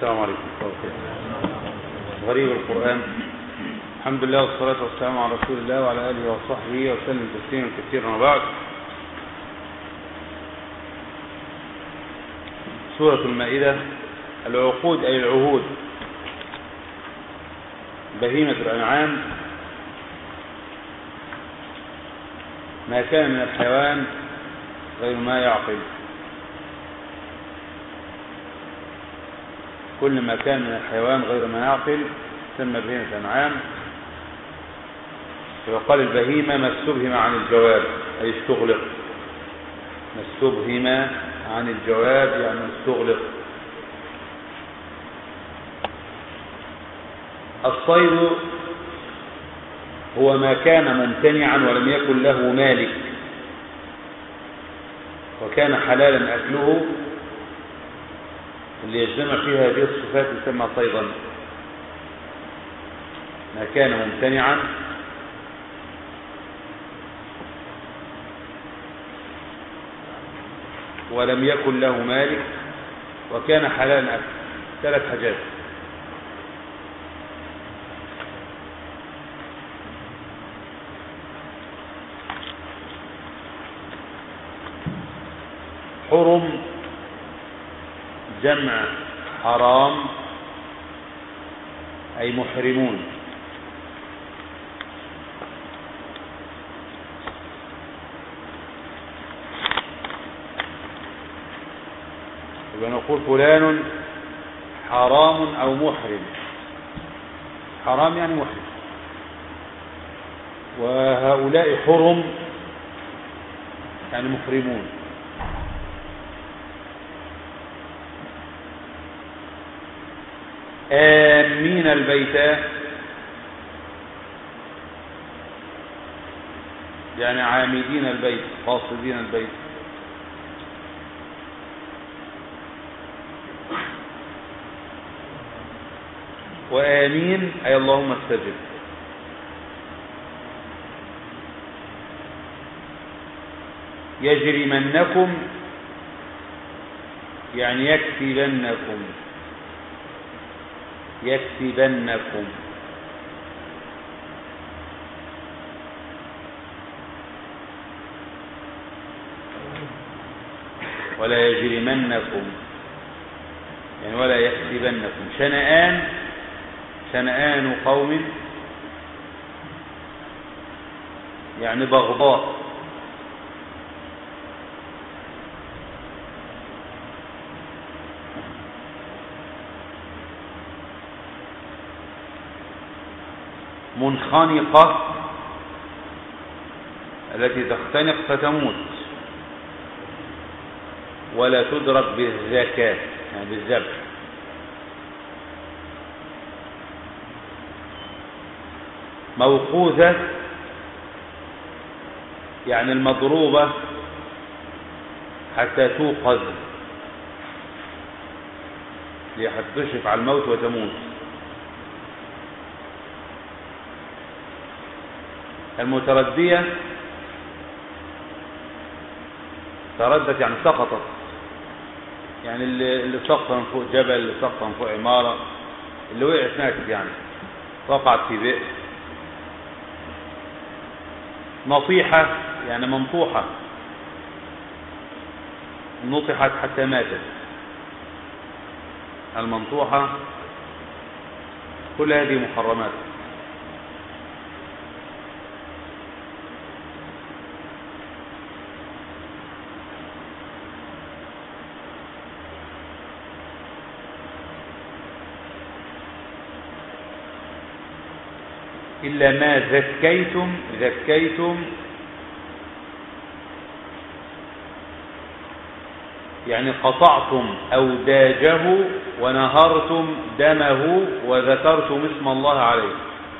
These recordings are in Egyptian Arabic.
السلام عليكم غريب القرآن الحمد لله والصلاة والسلام على رسول الله وعلى آله وصحبه وسلم تسليما كثيرا وبعد سورة المائدة العقود أي العهود بهيمة الأنعام ما كان من الحيوان غير ما يعقل كل ما كان من الحيوان غير ما يعقل تسمى بهيمة الأنعام ويقال البهيمة ما استبهم عن الجواب أي استغلق ما استبهم عن الجواب يعني استغلق الصيد هو ما كان ممتنعا ولم يكن له مالك وكان حلالا أكله اللي يجتمع فيها هذه الصفات يسمى صيدا ما كان ممتنعا ولم يكن له مالك وكان حلالا أكل ثلاث حاجات حرم جمع حرام أي محرمون يبقى نقول فلان حرام أو محرم حرام يعني محرم وهؤلاء حرم يعني محرمون آمين البيت يعني عامدين البيت قاصدين البيت وآمين أي اللهم استجب يجرمنكم يعني يكفلنكم يكسبنكم ولا يجرمنكم يعني ولا يكسبنكم شنآن شنآن قوم يعني بغضاء منخنقة التي تختنق فتموت ولا تدرك بالزكاة يعني بالذبح موقوذة يعني المضروبة حتى توقظ لحتشف على الموت وتموت المتردية تردت يعني سقطت يعني اللي, اللي سقط من فوق جبل اللي سقط من فوق عمارة اللي وقعت ماتت يعني وقعت في بئر نطيحة يعني منطوحة نطحت حتى ماتت المنطوحة كل هذه محرمات إلا ما زكيتم زكيتم يعني قطعتم أوداجه ونهرتم دمه وذكرتم اسم الله عليه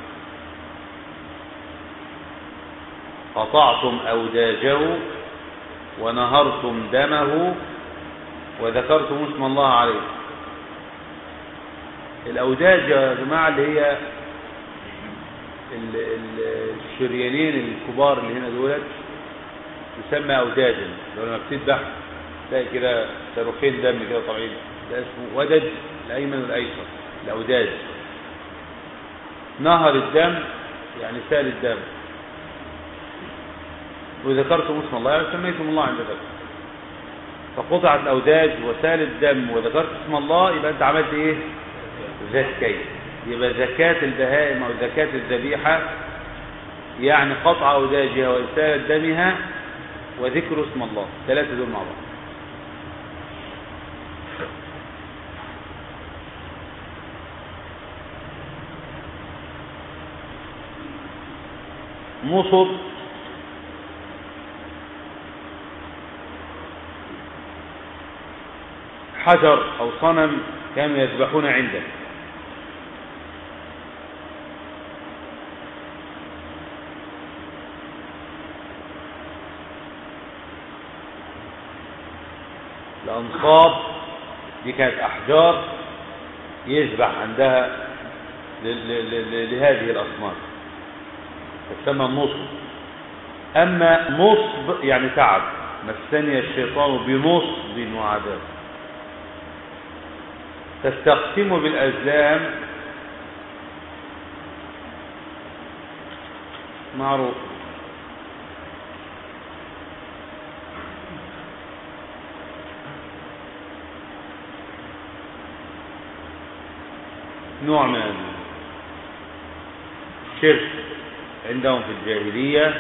قطعتم أوداجه ونهرتم دمه وذكرتم اسم الله عليه الأوداج يا جماعة اللي هي الشريانين الكبار اللي هنا دولت يسمى أوداجا لو لما بتذبح تلاقي كده صاروخين دم كده طالعين ده اسمه ودج الأيمن والأيسر الأوداج نهر الدم يعني سال الدم وذكرتم اسم الله يعني سميتم الله عند ذلك فقطعت الأوداج وسال الدم وذكرت اسم الله يبقى أنت عملت إيه زكيت يبقى زكاة البهائم أو زكاة الذبيحة يعني قطع أوداجها وإسالة دمها وذكر اسم الله ثلاثة دول مع بعض مصب حجر أو صنم كانوا يذبحون عنده الأنصاب دي كانت أحجار يذبح عندها لهذه الأصنام تسمى النصب أما نصب يعني تعب مسني الشيطان بنصب وعذاب تستقسم بالأزلام معروف نوع من الشرك عندهم في الجاهلية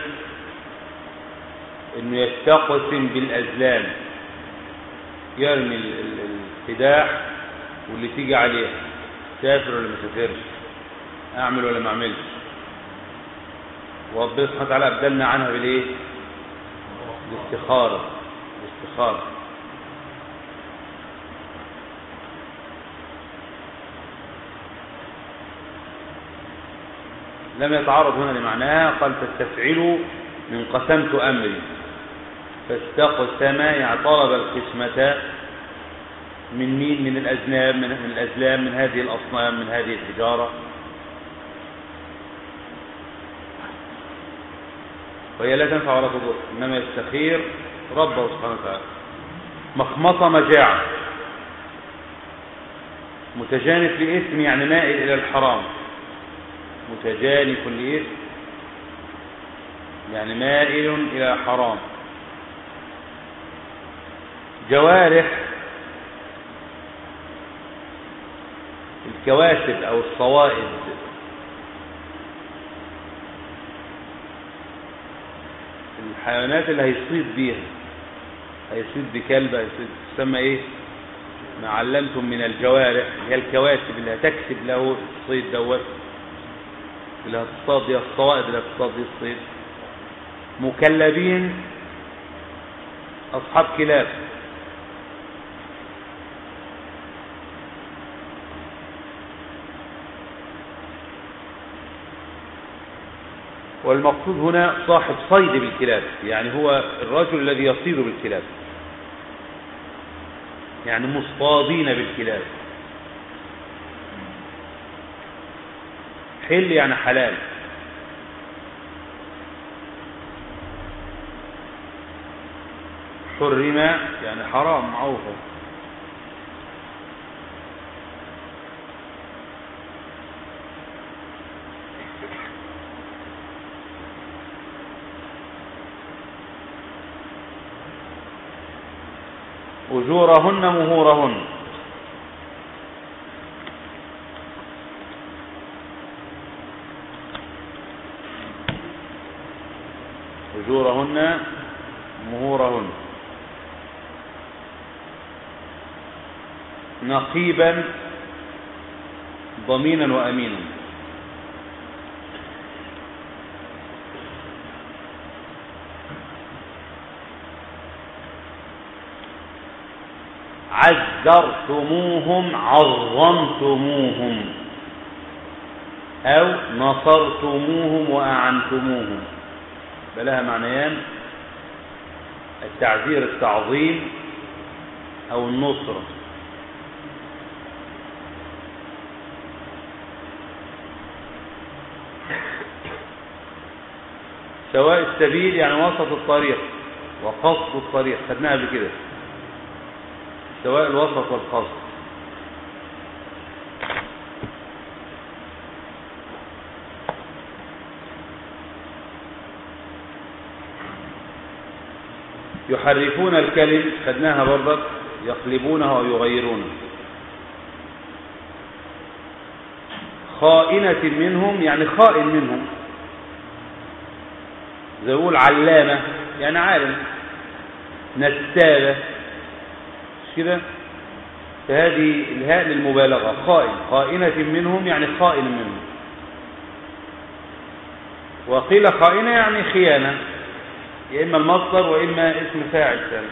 انه يستقسم بالازلام يرمي الفداح واللي تيجي عليه سافر ولا ما سافرش اعمل ولا ما اعملش وربنا سبحانه وتعالى ابدلنا عنها بالايه بالاستخاره الاستخاره لم يتعرض هنا لمعناها قال فاستفعلوا من قسمت أمري فاستقسم يعني طلب القسمة من مين من الأزلام من, من الأزلام من هذه الأصنام من هذه الحجارة وهي لا تنفع ولا تضر إنما يستخير ربه سبحانه وتعالى مخمصة مجاعة متجانف لإثم يعني مائل إلى الحرام متجانف لإثم يعني مائل إلى حرام جوارح الكواسب أو الصوائد الحيوانات اللي هيصيد بيها هيصيد بكلب هيصيد تسمى ايه ما علمتم من الجوارح هي الكواسب اللي هتكسب له الصيد دوت اللي هتصطاد بيها الصوائد اللي هتصطاد بيها الصيد مكلبين أصحاب كلاب والمقصود هنا صاحب صيد بالكلاب يعني هو الرجل الذي يصيد بالكلاب يعني مصطادين بالكلاب حل يعني حلال حرم يعني حرام معروفه أجورهن مهورهن أجورهن مهورهن نقيبا ضمينا وأمينا عذرتموهم عظمتموهم أو نصرتموهم وأعنتموهم بلها معنيان التعذير التعظيم أو النصرة سواء السبيل يعني وسط الطريق وقصد الطريق خدناها قبل كده سواء الوسط والقصد يحرفون الكلم خدناها برضك يقلبونها ويغيرونها خائنة منهم يعني خائن منهم زي يقول علامة يعني عالم نسابة مش كده فهذه الهاء للمبالغة خائن خائنة منهم يعني خائن منهم وقيل خائنة يعني خيانة يا إما المصدر وإما اسم فاعل ثاني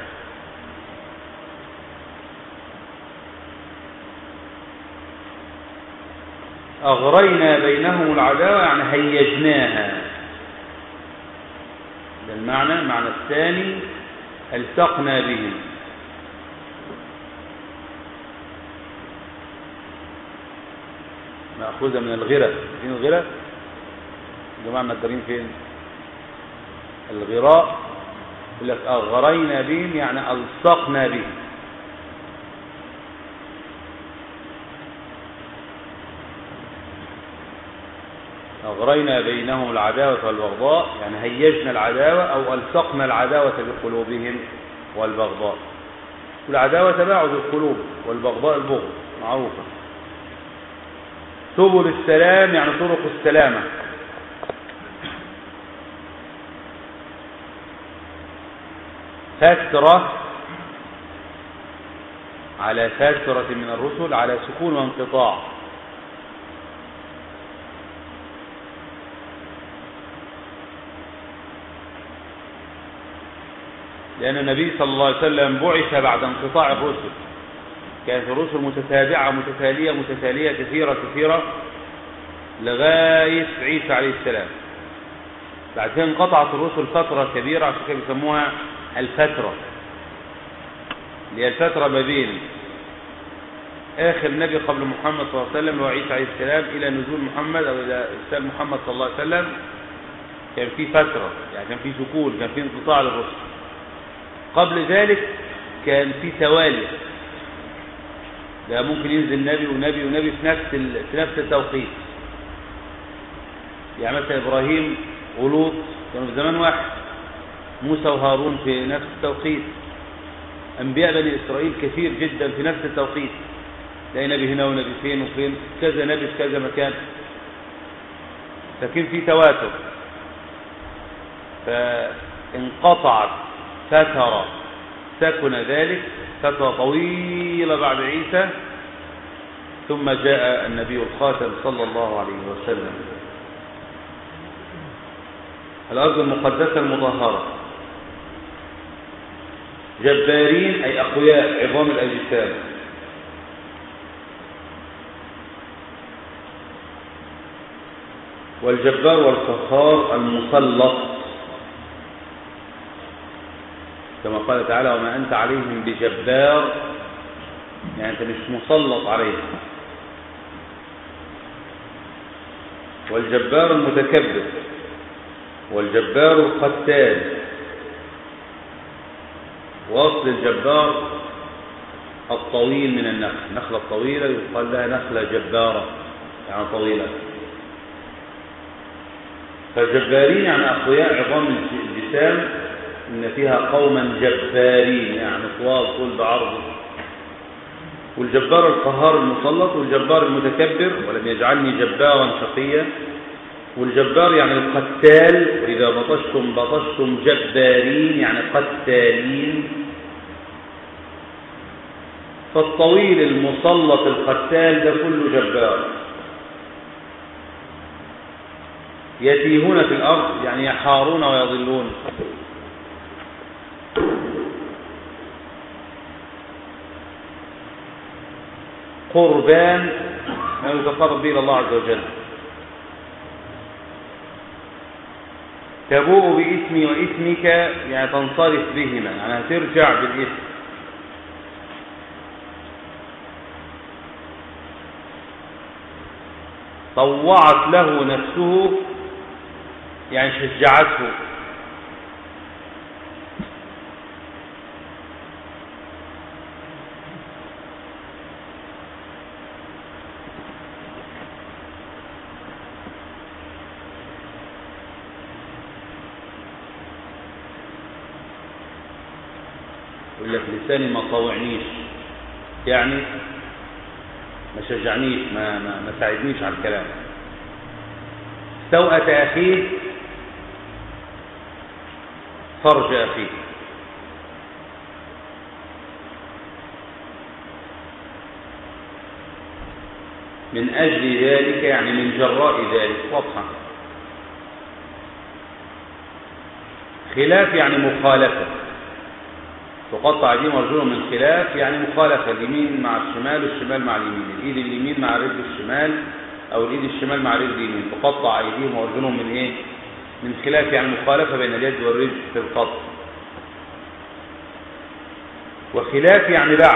أغرينا بينهم العداوة يعني هيجناها ده المعنى المعنى الثاني التقنا بهم مأخوذة من الغرة فين الغرة جماعة النجارين فين الغراء يقول لك أغرينا بهم يعني ألصقنا بهم أغرينا بينهم العداوة والبغضاء يعني هيجنا العداوة أو ألصقنا العداوة بقلوبهم والبغضاء والعداوة تباعد القلوب والبغضاء البغض معروفة سبل السلام يعني طرق السلامة فترة على فترة من الرسل على سكون وانقطاع لأن النبي صلى الله عليه وسلم بعث بعد انقطاع الرسل كانت الرسل متتابعة متتالية متتالية كثيرة كثيرة لغاية عيسى عليه السلام بعد كده انقطعت الرسل فترة كبيرة عشان كده بيسموها الفترة اللي هي الفترة ما بين آخر نبي قبل محمد صلى الله عليه وسلم وعيسى عليه السلام إلى نزول محمد أو إلى إرسال محمد صلى الله عليه وسلم كان في فترة يعني كان في سكون كان في انقطاع للرسل قبل ذلك كان في توالي ده ممكن ينزل نبي ونبي ونبي في نفس في نفس التوقيت يعني مثلا ابراهيم ولوط كانوا في زمان واحد موسى وهارون في نفس التوقيت انبياء بني اسرائيل كثير جدا في نفس التوقيت تلاقي نبي هنا ونبي فين وفين كذا نبي في كذا مكان لكن في تواتر فانقطعت فترة سكن ذلك فترة طويلة بعد عيسى ثم جاء النبي الخاتم صلى الله عليه وسلم الأرض المقدسة المطهرة جبارين أي أقوياء عظام الأجسام والجبار والقهار المسلط كما قال تعالى وما أنت عليهم بجبار يعني أنت مش مسلط عليهم والجبار المتكبر والجبار القتال واصل الجبار الطويل من النخل النخلة الطويلة يقال لها نخلة جبارة يعني طويلة فالجبارين يعني أقوياء عظام الجسام إن فيها قوما جبارين يعني طوال طول بعرض والجبار القهار المسلط والجبار المتكبر ولم يجعلني جبارا شقيا والجبار يعني القتال وإذا بطشتم بطشتم جبارين يعني قتالين فالطويل المسلط القتال ده كله جبار يتيهون في الأرض يعني يحارون ويضلون قربان ما يتقرب به الله عز وجل تبوء باسمي واسمك يعني تنصرف بهما يعني هترجع بالاسم طوعت له نفسه يعني شجعته يقول لك لساني ما طوعنيش يعني ما شجعنيش ما, ما, ما ساعدنيش على الكلام سوءة أخيه فرج أخيه من أجل ذلك يعني من جراء ذلك واضحة خلاف يعني مخالفة تقطع ايديهم وارجلهم من خلاف يعني مخالفة اليمين مع الشمال والشمال مع اليمين الايد اليمين مع رجل الشمال او الايد الشمال مع رجل اليمين تقطع ايديهم وارجلهم من ايه من خلاف يعني مخالفة بين اليد والرجل في القطع وخلاف يعني بعد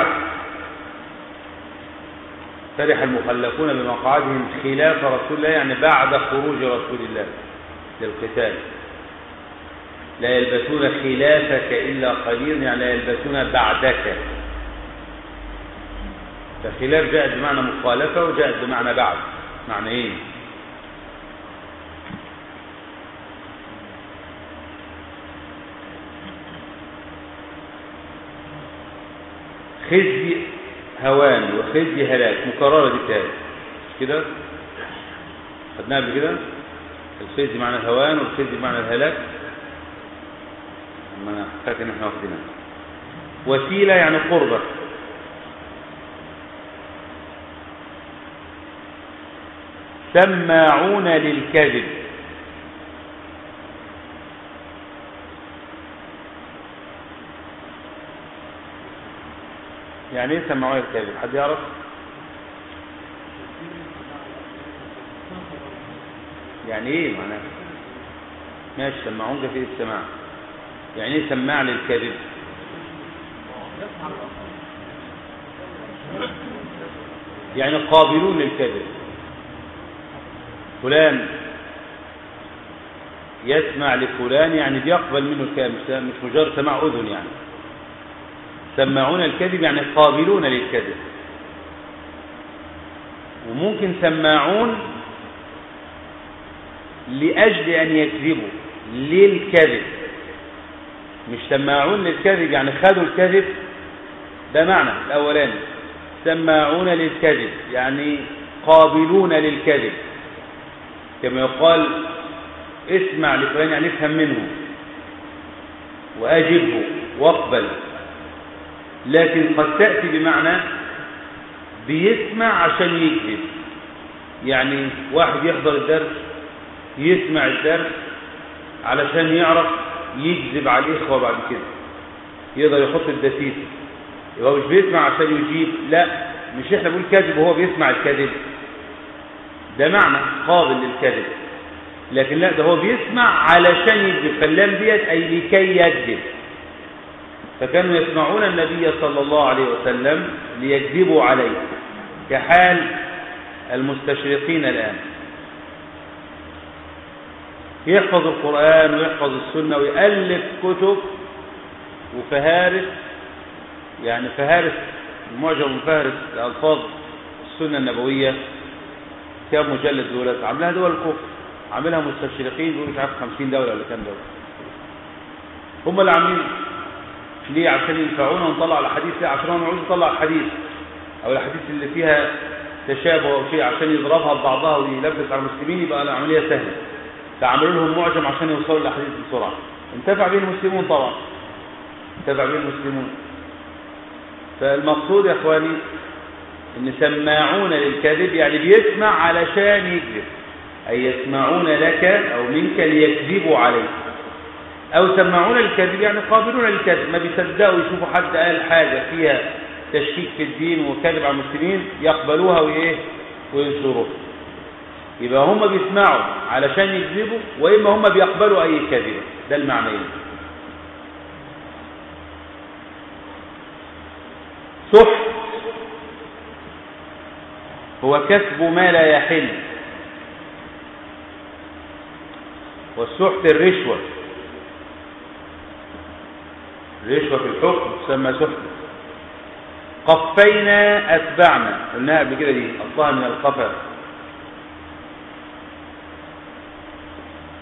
فرح المخلفون بمقعدهم خلاف رسول الله يعني بعد خروج رسول الله للقتال لا يلبسون خلافك إلا قليل يعني لا يلبسون بعدك فخلاف جاءت بمعنى مخالفة وجاءت بمعنى بعد معنى ايه خزي هوان وخزي هلاك مكررة دي بتاعي كده خدناها قبل كده الخزي معنى الهوان والخزي معنى الهلاك ما انا فاكر ان احنا واخدينها وسيله يعني قربه سماعون للكذب يعني ايه سماعون للكذب حد يعرف يعني ايه معناها ماشي سماعون في السماع يعني ايه سماع للكذب يعني قابلون للكذب فلان يسمع لفلان يعني بيقبل منه الكلام مش مجرد سماع اذن يعني سماعون الكذب يعني قابلون للكذب وممكن سماعون لأجل أن يكذبوا للكذب مش سماعون للكذب يعني خدوا الكذب ده معنى الأولاني سماعون للكذب يعني قابلون للكذب كما يقال اسمع لفلان يعني افهم منه وأجبه واقبل لكن قد تأتي بمعنى بيسمع عشان يكذب يعني واحد يحضر الدرس يسمع الدرس علشان يعرف يكذب على الإخوة بعد كده يقدر يحط الدسيسة يبقى مش بيسمع عشان يجيب لا مش احنا بنقول كذب وهو بيسمع الكذب ده معنى قابل للكذب لكن لا ده هو بيسمع علشان يكذب فاللام ديت أي لكي يكذب فكانوا يسمعون النبي صلى الله عليه وسلم ليكذبوا عليه كحال المستشرقين الآن يحفظ القرآن ويحفظ السنة ويألف كتب وفهارس يعني فهارس معجم فهرس ألفاظ السنة النبوية كم مجلد دولت عاملها دول الكفر عاملها مستشرقين بيقولوا مش عارف 50 دولة ولا كام دولة هم اللي عاملين ليه عشان ينفعونا ونطلع الحديث ليه عشان هم عاوزين يطلع الحديث او الحديث اللي فيها تشابه او شيء عشان يضربها ببعضها ويلبس على المسلمين يبقى العمليه سهله فعملوا لهم معجم عشان يوصلوا للاحاديث بسرعه انتفع به المسلمون طبعا انتفع به المسلمون فالمقصود يا اخواني ان سماعون للكذب يعني بيسمع علشان يكذب اي يسمعون لك او منك ليكذبوا عليك او سماعون للكذب يعني قابلون للكذب ما بيصدقوا يشوفوا حد قال حاجه فيها تشكيك في الدين وكذب على المسلمين يقبلوها وايه وينشروها يبقى هم بيسمعوا علشان يكذبوا واما هم بيقبلوا اي كذبه ده المعنيين سحت هو كسب ما لا يحل والسحت الرشوة الرشوة في الحكم تسمى سحت قفينا أتبعنا قلناها قبل كده دي أصلها من القفا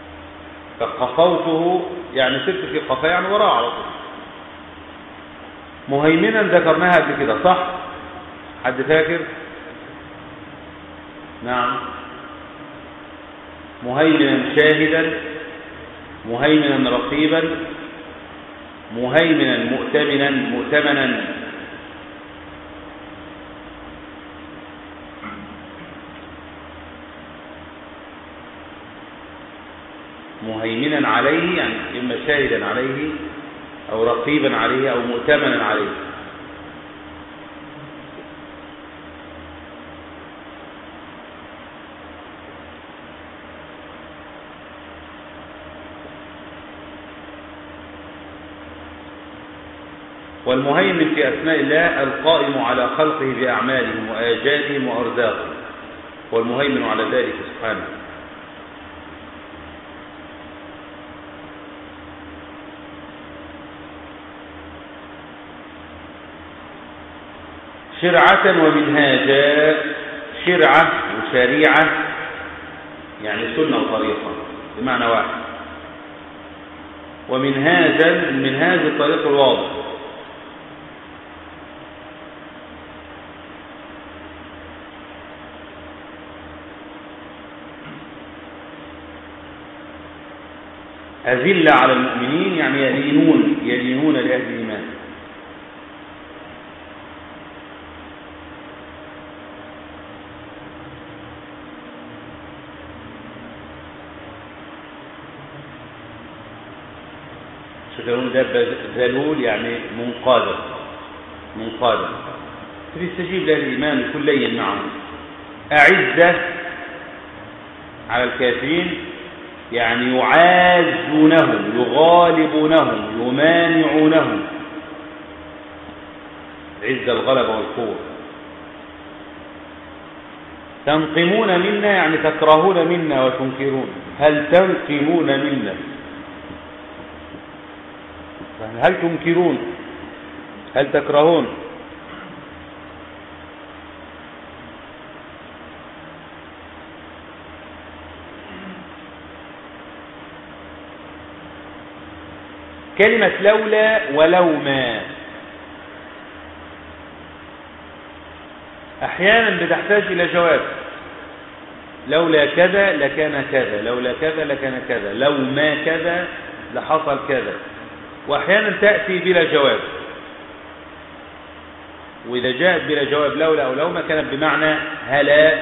فقفوته يعني سبت في قفا يعني وراء على طول مهيمنا ذكرناها قبل كده صح حد فاكر نعم مهيمنا شاهدا مهيمنا رقيبا مهيمنا مؤتمنا مؤتمنا مهيمنا عليه يعني إما شاهدا عليه أو رقيبا عليه أو مؤتمنا عليه والمهيمن في أسماء الله القائم على خلقه بأعمالهم وآجالهم وأرزاقهم والمهيمن على ذلك سبحانه شرعة ومنهاجا شرعة وشريعة يعني سنة وطريقة بمعنى واحد ومنهاجا منهاج الطريق الواضح أذلة على المؤمنين يعني يلينون يلينون لأهل الإيمان شكرون ده ذلول يعني منقادة منقادة فبيستجيب له الإيمان يكون لين معهم أعزة على الكافرين يعني يعازونهم يغالبونهم يمانعونهم عز الغلبة والقوة تنقمون منا يعني تكرهون منا وتنكرون هل تنقمون منا هل تنكرون هل تكرهون كلمة لولا ولو ما أحيانا بتحتاج إلى جواب لولا كذا لكان كذا لولا كذا لكان كذا لو ما كذا لحصل كذا وأحيانا تأتي بلا جواب وإذا جاءت بلا جواب لولا أو لو ما كانت بمعنى هلا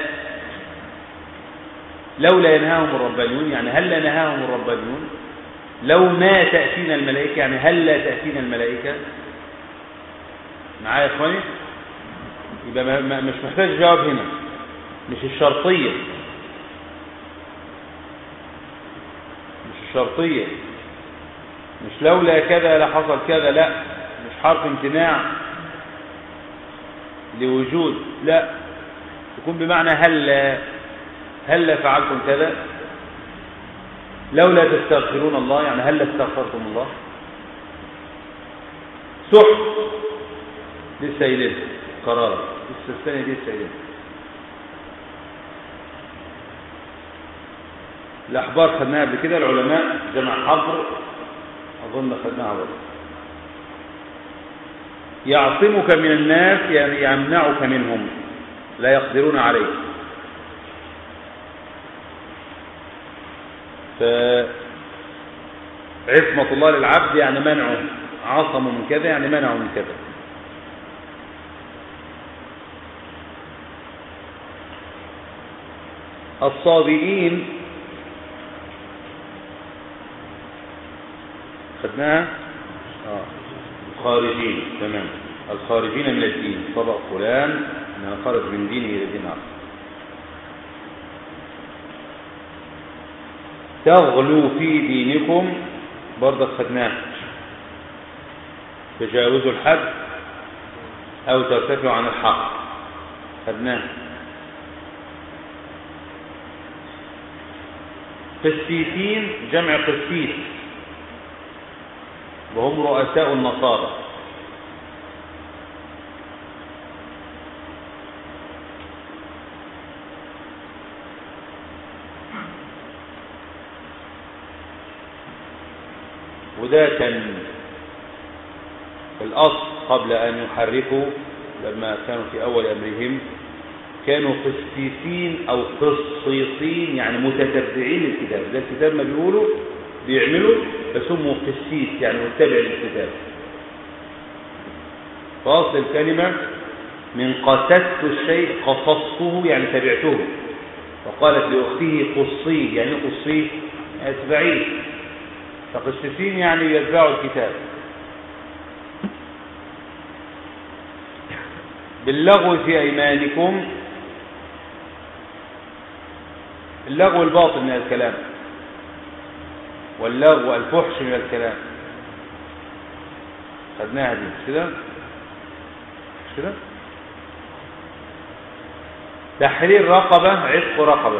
لولا ينهاهم الربانيون يعني هلا نهاهم الربانيون لو ما تأتينا الملائكة يعني هل لا تأتينا الملائكة معايا يا اخواني يبقى ما ما مش محتاج جواب هنا مش الشرطية مش الشرطية مش لولا كذا لحصل كذا لا مش حرف امتناع لوجود لا يكون بمعنى هل هل فعلتم كذا لولا تستغفرون الله يعني هل استغفرتم الله سحت لسه قايلين قرار لسه الثانيه دي لسه قايلين الاحبار خدناها قبل كده العلماء جمع حبر اظن خدناها برضه يعصمك من الناس يعني يمنعك منهم لا يقدرون عليك فعصمة الله للعبد يعني منعه عصمه من كذا يعني منعه من كذا الصابئين خدناها آه. الخارجين تمام الخارجين من الدين طبق فلان انه خرج من دينه الى دين اخر تغلو في دينكم برضه خدناه تجاوزوا الحد او ترتفعوا عن الحق خدناه قسيسين جمع قسيس وهم رؤساء النصارى وده كان الأصل قبل أن يحرفوا لما كانوا في أول أمرهم كانوا قسيسين أو قصيصين يعني متتبعين الكتاب ده الكتاب ما بيقولوا بيعملوا فسموا قسيس يعني متبع للكتاب فأصل الكلمة من قصدت الشيء قصصته يعني تبعته وقالت لأخته قصيه يعني قصيه اتبعيه فقسيسين يعني يتبعوا الكتاب باللغو في أيمانكم اللغو الباطل من الكلام واللغو الفحش من الكلام خدناها دي مش كده مش كده تحرير رقبة عتق رقبة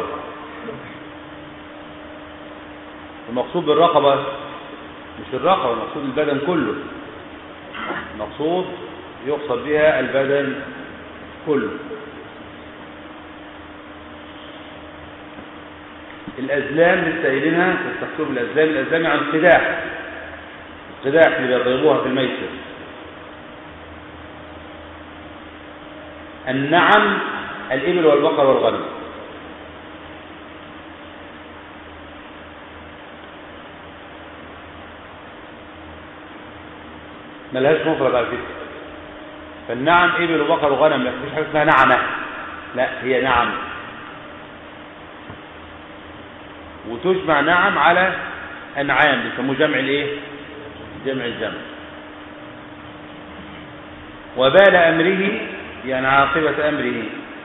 المقصود بالرقبة مش الرقبة المقصود البدن كله المقصود يقصد بها البدن كله الأزلام لسه قايلينها تستخدم الأزلام الأزلام عن القداح القداح اللي بيضربوها في الميسر النعم الإبل والبقر والغنم ملهاش مفرد على فكرة فالنعم إبل وبقر وغنم لا مفيش حاجة اسمها نعمة لا هي نعم وتجمع نعم على أنعام بيسموه جمع الإيه؟ جمع الجمع وبال أمره يعني عاقبة أمره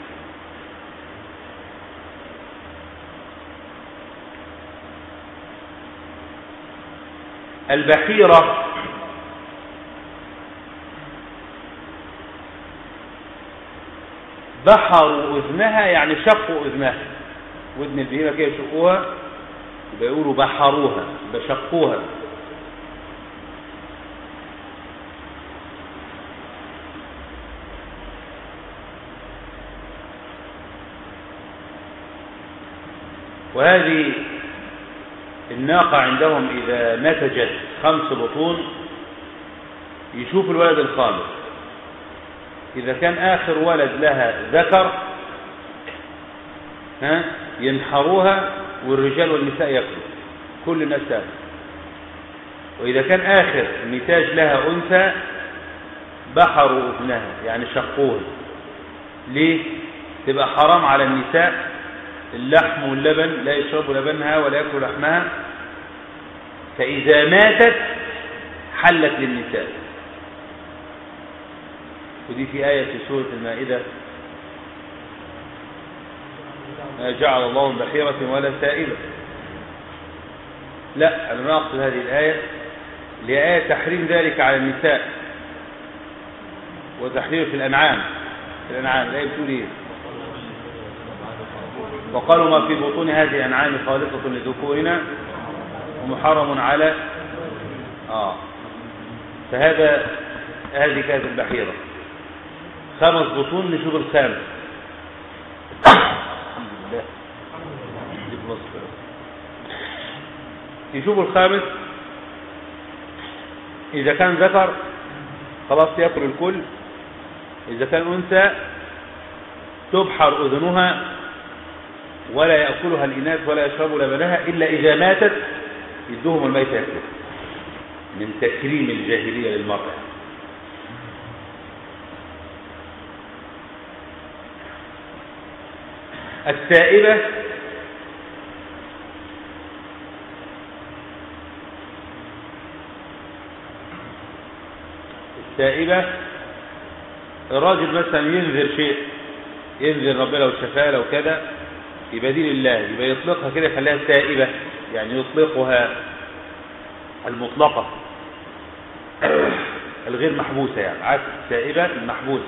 البحيرة بحروا أذنها يعني شقوا أذنها ودن البهيمة كده يشقوها يبقى يقولوا بحروها يبقى شقوها وهذه الناقة عندهم إذا نتجت خمس بطون يشوف الولد الخامس إذا كان آخر ولد لها ذكر ها ينحروها والرجال والنساء يأكلوا كل الناس تأكل وإذا كان آخر نتاج لها أنثى بحروا ابنها يعني شقوها ليه؟ تبقى حرام على النساء اللحم واللبن لا يشربوا لبنها ولا يأكلوا لحمها فإذا ماتت حلت للنساء ودي في آية في سورة المائدة ما جعل الله من بحيرة ولا سائلة لا أنا ما أقصد هذه الآية اللي هي آية تحريم ذلك على النساء وتحريم في الأنعام في الأنعام الآية بتقول إيه وقالوا ما في بطون هذه الأنعام خالصة لذكورنا ومحرم على آه فهذا هذه كانت البحيرة خمس بطون نشوف الخامس الحمد لله يشوف الخامس إذا كان ذكر خلاص يأكل الكل إذا كان أنثى تبحر أذنها ولا يأكلها الإناث ولا يشرب لبنها إلا إذا ماتت يدوهم الميت يأكله من تكريم الجاهلية للمرأة التائبة التائبة الراجل مثلا ينذر شيء ينذر ربنا لو شفاه لو كذا يبقى دين الله يبقى يطلقها كده يخليها تائبة يعني يطلقها المطلقة الغير محبوسة يعني عكس التائبة المحبوسة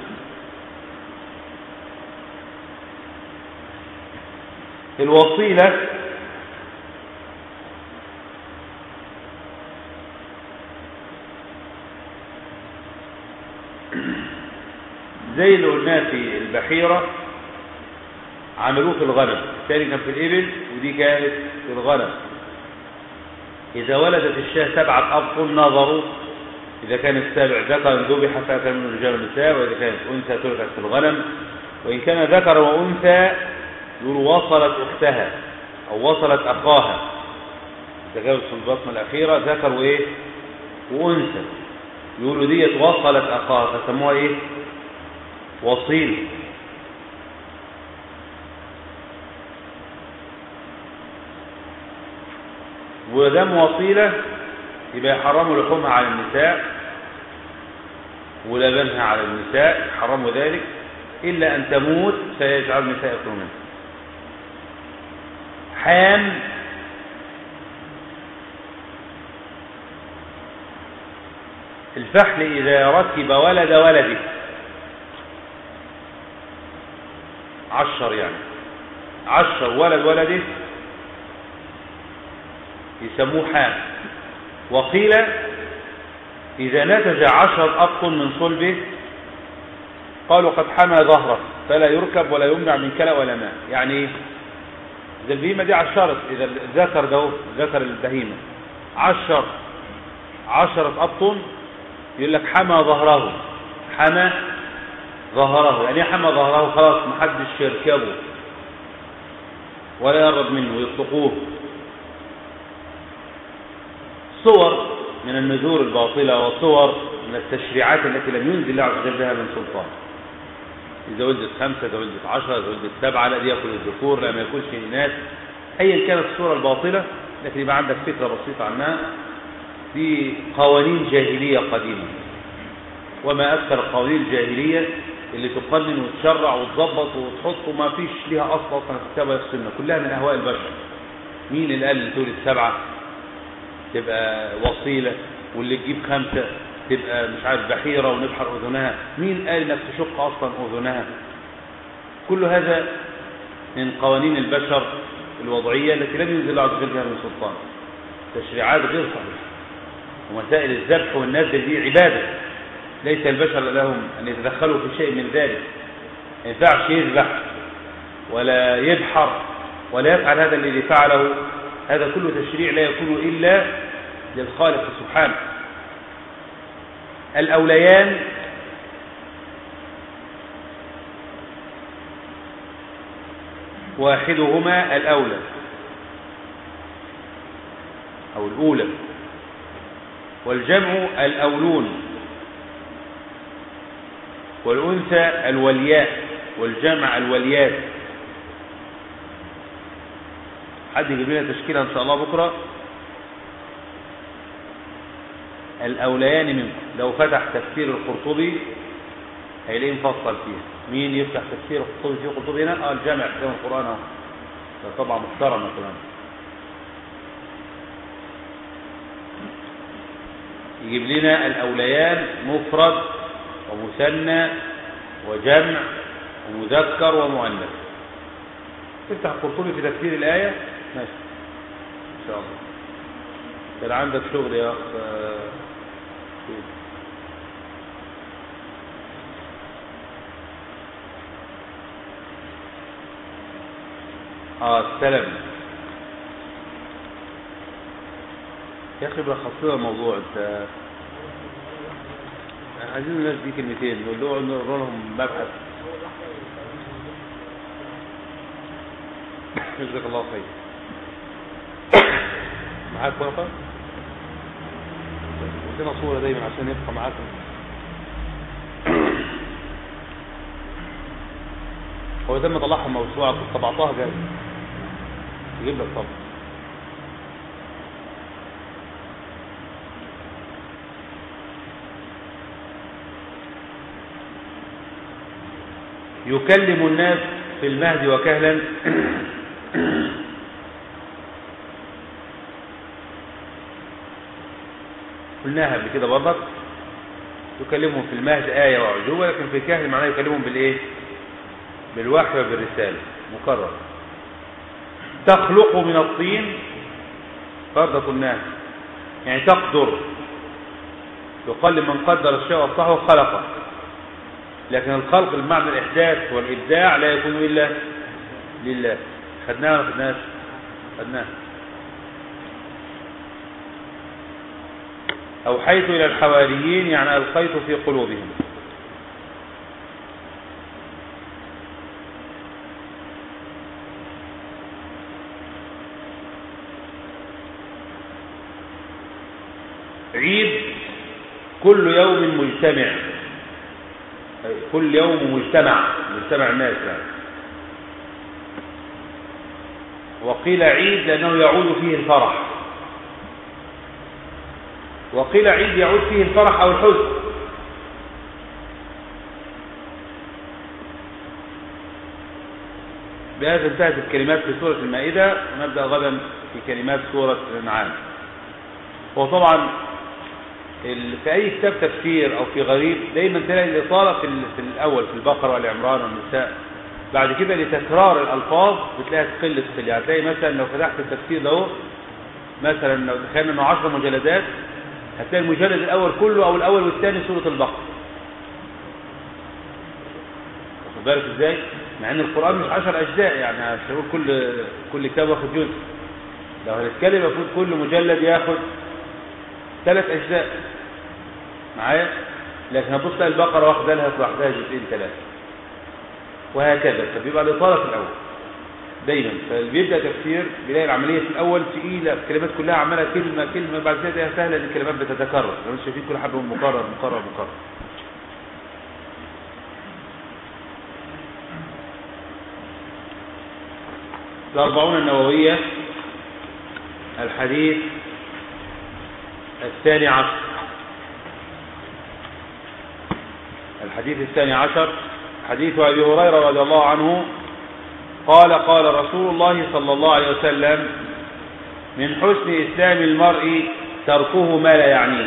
الوصيلة زي اللي قلناه في البحيرة عملوه في الغنم الثاني كان في الإبل ودي كانت في الغنم إذا ولدت الشاه سبعة أبطل نظروا إذا كان السابع ذكر ذبح فأكل من الرجال والنساء وإذا كانت أنثى تركت في الغنم وإن كان ذكر وأنثى يقول وصلت أختها أو وصلت أخاها إذا كانت في البطن الأخيرة ذكر وإيه وأنثى يقولوا ديت وصلت أخاها فسموها إيه وصيل ودم وصيلة يبقى يحرموا لحومها على النساء ولبنها على النساء يحرموا ذلك إلا أن تموت فيجعل النساء يأكلوا منها حام الفحل إذا ركب ولد ولده عشر يعني عشر ولد ولده يسموه حام وقيل إذا نتج عشر أبطن من صلبه قالوا قد حمى ظهره فلا يركب ولا يمنع من كلا ولا ماء يعني ايه إذا البهيمة دي عشرت إذا الذكر ده ذكر البهيمة عشر عشرة أبطن يقول لك حمى ظهره حمى ظهره يعني ايه حمى ظهره خلاص محدش يركبه ولا يقرب منه يطلقوه صور من النذور الباطلة وصور من التشريعات التي لم ينزل الله عز وجل بها من سلطان إذا ولدت خمسة إذا ولدت عشرة إذا ولدت سبعة لا دي يأكل الذكور لا ما يأكلش الإناث أيا كانت الصورة الباطلة لكن يبقى عندك فكرة بسيطة عنها دي قوانين جاهلية قديمة وما أكثر القوانين الجاهلية اللي تقنن وتشرع وتظبط وتحط وما فيش ليها أصل أصلا في الكتاب ولا السنة كلها من أهواء البشر مين اللي قال اللي تولد سبعة تبقى وصيلة واللي تجيب خمسة تبقى مش عارف بحيرة ونبحر أذنها مين قال انك تشق أصلا أذنها كل هذا من قوانين البشر الوضعية التي لم ينزل الله عز وجل بها من سلطان تشريعات غير صحيحة ومسائل الذبح والنذر دي عبادة ليس البشر لهم أن يتدخلوا في شيء من ذلك ما ينفعش يذبح ولا يبحر ولا يفعل هذا الذي فعله هذا كله تشريع لا يكون إلا للخالق سبحانه الأوليان واحدهما الأولى أو الأولى والجمع الأولون والأنثى الولياء والجمع الوليات حد يجيب لنا تشكيلة إن شاء الله بكرة الأوليان منكم لو فتح تفسير القرطبي هيلاقيه مفصل فيها مين يفتح تفسير القرطبي في القرطبي هنا اه الجامع في القرآن اهو ده طبعا محترم كمان يجيب لنا الأوليان مفرد ومثنى وجمع ومذكر ومؤنث تفتح القرطبي في تفسير الآية ماشي إن شاء الله كان عندك شغل يا أخ اه السلام يا اخي بلخص لنا الموضوع انت عايزين الناس دي كلمتين نقول لهم مبحث جزاك الله خير معاك ورقة ودينا صورة دايما عشان يبقى معاكم هو ده ما طلعها موسوعة كنت طبعتها جاي يجيب لك طبعا يكلم الناس في المهد وكهلا قلناها قبل كده برضك يكلمهم في المهد آية وعجوبة لكن في الكهل معناه يكلمهم بالإيه بالوحي وبالرسالة مكرر تخلق من الطين برضه قلناها يعني تقدر يقال من قدر الشيء واصلحه خلقه لكن الخلق بمعنى الإحداث والإبداع لا يكون إلا لله خدناها ولا خدناها خدناها أوحيت إلى الحواريين يعني ألقيت في قلوبهم عيد كل يوم مجتمع كل يوم مجتمع مجتمع الناس يعني وقيل عيد لأنه يعود فيه الفرح وقيل عيد يعود فيه الفرح أو الحزن بهذا انتهت الكلمات في سورة المائدة ونبدأ غدا في كلمات سورة الأنعام وطبعا في أي كتاب تفسير أو في غريب دايما تلاقي الإطالة في, في الأول في البقرة والعمران والنساء بعد كده لتكرار الألفاظ بتلاقيها تقل تقل يعني تلاقي مثلا لو فتحت التفسير ده مثلا لو تخيلنا انه 10 مجلدات هتلاقي المجلد الأول كله أو الأول والثاني سورة البقرة واخد بالك ازاي؟ مع ان القرآن مش 10 أجزاء يعني عشان كل كل كتاب واخد جزء لو هنتكلم المفروض كل مجلد ياخد ثلاث أجزاء معايا لكن هتبص تلاقي البقرة واخدة لها لوحدها جزئين ثلاثة وهكذا فبيبقى الإطالة في الأول دايما فاللي بيبدأ تفسير بيلاقي العملية في الأول ثقيلة الكلمات كلها عمالة كلمة كلمة بعد كده سهلة لأن الكلمات بتتكرر لو انتم شايفين كل حرف مكرر مكرر مكرر الأربعون النووية الحديث الثاني عشر الحديث الثاني عشر حديث أبي هريرة رضي الله عنه قال قال رسول الله صلى الله عليه وسلم من حسن إسلام المرء تركه ما لا يعنيه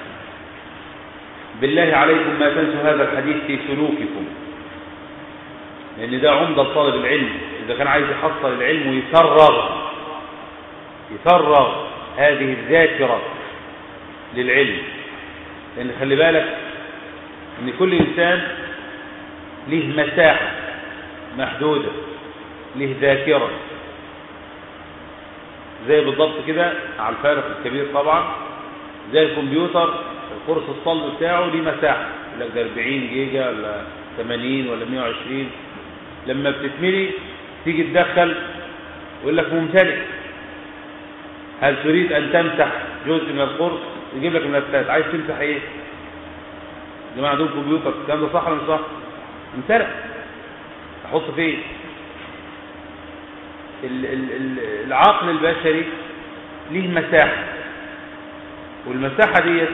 بالله عليكم ما تنسوا هذا الحديث في سلوككم لأن ده عمدة طالب العلم إذا كان عايز يحصل العلم ويفرغ يفرغ هذه الذاكرة للعلم لأن خلي بالك أن كل إنسان له مساحة محدودة له ذاكرة زي بالضبط كده على الفارق الكبير طبعا زي الكمبيوتر القرص الصلب بتاعه ليه مساحة يقول لك ده 40 جيجا ولا 80 ولا 120 لما بتتملي تيجي تدخل يقول لك ممتلئ هل تريد أن تمسح جزء من القرص يجيب لك ملفات عايز تمسح ايه يا جماعه عندهم كمبيوتر الكلام ده صح ولا مش صح امتلأ احط فين العقل البشري ليه مساحه والمساحه ديت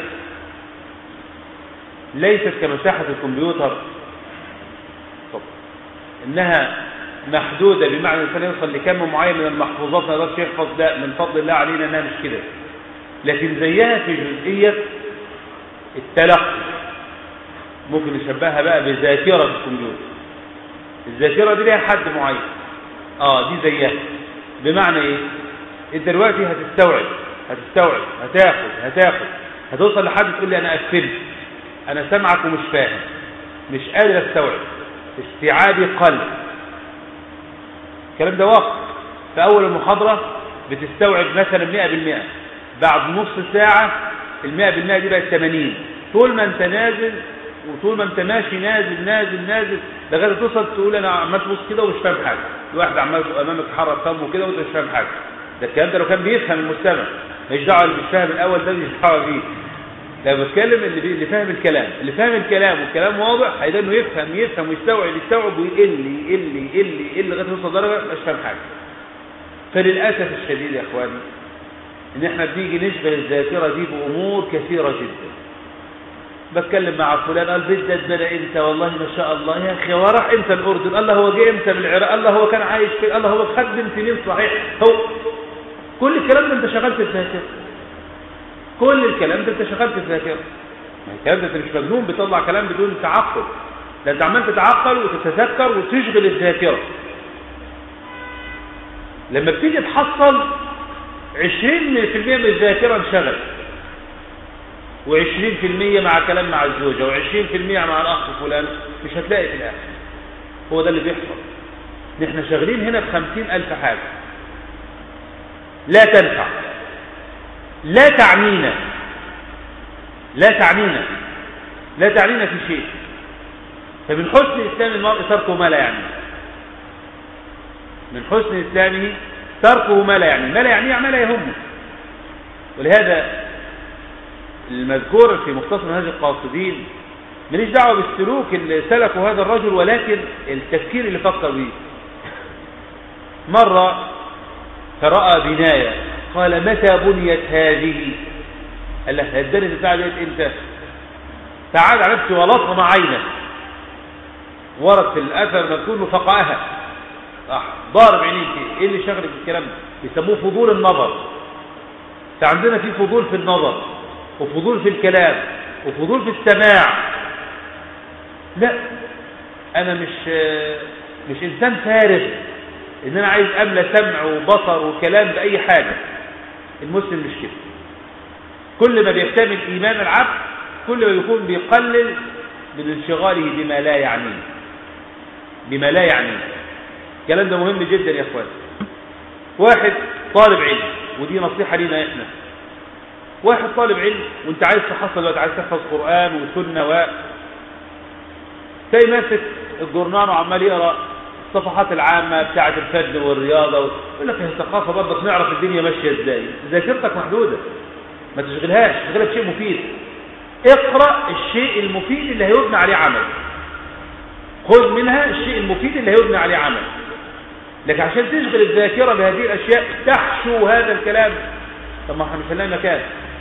ليست كمساحه الكمبيوتر طب انها محدوده بمعنى الانسان يوصل لكم معين من المحفوظات ما يقدرش يحفظ ده من فضل الله علينا انها مش كده لكن زيها في جزئيه التلقي ممكن نشبهها بقى بذاكره الكمبيوتر الذاكره دي ليها حد معين اه دي زيها بمعنى ايه انت دلوقتي هتستوعب هتستوعب هتاخد هتاخد هتوصل لحد تقول لي انا قفلت انا سامعك ومش فاهم مش قادر استوعب استيعابي قل الكلام ده واقع في اول المحاضره بتستوعب مثلا 100% بعد نص ساعه ال 100% دي بقت 80 طول ما انت نازل وطول ما انت ماشي نازل نازل نازل لغايه توصل تقول انا عمال تبص كده ومش فاهم حاجه الواحد عمال امامك يحرك فمه كده وانت مش فاهم حاجه ده الكلام ده لو كان بيفهم المستمع مش دعوه اللي مش فاهم الاول ده مش دعوه بيه لما بتكلم اللي, بي... اللي فاهم الكلام اللي فاهم الكلام والكلام واضح هيدا انه يفهم يفهم ويستوعب يستوعب ويقل يقل يقل يقل لغايه توصل درجه مش فاهم حاجه فللاسف الشديد يا اخواني ان احنا بنيجي نشبه الذاكره دي بامور كثيره جدا بتكلم مع فلان قال بدأت بدا امتى والله ما شاء الله يا اخي هو راح امتى الاردن الله هو جه امتى من العراق الله هو كان عايش في الله هو خدم سنين صحيح هو كل الكلام ده انت شغلت في الذاكره كل الكلام ده انت شغلت في الذاكره الكلام ده انت مش مجنون بيطلع كلام بدون تعقل ده انت عمال تتعقل وتتذكر وتشغل الذاكره لما بتيجي تحصل 20% من الذاكره انشغلت و20% مع كلام مع الزوجة و20% مع الأخ فلان مش هتلاقي في الآخر هو ده اللي بيحصل نحن شغالين هنا بخمسين ألف حاجة لا تنفع لا تعنينا لا تعنينا لا تعنينا في شيء فمن حسن إسلام المرء تركه ما لا يعنيه من حسن إسلامه تركه ما لا يعنيه ما لا يعنيه ما لا يهمه ولهذا المذكور في مختصر هذه القاصدين ماليش دعوة بالسلوك اللي سلكه هذا الرجل ولكن التفكير اللي فكر به مرة فرأى بناية قال متى بنيت هذه قال له هداني البتاعة ديت امتى تعال على نفسي ولطم عينه ورد في الاثر مذكور فقعها صح ضارب عينيك ايه اللي شغلك بالكلام ده يسموه فضول النظر فعندنا في فضول في النظر وفضول في الكلام وفضول في السماع لا انا مش مش انسان فارغ ان انا عايز املى سمع وبصر وكلام باي حاجه المسلم مش كده كل ما بيحتمل ايمان العبد كل ما بيكون بيقلل من انشغاله بما لا يعنيه بما لا يعنيه الكلام ده مهم جدا يا اخوان واحد طالب علم ودي نصيحه لينا احنا واحد طالب علم وانت عايز تحصل وقت عايز تحفظ قران وسنه و تلاقي ماسك الجورنال وعمال يقرا الصفحات العامه بتاعه الفن والرياضه يقول لك هي الثقافه برضك نعرف الدنيا ماشيه ازاي ذاكرتك محدوده ما تشغلهاش تشغلها بشيء مفيد اقرا الشيء المفيد اللي هيبنى عليه عمل خذ منها الشيء المفيد اللي هيبنى عليه عمل لكن عشان تشغل الذاكره بهذه الاشياء تحشو هذا الكلام طب ما احنا مش هنلاقي مكان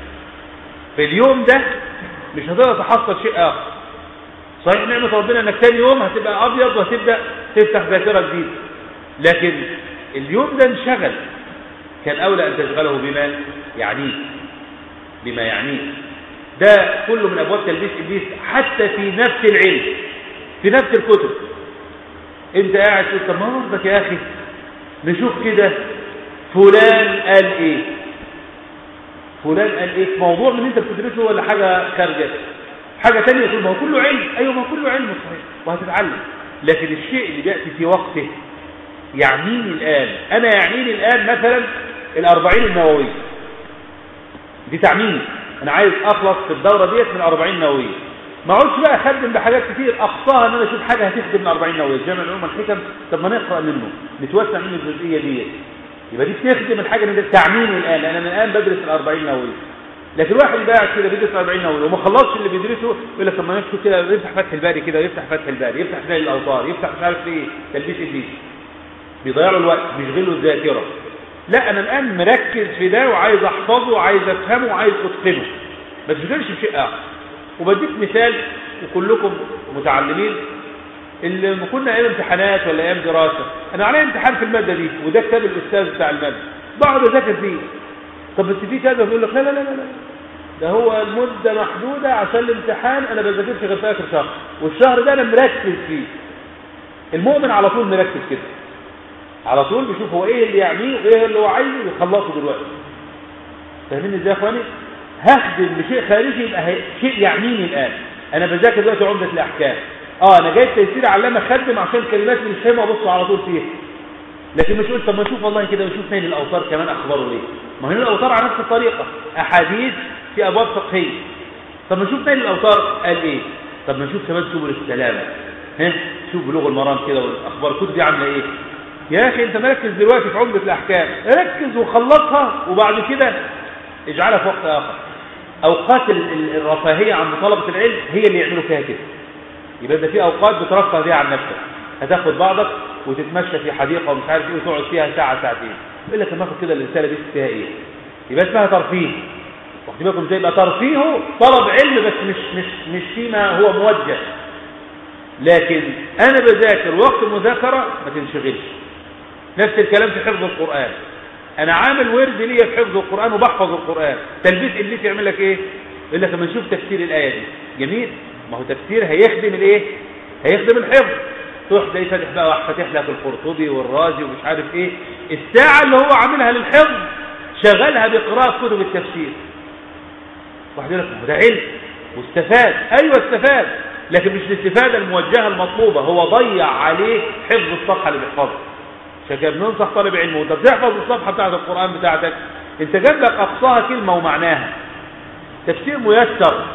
في اليوم ده مش هتقدر تحصل شيء اخر صحيح نعمة ربنا انك تاني يوم هتبقى ابيض وهتبدا تفتح ذاكره جديده لكن اليوم ده انشغل كان اولى ان تشغله بما يعنيك بما يعنيك ده كله من ابواب تلبيس ابليس حتى في نفس العلم في نفس الكتب انت قاعد تقول طب ما قصدك يا اخي نشوف كده فلان قال ايه فلان قال ايه موضوع من انت بتدرسه ولا حاجه خارجه حاجه ثانيه تقول ما هو كله علم ايوه ما هو كله علم صحيح وهتتعلم لكن الشيء اللي بياتي في وقته يعنيني الان انا يعنيني الان مثلا الأربعين النوويه دي تعنيني انا عايز اخلص في الدوره ديت من 40 نوويه ما اقعدش بقى اخدم بحاجات كتير اقصاها ان انا اشوف حاجه هتخدم من 40 نوويه جامع العلوم والحكم طب ما نقرا منه نتوسع منه الجزئيه ديت يبقى دي بتخدم الحاجه اللي تعنيني الان انا من الان بدرس ال 40 نوويه لكن واحد قاعد كده بيدرس 40 نوويه وما خلصش اللي بيدرسه يقول لك طب ما نشوف كده يفتح فتح الباري كده يفتح فتح الباري يفتح نيل الاوطار يفتح مش عارف ايه تلبيس ابليس بيضيع له الوقت بيشغله الذاكره لا انا الان مركز في ده وعايز احفظه وعايز افهمه وعايز اتقنه ما تشغلش بشيء اخر وبديك مثال وكلكم متعلمين اللي لما كنا ايام امتحانات ولا ايام دراسه انا عليا امتحان في الماده دي وده كتاب الاستاذ بتاع الماده بقعد اذاكر فيه طب بس في كذا بيقول لك لا لا لا لا ده هو المده محدوده عشان الامتحان انا ما بذاكرش غير في اخر شهر والشهر ده انا مركز فيه المؤمن على طول مركز كده على طول بيشوف هو ايه اللي يعنيه وايه اللي هو عايزه ويخلصه دلوقتي فاهمين ازاي يا اخواني هخدم بشيء خارجي يبقى شيء يعنيني الان انا بذاكر دلوقتي عمده الاحكام اه انا جاي تيسير علامه اخدم عشان كلمات مش فاهمها ابص على طول فيها لكن مش قلت طب ما نشوف والله كده ونشوف نيل الاوتار كمان اخباره ايه ما هي الاوتار على نفس الطريقه احاديث في ابواب فقهيه طب ما نشوف نيل الاوتار قال ايه طب ما نشوف كمان سبل السلامه ها شوف بلوغ المرام كده والاخبار الكتب دي عامله ايه يا اخي انت مركز دلوقتي في عمده الاحكام ركز وخلصها وبعد كده اجعلها في وقت اخر اوقات الرفاهيه عند طلبه العلم هي اللي يعملوا فيها كده يبقى ده في اوقات بترفه فيها عن نفسك هتاخد بعضك وتتمشى في حديقه ومش عارف ايه وتقعد فيها ساعه ساعتين يقول لك لما اخد كده الرساله دي فيها ايه يبقى اسمها ترفيه واخد بالكم ازاي يبقى ترفيهه طلب علم بس مش مش مش فيما هو موجه لكن انا بذاكر وقت المذاكره ما تنشغلش نفس الكلام في حفظ القران انا عامل ورد ليا في حفظ القران وبحفظ القران تلبيس ابليس يعمل لك ايه يقول لك اما نشوف تفسير الايه دي جميل ما هو تفسير هيخدم الايه هيخدم الحفظ تروح زي فاتح بقى فاتح لك القرطبي والرازي ومش عارف ايه الساعه اللي هو عاملها للحفظ شغلها بقراءه كتب التفسير واحد يقول لك ده علم واستفاد ايوه استفاد لكن مش الاستفاده الموجهه المطلوبه هو ضيع عليه حفظ الصفحه اللي بيحفظها عشان كده بننصح طالب علم وانت بتحفظ الصفحه بتاعت القران بتاعتك انت جنبك اقصاها كلمه ومعناها تفسير ميسر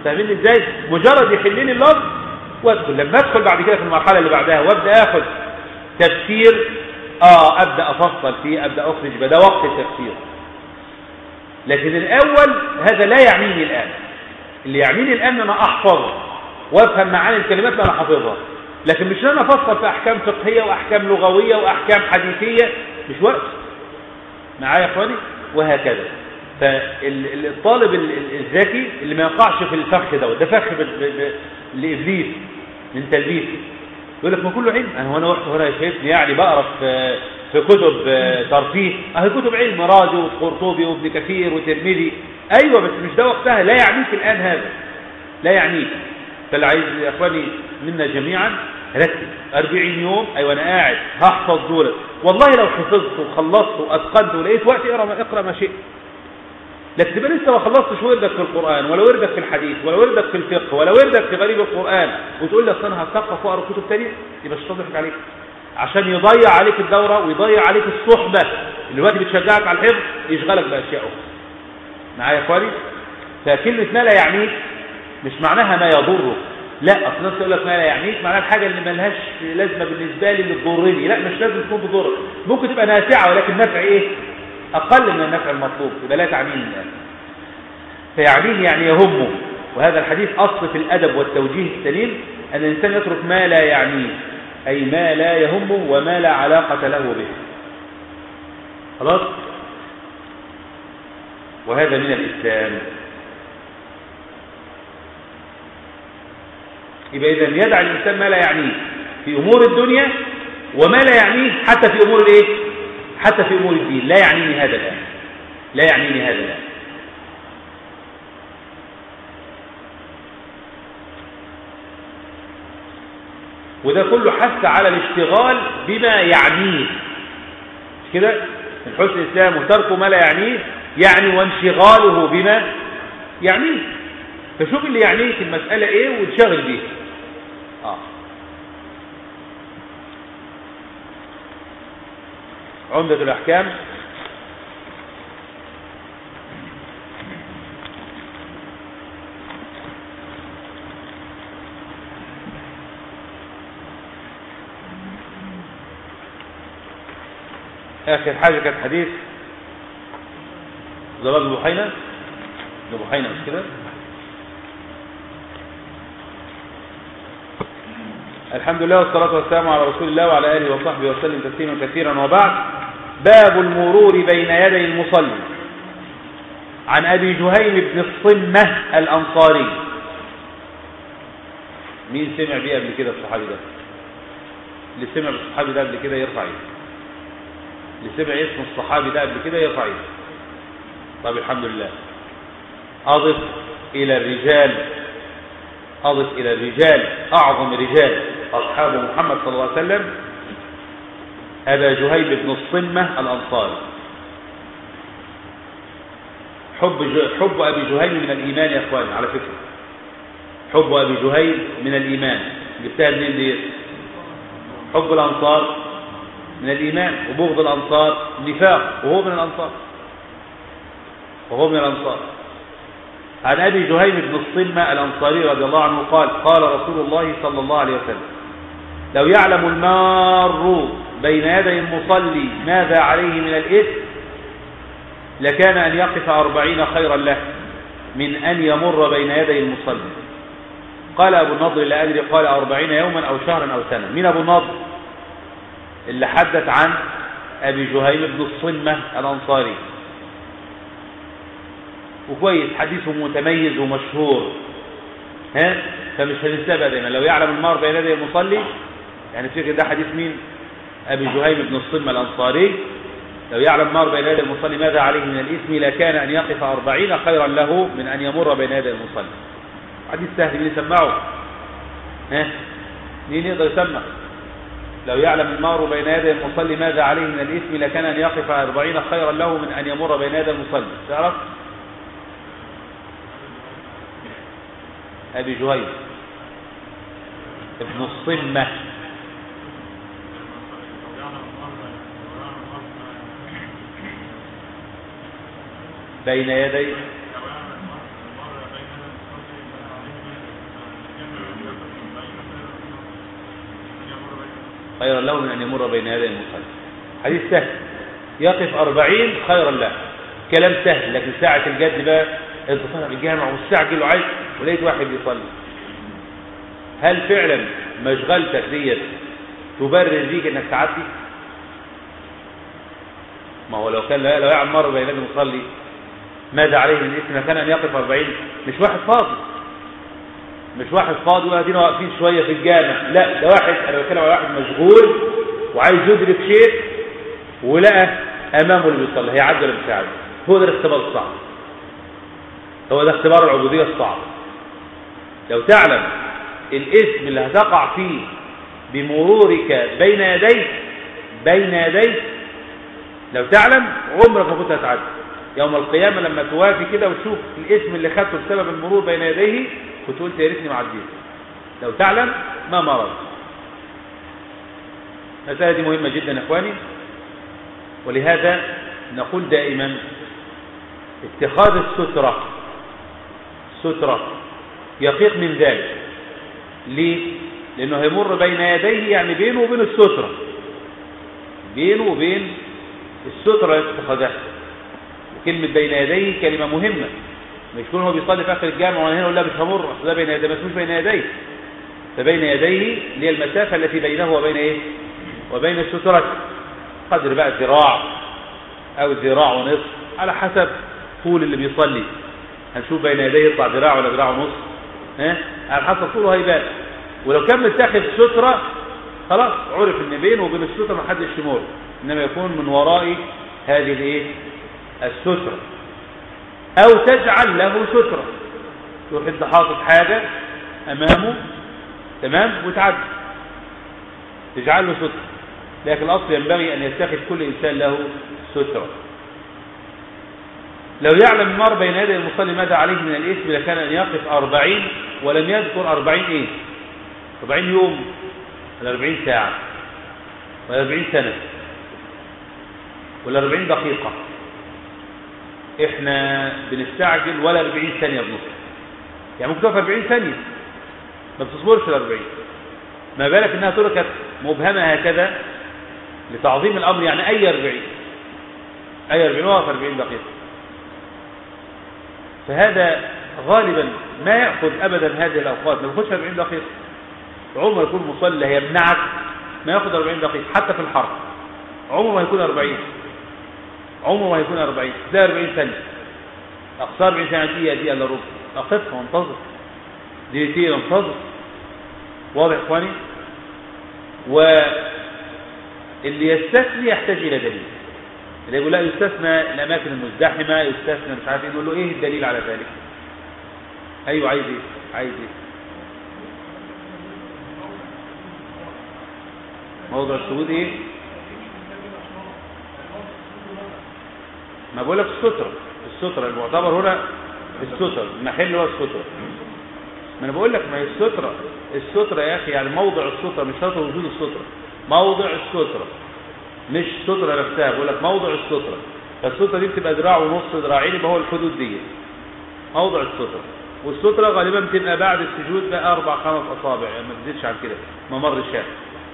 فاهمين ازاي مجرد يحل لي اللفظ وادخل لما ادخل بعد كده في المرحله اللي بعدها وابدا اخذ تفسير اه ابدا افصل فيه ابدا اخرج بدا وقت التفسير لكن الاول هذا لا يعنيني الان اللي يعنيني الان ان انا احفظ وافهم معاني الكلمات اللي انا حافظها لكن مش انا افصل في احكام فقهيه واحكام لغويه واحكام حديثيه مش وقت معايا يا اخواني وهكذا فالطالب الذكي اللي ما يقعش في الفخ ده ده فخ لابليس من تلبيس يقول لك ما كله علم انا وانا وقت هنا شايفني يعني بقرا في في كتب ترفيه اهي كتب علم رازي والقرطبي وابن كثير وترمذي ايوه بس مش ده وقتها لا يعنيك الان هذا لا يعنيك فاللي عايز يا اخواني منا جميعا ركز 40 يوم ايوه انا قاعد هحفظ دول والله لو حفظت وخلصت واتقنت ولقيت وقت اقرا اقرا ما شئت لكن تبقى لسه ما خلصتش وردك في القرآن ولا وردك في الحديث ولا وردك في الفقه ولا وردك في غريب القرآن وتقول لي اصل انا هثقف واقرا كتب تانية يبقى مش تضحك عليك عشان يضيع عليك الدورة ويضيع عليك الصحبة اللي دلوقتي بتشجعك على الحفظ يشغلك بأشياء أخرى معايا يا اخواني فكلمة ما لا يعنيك مش معناها ما يضرك لا اصل الناس تقول لك ما لا يعنيك معناها الحاجة اللي ملهاش لازمة بالنسبة لي اللي تضرني لا مش لازم تكون تضرك ممكن تبقى نافعة ولكن نفع ايه أقل من النفع المطلوب يبقى لا تعنيه الآن فيعنيه يعني يهمه وهذا الحديث أصل في الأدب والتوجيه السليم أن الإنسان يترك ما لا يعنيه أي ما لا يهمه وما لا علاقة له به خلاص وهذا من الإسلام يبقى إذا يدع الإنسان ما لا يعنيه في أمور الدنيا وما لا يعنيه حتى في أمور الإيه؟ حتى في أمور الدين لا يعنيني هذا الآن لا يعنيني هذا الآن وده كله حث على الاشتغال بما يعنيه مش كده من حسن الإسلام وترك ما لا يعنيه يعني وانشغاله بما يعنيه فشوف اللي يعنيك المسألة ايه وتشغل بيه آه. عمدة الأحكام آخر حاجة كانت حديث زباد بحينة بحينة مش كده الحمد لله والصلاة والسلام على رسول الله وعلى آله وصحبه وسلم تسليما كثيرا وبعد باب المرور بين يدي المصلي عن أبي جهيم بن الصمة الأنصاري مين سمع بيه قبل كده الصحابي ده اللي سمع بالصحابي ده قبل كده يرفع ايده اللي سمع اسم الصحابي ده قبل كده يرفع ايده طيب الحمد لله أضف إلى الرجال أضف إلى الرجال أعظم رجال أصحاب محمد صلى الله عليه وسلم أبا جهيب بن الصمة الأنصاري حب حب أبي جهيب من الإيمان يا أخواني على فكرة حب أبي جهيب من الإيمان جبتها منين دي حب الأنصار من الإيمان وبغض الأنصار نفاق وهو من الأنصار وهو من الأنصار عن أبي جهيم بن الصمة الأنصاري رضي الله عنه قال قال رسول الله صلى الله عليه وسلم لو يعلم المار بين يدي المصلي ماذا عليه من الإثم لكان أن يقف أربعين خيرا له من أن يمر بين يدي المصلي قال أبو النضر لا أدري قال أربعين يوما أو شهرا أو سنة من أبو النضر اللي حدث عن أبي جهيم بن الصمة الأنصاري وكويس حديثه متميز ومشهور ها فمش هننساه دايما لو يعلم المار بين يدي المصلي يعني فكر ده حديث مين ابي جهيم بن الصمة الانصاري لو يعلم المار بين يدي المصلي ماذا عليه من الاثم لكان ان يقف أربعين خيرا له من ان يمر بين يدي المصلي حديث سهل مين يسمعه ها مين يقدر يسمع لو يعلم المار بين يدي المصلي ماذا عليه من الاثم لكان ان يقف أربعين خيرا له من ان يمر بين يدي المصلي تعرف أبي جهيم ابن الصمة بين يدي خيرا له من أن يمر بين يدي المصلي حديث سهل يقف أربعين خيرا له كلام سهل لكن ساعة الجد بقى انت طالع الجامع ومستعجل وعايز ولقيت واحد بيصلي هل فعلا مشغلتك ديت تبرر ليك انك تعدي ما هو لو كان لو يعمل مر بين يدي المصلي ماذا عليه من اسم كان ان يقف 40 مش واحد فاضي مش واحد فاضي وادينا واقفين شويه في الجامع لا ده واحد انا بتكلم على واحد مشغول وعايز يدرك شيء ولقى امامه اللي بيصلي هيعدي ولا مش هيعدي هو ده الاختبار الصعب هو ده اختبار العبوديه الصعب لو تعلم الاسم اللي هتقع فيه بمرورك بين يديك بين يديك لو تعلم عمرك ما كنت هتعدي يوم القيامة لما توافي كده وتشوف الاسم اللي خدته بسبب المرور بين يديه كنت قلت يا ريتني ما عديت لو تعلم ما مرض المسألة دي مهمة جدا يا اخواني ولهذا نقول دائما اتخاذ السترة سترة يقيق من ذلك ليه؟ لأنه هيمر بين يديه يعني بينه وبين السترة بينه وبين السترة اتخذها كلمة بين يديه كلمة مهمة مش يكون هو بيصلي في آخر الجامع وانا هنا ولا مش همر اصل ده بين يديه بس مش بين يديه فبين يديه اللي هي المسافة التي بينه وبين ايه وبين السترة قدر بقى ذراع او ذراع ونصف على حسب طول اللي بيصلي هنشوف بين يديه يطلع ذراع ولا ذراع ونصف ها على حسب طوله هيبان ولو كان متاخد سترة خلاص عرف ان بينه وبين السترة ما حدش يمر انما يكون من وراء هذه الايه السترة او تجعل له سترة تروح انت حاطط حاجة امامه تمام وتعدي تجعل له سترة لكن الاصل ينبغي ان يتخذ كل انسان له سترة لو يعلم المرء بين يدي المصلي ماذا عليه من الاسم لكان ان يقف أربعين ولم يذكر أربعين ايه أربعين يوم ولا أربعين ساعة ولا أربعين سنة ولا 40 دقيقة احنا بنستعجل ولا 40 ثانية بنص يعني ممكن تقف 40 ثانية ما بتصبرش ال 40 ما بالك انها تركت مبهمة هكذا لتعظيم الامر يعني اي 40 اي 40 وقف 40 دقيقة فهذا غالبا ما يأخذ ابدا هذه الاوقات ما بياخدش 40 دقيقة عمر يكون مصلي هيمنعك ما ياخذ 40 دقيقة حتى في الحرب عمره ما يكون 40 عمره ما هيكون 40 ده 40 ثانية أقصى 40 ثانية دقيقة دقيقة إلا ربع أقفها وانتظر دقيقتين انتظر واضح إخواني واللي يستثني يحتاج إلى دليل اللي يقول لا يستثنى الأماكن المزدحمة يستثنى مش عارف ايه نقول له إيه الدليل على ذلك أيوه عايز إيه عايز إيه موضع السجود إيه ما بقول لك السترة السترة المعتبر هنا السترة المحل هو السترة ما انا بقول لك ما هي السترة السترة يا اخي يعني موضع السترة مش شرط وجود السترة موضع السترة مش السترة نفسها بقول لك موضع السترة فالسترة دي بتبقى ذراع ونص ذراعين يبقى هو الحدود دي موضع السترة والسترة غالبا بتبقى بعد السجود بقى اربع خمس اصابع يعني ما تزيدش عن كده ممر شاف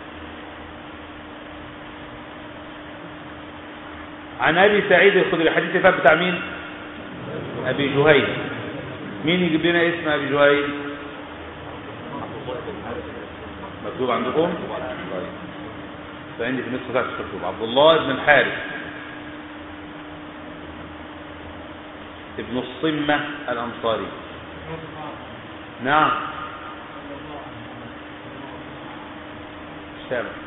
عن ابي سعيد الخدري الحديث اللي فات بتاع مين ابي جهيل مين يجيب لنا اسم ابي جهيل مكتوب عندكم فعندي في النسخه بتاعتي مكتوب عبد الله بن الحارث ابن الصمة الأنصاري نعم الشابه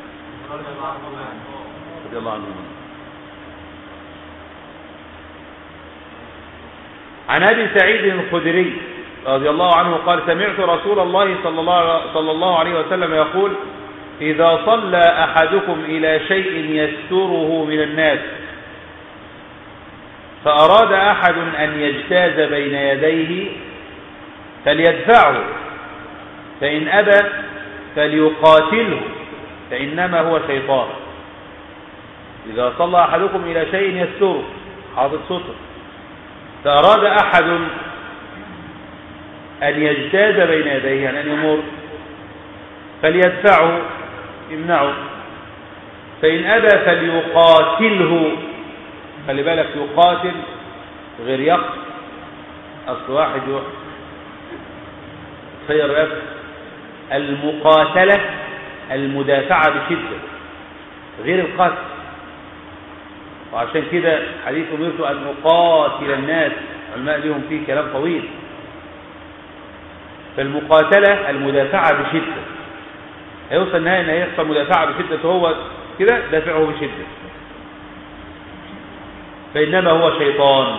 رضي الله عنه عن ابي سعيد الخدري رضي الله عنه قال سمعت رسول الله صلى الله, صلى الله عليه وسلم يقول إذا صلى أحدكم إلى شيء يستره من الناس فأراد أحد أن يجتاز بين يديه فليدفعه فإن أبى فليقاتله فإنما هو شيطان إذا صلى أحدكم إلى شيء يستره حاطط سطر فأراد أحد أن يجتاز بين يديه يعني أن يمر فليدفعه يمنعه فإن أبى فليقاتله خلي بالك يقاتل غير يقتل أصل واحد يقتل خير يقتل المقاتلة المدافعة بشدة غير القتل وعشان كده حديث أمرت أن أقاتل الناس علماء لهم فيه كلام طويل فالمقاتلة المدافعة بشدة هيوصل النهاية ان هيحصل مدافعة بشدة هو كده دافعه بشدة فإنما هو شيطان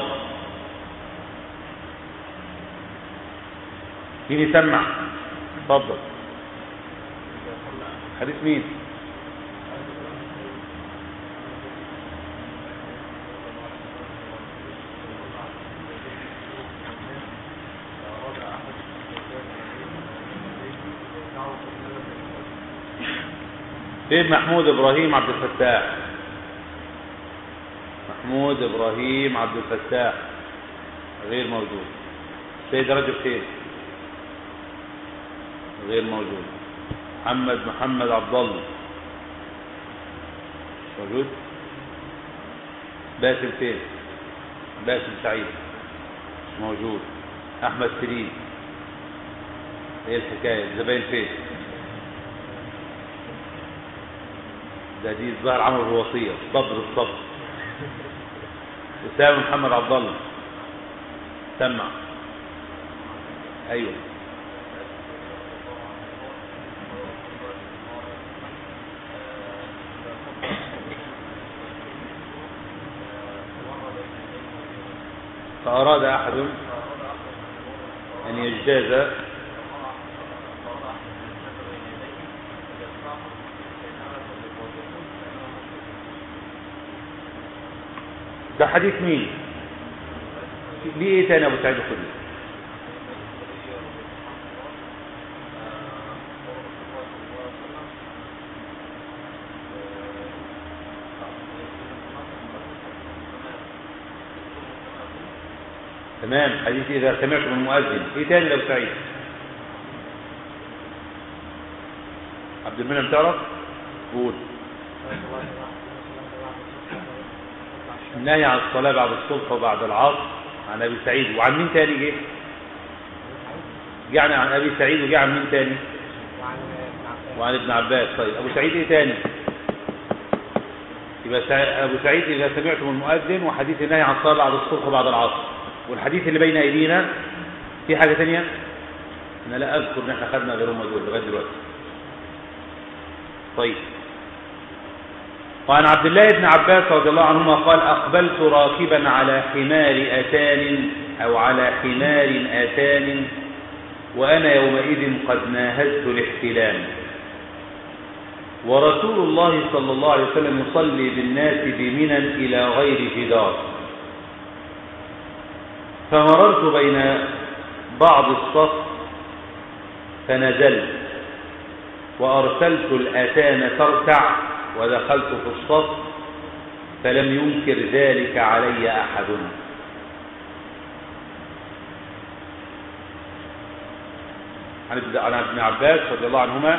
مين يسمع اتفضل حديث مين سيد محمود ابراهيم عبد الفتاح محمود ابراهيم عبد الفتاح غير موجود سيد رجب خير غير موجود محمد محمد عبد الله موجود باسم فين باسم سعيد مش موجود احمد سليم ايه الحكايه الزباين فين ده دي الظاهر عمل الوصيه الصبر الصبر اسامه محمد عبد الله سمع ايوه فأراد أحد أن يجتاز ده حديث مين ليه ايه تاني ابو سعيد الخدري تمام حديث اذا سمعتم المؤذن ايه تاني لابو سعيد عبد المنعم تعرف قول النهي عن الصلاة بعد الصبح وبعد العصر عن أبي سعيد وعن مين تاني جه يعني عن أبي سعيد وجه عن مين تاني وعن ابن عباس طيب أبو سعيد إيه تاني يبقى سع- أبو سعيد إذا سمعتم المؤذن وحديث النهي عن الصلاة بعد الصبح وبعد العصر والحديث اللي بين أيدينا في حاجة تانية أنا لا أذكر إن إحنا خدنا غيرهم دول لغاية دلوقتي طيب وعن عبد الله بن عباس رضي الله عنهما قال أقبلت راكبا على حمار أتان أو على حمار آتان وأنا يومئذ قد ناهزت الاحتلام ورسول الله صلى الله عليه وسلم يصلي بالناس بمنى إلى غير جدار فمررت بين بعض الصف فنزلت وأرسلت الأتان ترتع ودخلت في الصف فلم ينكر ذلك علي أحد عن ابن- عن ابن عباس رضي الله عنهما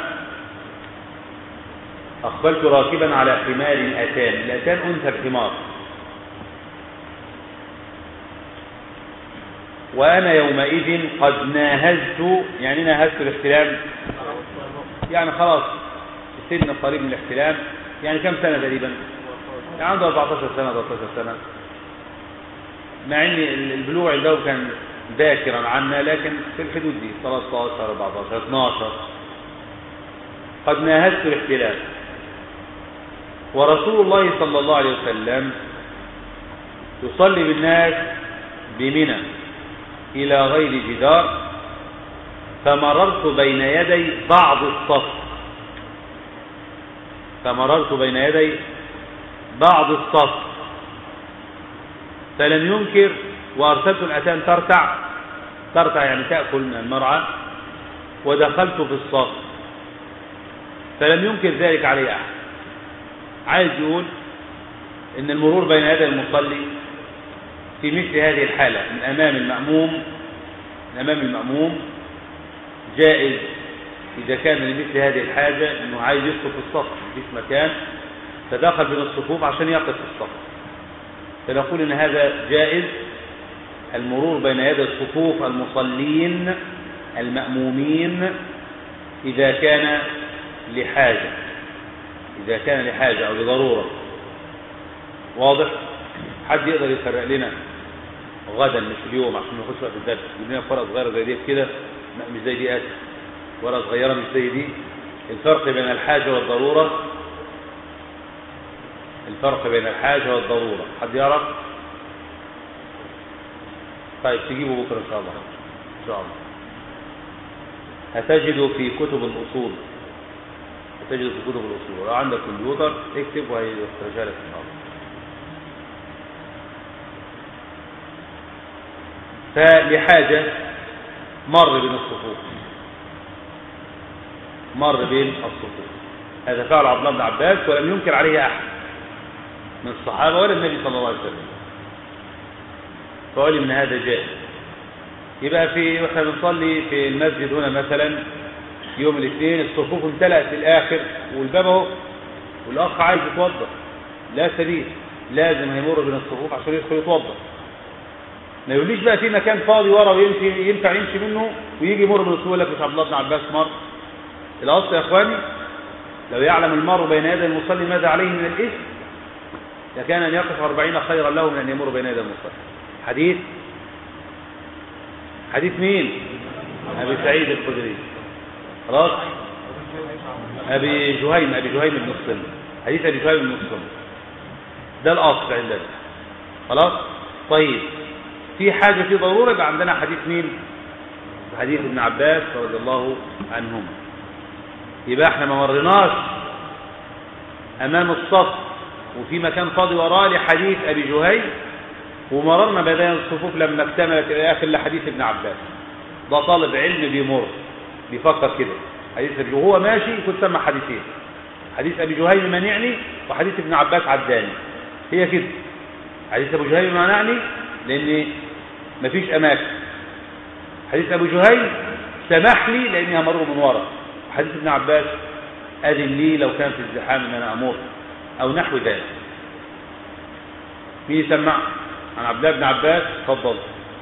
أقبلت راكبا على حمار أتان الأتان أنثى الحمار وأنا يومئذ قد ناهزت يعني ناهزت الاحتلام يعني خلاص السن قريب من الاحتلام يعني كم سنة تقريبا يعني عنده 14 سنة 13 سنة مع ان البلوغ عنده كان ذاكرا عنا لكن في الحدود دي 13 14 12 قد ناهزت الاحتلام ورسول الله صلى الله عليه وسلم يصلي بالناس بمنى إلى غير جدار فمررت بين يدي بعض الصف فمررت بين يدي بعض الصف فلم ينكر وأرسلت الأتان ترتع ترتع يعني تأكل من المرعى ودخلت في الصف فلم ينكر ذلك علي أحد عايز يقول ان المرور بين يدي المصلي في مثل هذه الحالة من أمام المأموم من أمام المأموم جائز إذا كان لمثل هذه الحاجة أنه عايز يدخل في الصف مفيش مكان تدخل بين الصفوف عشان يقف في الصف فنقول ان هذا جائز المرور بين يدي الصفوف المصلين المأمومين إذا كان لحاجة إذا كان لحاجة أو لضرورة واضح حد يقدر يفرق لنا غدا مش اليوم عشان نخش وقت الدرس يجيب لنا ورقه صغيره زي دي كده لا مش زي دي اسف ورقه صغيره مش زي دي الفرق بين الحاجه والضروره الفرق بين الحاجه والضروره حد يعرف طيب تجيبه بكره ان شاء الله ان شاء الله هتجده في كتب الاصول هتجده في كتب الاصول ولو عندك كمبيوتر اكتب وهيسترجع لك ان شاء الله فلحاجة مر بين الصفوف مر بين الصفوف هذا فعل عبد الله بن عباس ولم ينكر عليه أحد من الصحابة ولا النبي صلى الله عليه وسلم فقال من هذا جائز يبقى في واحنا بنصلي في المسجد هنا مثلا يوم الاثنين الصفوف امتلأت للآخر والباب اهو والأخ عايز يتوضا لا سبيل لازم هيمر بين الصفوف عشان يدخل يتوضا ما يقوليش بقى في مكان فاضي ورا ويمشي ينفع يمشي منه ويجي يمر من الصفوف لك مش عبد الله بن عباس مر الاصل يا اخواني لو يعلم المرء بين يدي المصلي ماذا عليه من الاثم لكان ان يقف أربعين خيرا له من ان يمر بين يدي المصلي حديث حديث مين ابي سعيد الخدري خلاص ابي جهيم ابي جهيم بن الصلب حديث ابي جهيم بن الصلب ده الاصل عندنا خلاص طيب في حاجة في ضرورة يبقى عندنا حديث مين حديث ابن عباس رضي الله عنهما يبقى احنا ما مرناش امام الصف وفي مكان فاضي وراه لحديث ابي جهيم ومررنا بين الصفوف لما اكتملت الى اخر لحديث ابن عباس ده طالب علم بيمر بيفكر كده حديث ابي وهو ماشي يكون سمع حديثين حديث ابي جهيم منعني وحديث ابن عباس عداني هي كده حديث ابو جهيم منعني لان مفيش اماكن حديث ابو جهيم سمح لي لاني همر من ورا حديث ابن عباس اذن لي لو كان في الزحام ان انا امر او نحو ذلك مين يسمع عن عبد الله بن عباس تفضل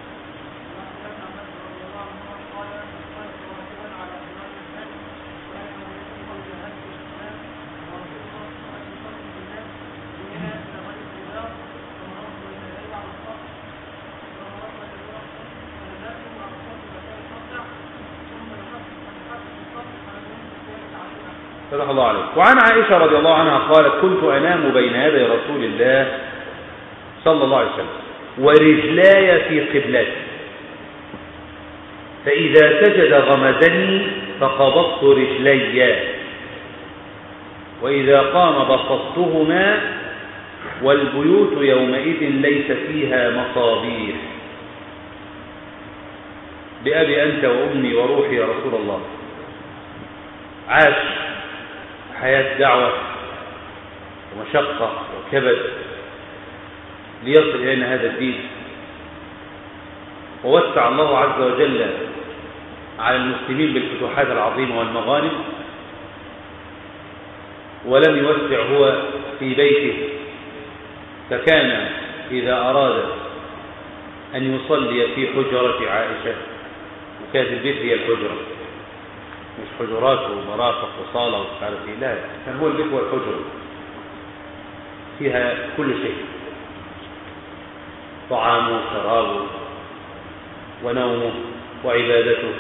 فتح الله عليك وعن عائشة رضي الله عنها قالت كنت أنام بين يدي رسول الله صلى الله عليه وسلم ورجلاي في قبلتي فإذا سجد غمزني فقبضت رجلي وإذا قام بسطتهما والبيوت يومئذ ليس فيها مصابيح بأبي أنت وأمي وروحي يا رسول الله عاش حياة دعوة ومشقة وكبد ليصل إلينا هذا الدين ووسع الله عز وجل على المسلمين بالفتوحات العظيمة والمغانم ولم يوسع هو في بيته فكان إذا أراد أن يصلي في حجرة عائشة وكانت البيت هي الحجرة مش حجرات ومرافق وصالة ومش عارف ايه لا كان هو البيت هو الحجرة فيها كل شيء طعامه وشرابه ونومه وعبادته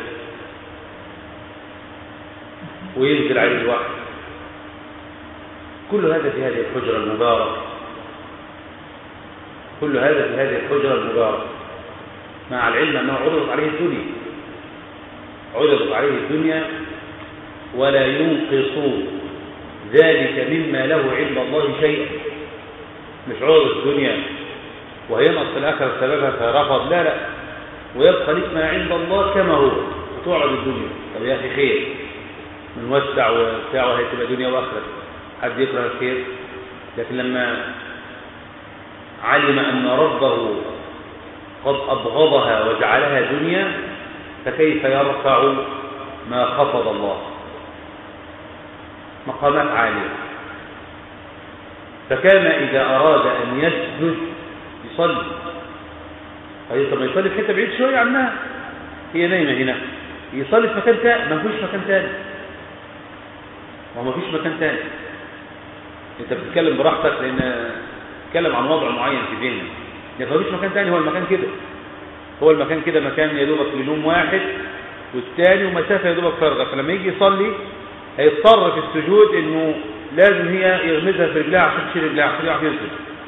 وينزل عليه الوحي كل هذا في هذه الحجرة المباركة كل هذا في هذه الحجرة المباركة مع العلم أنه عرضت عليه الدنيا عرضت عليه الدنيا ولا ينقص ذلك مما له عند الله شيئا مش عرض الدنيا وهينقص في الآخرة سببها فرفض لا لا ويبقى لك ما عند الله كما هو وتعرض الدنيا طب يا أخي خير من وسع وبتاع وهي تبقى دنيا وآخرة حد يكره الخير لكن لما علم أن ربه قد أبغضها وجعلها دنيا فكيف يرفع ما خفض الله مقامات عالية فكان إذا أراد أن يسجد يصلي هي طب ما يصلي في حتة بعيد شوية عنها هي نايمة هنا يصلي في مكان تاني ما فيش مكان تاني ما فيش مكان تاني انت بتتكلم براحتك لان تتكلم عن وضع معين في ذهنك ما فيش مكان تاني هو المكان كده هو المكان كده مكان يا دوبك لنوم واحد والتاني ومسافه يا دوبك فارغه فلما يجي يصلي هيضطر في السجود انه لازم هي يغمزها في رجلها عشان تشيل رجلها عشان يعرف يسجد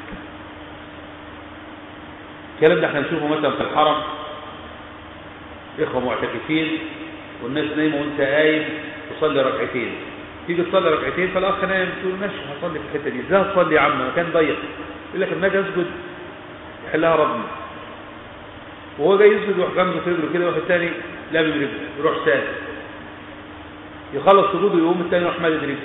الكلام ده احنا نشوفه مثلا في الحرم اخوه معتكفين والناس نايمه وانت قايم تصلي ركعتين تيجي تصلي ركعتين فالاخ نايم تقول ماشي هصلي في الحته دي ازاي هتصلي يا عم مكان ضيق يقول لك لما اجي اسجد يحلها ربنا وهو جاي يسجد يروح جنبه في رجله كده واحد تاني لامم رجله يروح ساجد يخلص سجوده يقوم التاني يروح مادد رجله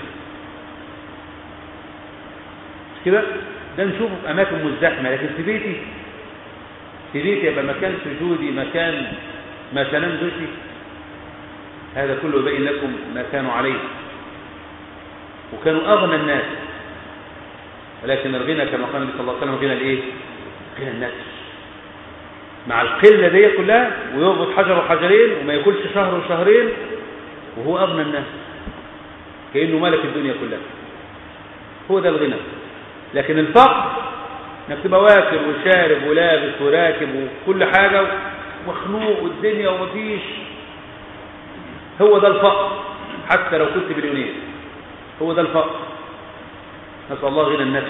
مش كده ده نشوفه في اماكن مزدحمه لكن في بيتي في بيتي يبقى مكان سجودي مكان ما تنام زوجتي هذا كله يبين لكم ما كانوا عليه وكانوا اغنى الناس ولكن الغنى كما قال النبي صلى الله عليه وسلم غنى الايه غنى الناس مع القله دي كلها ويربط حجر وحجرين وما ياكلش شهر وشهرين وهو اغنى الناس كانه ملك الدنيا كلها هو ده الغنى لكن الفقر انك تبقى واكل وشارب ولابس وراكب وكل حاجه ومخنوق والدنيا ومفيش هو ده الفقر حتى لو كنت مليونير هو ده الفقر نسال الله غنى النفس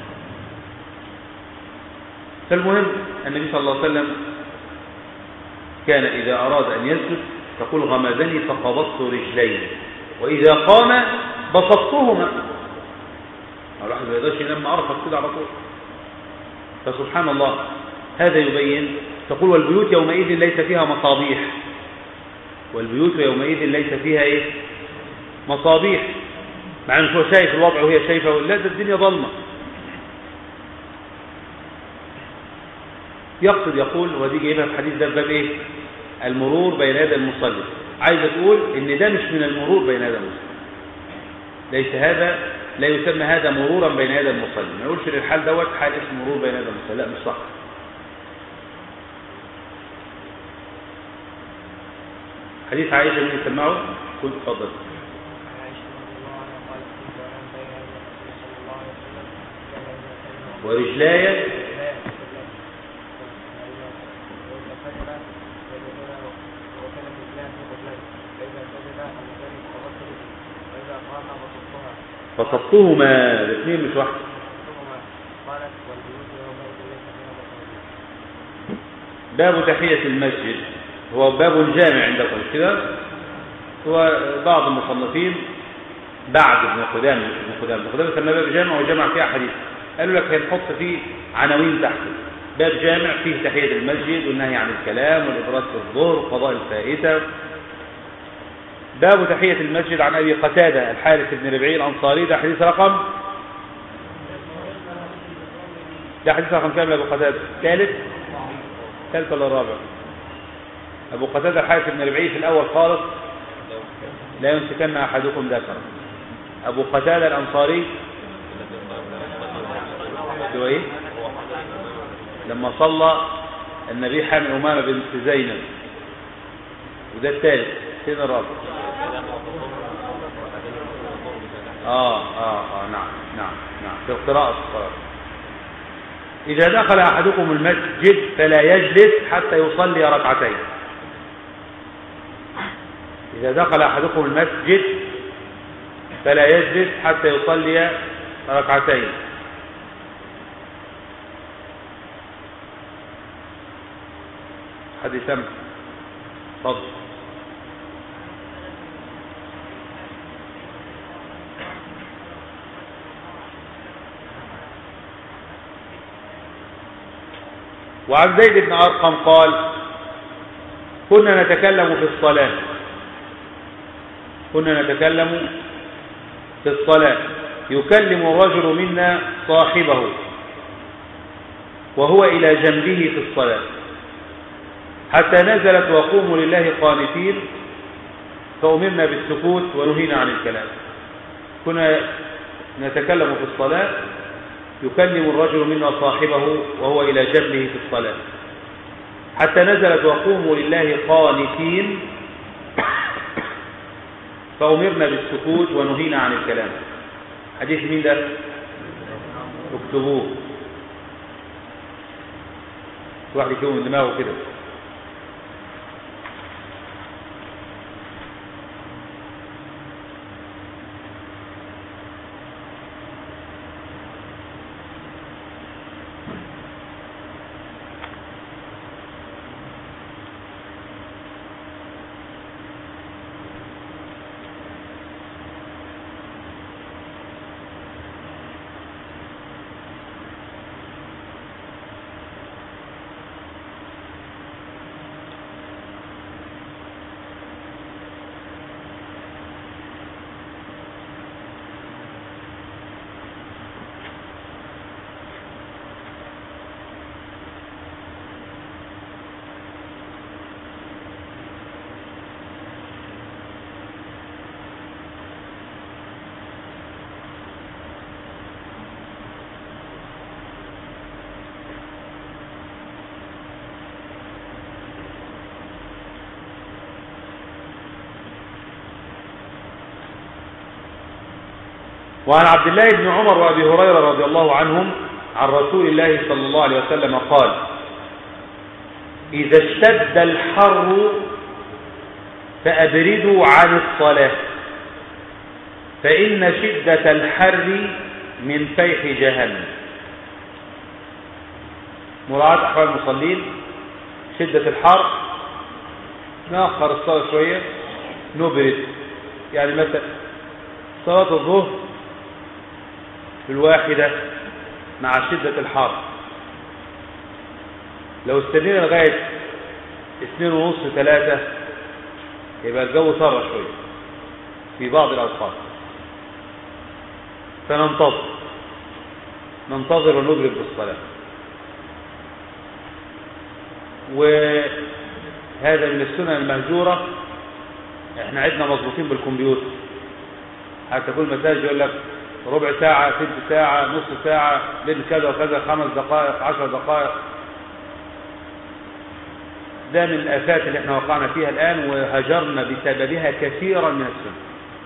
فالمهم النبي صلى الله عليه وسلم كان إذا أراد أن يسجد تقول غمزني فقبضت رجلي وإذا قام بسطتهما الواحد ما يقدرش ينام أرفق كده على طول فسبحان الله هذا يبين تقول والبيوت يومئذ ليس فيها مصابيح والبيوت يومئذ ليس فيها ايه مصابيح مع انه هو شايف الوضع وهي شايفه لا ده الدنيا ظلمه يقصد يقول ودي جايبها في حديث ده في باب ايه المرور بين يدي المصلي عايزه تقول ان ده مش من المرور بين يدي المصلي ليس هذا لا يسمى هذا مرورا بين يدي المصلي ما يقولش للحال دوت حال اسمه مرور بين يدي المصلي لا مش صح حديث عائشة من يسمعه كنت تفضل ورجلاي فصبتهما الاثنين مش واحد باب تحية المسجد هو باب جامع عندكم كده هو بعض المصنفين بعد ابن قدام ابن قدام ابن قدام سماه باب جامع وجمع فيه احاديث قالوا لك هنحط فيه عناوين تحته باب جامع فيه تحية المسجد والنهي عن الكلام والإبراز في الظهر وقضاء الفائتة باب تحية المسجد عن أبي قتادة الحارث بن ربعي الأنصاري ده حديث رقم ده حديث رقم كام لأبو قتادة ثالث ثالث ولا الرابع أبو قتادة الحارث بن ربعي في الأول خالص لا يمسكن أحدكم ذكرا أبو قتادة الأنصاري هو إيه لما صلى النبي حامل أمامة بنت زينب وده الثالث فين الرابع آه آه آه نعم نعم نعم في القراءة في القراءة إذا دخل أحدكم المسجد فلا يجلس حتى يصلي ركعتين إذا دخل أحدكم المسجد فلا يجلس حتى يصلي ركعتين حد يسمع تفضل وعن زيد بن أرقم قال كنا نتكلم في الصلاة كنا نتكلم في الصلاة يكلم الرجل منا صاحبه وهو إلى جنبه في الصلاة حتى نزلت وقوموا لله قانتين فأمرنا بالسكوت ونهينا عن الكلام كنا نتكلم في الصلاة يكلم الرجل منا صاحبه وهو إلى جنبه في الصلاة حتى نزلت وقوموا لله قانتين فأمرنا بالسكوت ونهينا عن الكلام حديث مين ده اكتبوه واحد يكون من دماغه كده وعن عبد الله بن عمر وابي هريره رضي الله عنهم عن رسول الله صلى الله عليه وسلم قال اذا اشتد الحر فابردوا عن الصلاه فان شده الحر من فيح جهنم مراعاه احوال المصلين شده الحر ناخر الصلاه شويه نبرد يعني مثلا صلاه الظهر في الواحدة مع شدة الحر لو استنينا لغاية اثنين ونص ثلاثة يبقى الجو طرى شوية في بعض الأوقات فننتظر ننتظر ونبرد بالصلاة وهذا من السنن المهجورة احنا عدنا مضبوطين بالكمبيوتر حتى كل مساج يقول لك ربع ساعة ست ساعة نص ساعة بين كذا وكذا خمس دقائق عشر دقائق ده من الآفات اللي احنا وقعنا فيها الآن وهجرنا بسببها كثيرا من السنة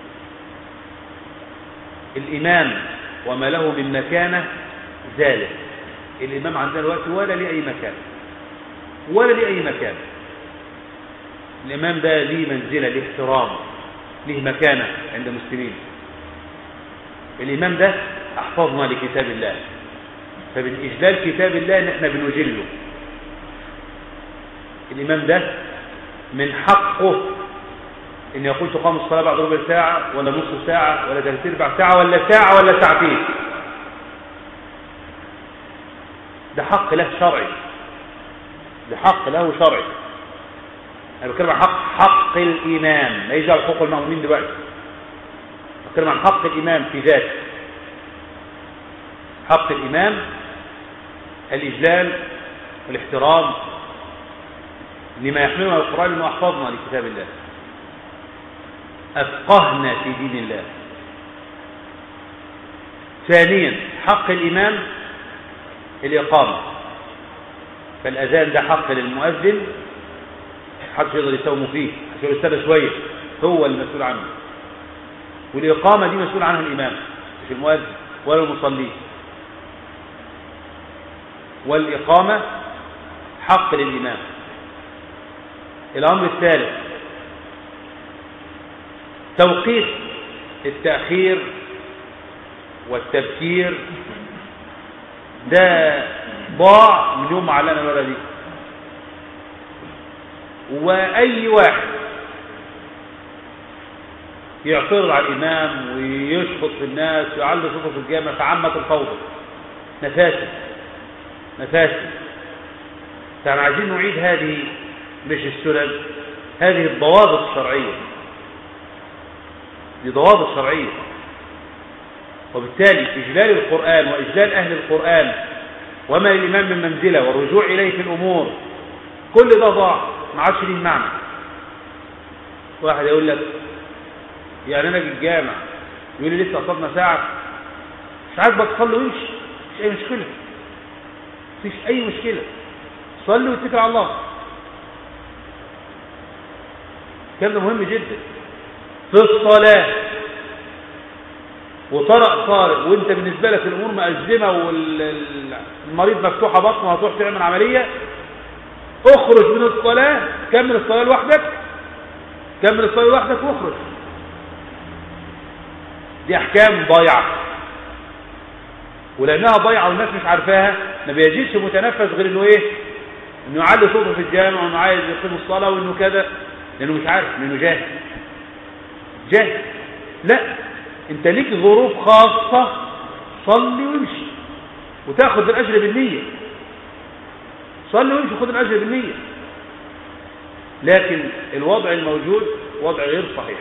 الإمام وما له من مكانة زالت الإمام عندنا دلوقتي ولا ليه أي مكان ولا ليه أي مكان الإمام ده ليه منزلة ليه احترام ليه مكانة عند المسلمين الإمام ده أحفظنا لكتاب الله فمن إجلال كتاب الله إن إحنا بنجله الإمام ده من حقه إن يقول تقام الصلاة بعد ربع ساعة ولا نصف ساعة ولا ثلاث أرباع ساعة ولا ساعة ولا ساعتين ده حق له شرعي ده حق له شرعي أنا بتكلم عن حق حق الإمام ما يجي على حقوق المأمومين دلوقتي بتكلم عن حق الإمام في ذاته حق الإمام الإجلال والاحترام لما يحملنا القرآن أنه أحفظنا لكتاب الله أفقهنا في دين الله ثانيا حق الإمام الإقامة فالأذان ده حق للمؤذن محدش يقدر يساومه فيه عشان يستنى شوية هو المسؤول عنه والإقامة دي مسؤول عنها الإمام مش المؤذن ولا المصلي والإقامة حق للإمام الأمر الثالث توقيت التأخير والتبكير ده ضاع من يوم ما علقنا الورقة دي وأي واحد يعترض على الإمام ويشخط في الناس ويعلي صوته في الجامع فعامة الفوضى نفاسة نفاسة فاحنا عايزين نعيد هذه مش السنن هذه الضوابط الشرعية دي ضوابط شرعية وبالتالي إجلال القرآن وإجلال أهل القرآن وما للإمام من منزلة والرجوع إليه في الأمور كل ده ضاع ما عادش ليه معنى واحد يقول لك يعني أنا في الجامع يقول لي لسه قصدنا ساعة مش عاجبك صلي وامشي مفيش اي مشكله مفيش اي مشكله صلي واتكل على الله الكلام ده مهم جدا في الصلاه وطرق طارق وانت بالنسبه لك الامور مأزمه والمريض مفتوحه بطنه وهتروح تعمل عمليه اخرج من الصلاه كمل الصلاه لوحدك كمل الصلاه لوحدك واخرج دي احكام ضايعه ولانها ضايعه والناس مش عارفاها ما بيجيش متنفس غير انه ايه انه يعلي صوته في الجامع وانه عايز يقيم الصلاه وانه كذا لانه مش عارف لانه جاهل جاهل لا انت ليك ظروف خاصه صلي وامشي وتاخذ الاجر بالنيه صلي وامشي وخذ الاجر بالنيه لكن الوضع الموجود وضع غير صحيح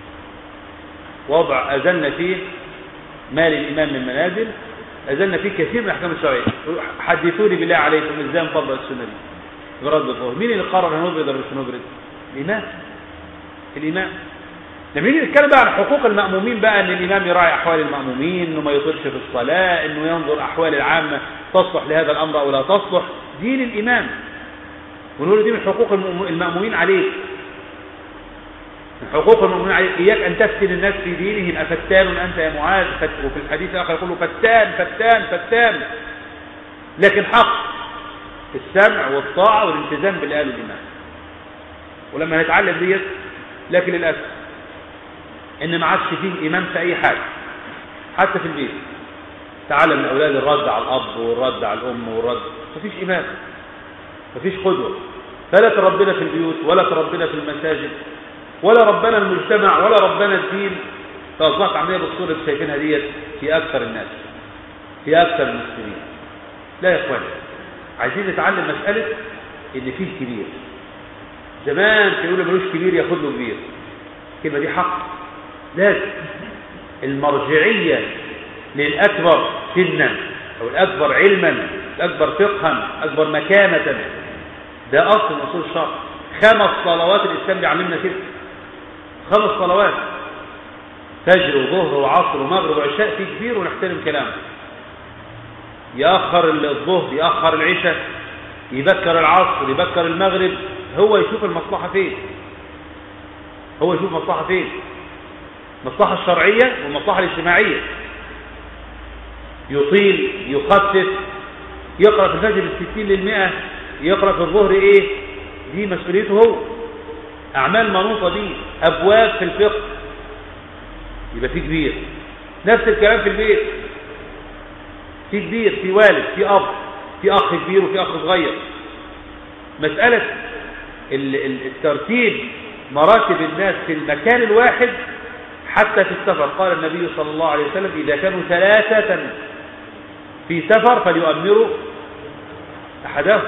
وضع أزلنا فيه ما للإمام من منازل أزلنا فيه كثير من الأحكام الشرعية حدثوني بالله عليكم إزاي نطبق السنة دي برد الظهر مين اللي قرر هنبرد ولا مش هنبرد الإمام الإمام لما نيجي نتكلم بقى عن حقوق المأمومين بقى ان الإمام يراعي أحوال المأمومين انه ما يطيرش في الصلاة انه ينظر أحوال العامة تصلح لهذا الأمر أو لا تصلح دي للإمام ونقول دي من حقوق المأمومين عليك من حقوق المؤمنين عليك إياك أن تفتن الناس في دينهم أفتان أنت يا معاذ وفي الحديث الآخر يقول فتان فتان فتان لكن حق السمع والطاعة والالتزام بالآل الإمام ولما نتعلم ديت لكن للأسف إن ما عادش فيه إمام في أي حاجة حتى في البيت تعلم الأولاد الرد على الأب والرد على الأم والرد مفيش إمام مفيش قدوة فلا تربنا في البيوت ولا تربنا في المساجد ولا ربنا المجتمع ولا ربنا الدين فأصبحت عملية بالصورة اللي شايفينها ديت في أكثر الناس في أكثر المسلمين لا يا إخواني عايزين نتعلم مسألة إن فيه كبير زمان كانوا يقولوا ملوش كبير ياخد له كبير الكلمة دي حق لازم المرجعية للأكبر سنا أو الأكبر علما الأكبر فقها أكبر مكانة ده أصل من أصول الشرع خمس صلوات الإسلام بيعلمنا كده خمس صلوات فجر وظهر وعصر ومغرب وعشاء في كبير ونحترم كلامه يأخر الظهر يأخر العشاء يبكر العصر يبكر المغرب هو يشوف المصلحة فين هو يشوف المصلحة فين المصلحة الشرعية والمصلحة الاجتماعية يطيل يخفف يقرأ في الفجر بالستين للمئة يقرأ في الظهر ايه دي مسؤوليته هو أعمال منوطة دي أبواب في الفقه يبقى في كبير نفس الكلام في البيت في كبير في والد في أب في أخ كبير وفي أخ صغير مسألة الترتيب مراتب الناس في المكان الواحد حتى في السفر قال النبي صلى الله عليه وسلم إذا كانوا ثلاثة في سفر فليؤمروا أحدهم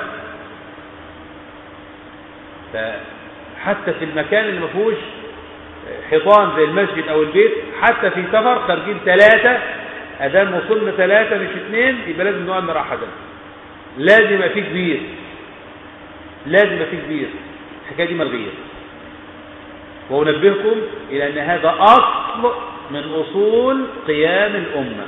حتى في المكان اللي ما فيهوش حيطان زي المسجد او البيت حتى في سفر خارجين ثلاثة ادام وصلنا ثلاثة مش اثنين يبقى لازم نؤمر احدا لازم يبقى في كبير لازم يبقى في كبير الحكايه دي ملغيه وانبهكم الى ان هذا اصل من اصول قيام الامه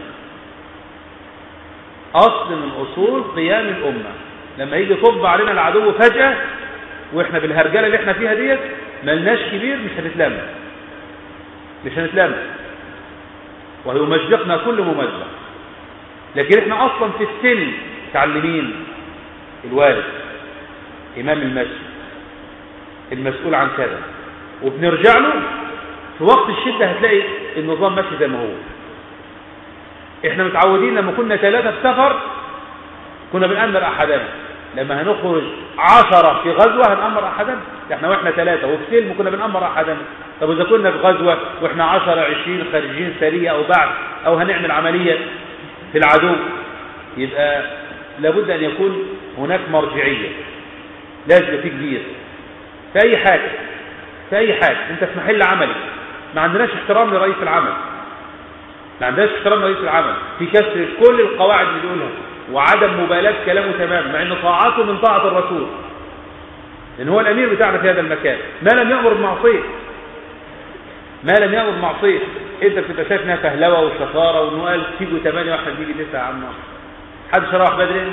اصل من اصول قيام الامه لما يجي يطب علينا العدو فجاه واحنا بالهرجله اللي احنا فيها ديت ملناش كبير مش هنتلم مش هنتلم وهيمزقنا كل ممزق لكن احنا اصلا في السن متعلمين الوالد امام المسجد المسؤول عن كذا وبنرجع له في وقت الشدة هتلاقي النظام ماشي زي ما هو احنا متعودين لما كنا ثلاثة في سفر كنا بنأمر أحدنا لما هنخرج عشرة في غزوة هنأمر أحدا احنا واحنا ثلاثة وفي سلم كنا بنأمر أحدا طب إذا كنا في غزوة واحنا عشرة عشرين خارجين سرية أو بعد أو هنعمل عملية في العدو يبقى لابد أن يكون هناك مرجعية لازم في كبير في أي حاجة في أي حاجة أنت في محل عملك ما عندناش احترام لرئيس العمل ما عندناش احترام لرئيس العمل في كسر كل القواعد اللي بيقولها وعدم مبالاة كلامه تماما مع ان طاعته من طاعة الرسول لان هو الامير بتاعنا في هذا المكان ما لم يأمر بمعصية ما لم يأمر بمعصية انت بتبقى شايف انها فهلوه وشطاره وانه قال تيجوا ثمانية واحد بيجي تسعة يا عم حد شرح بدري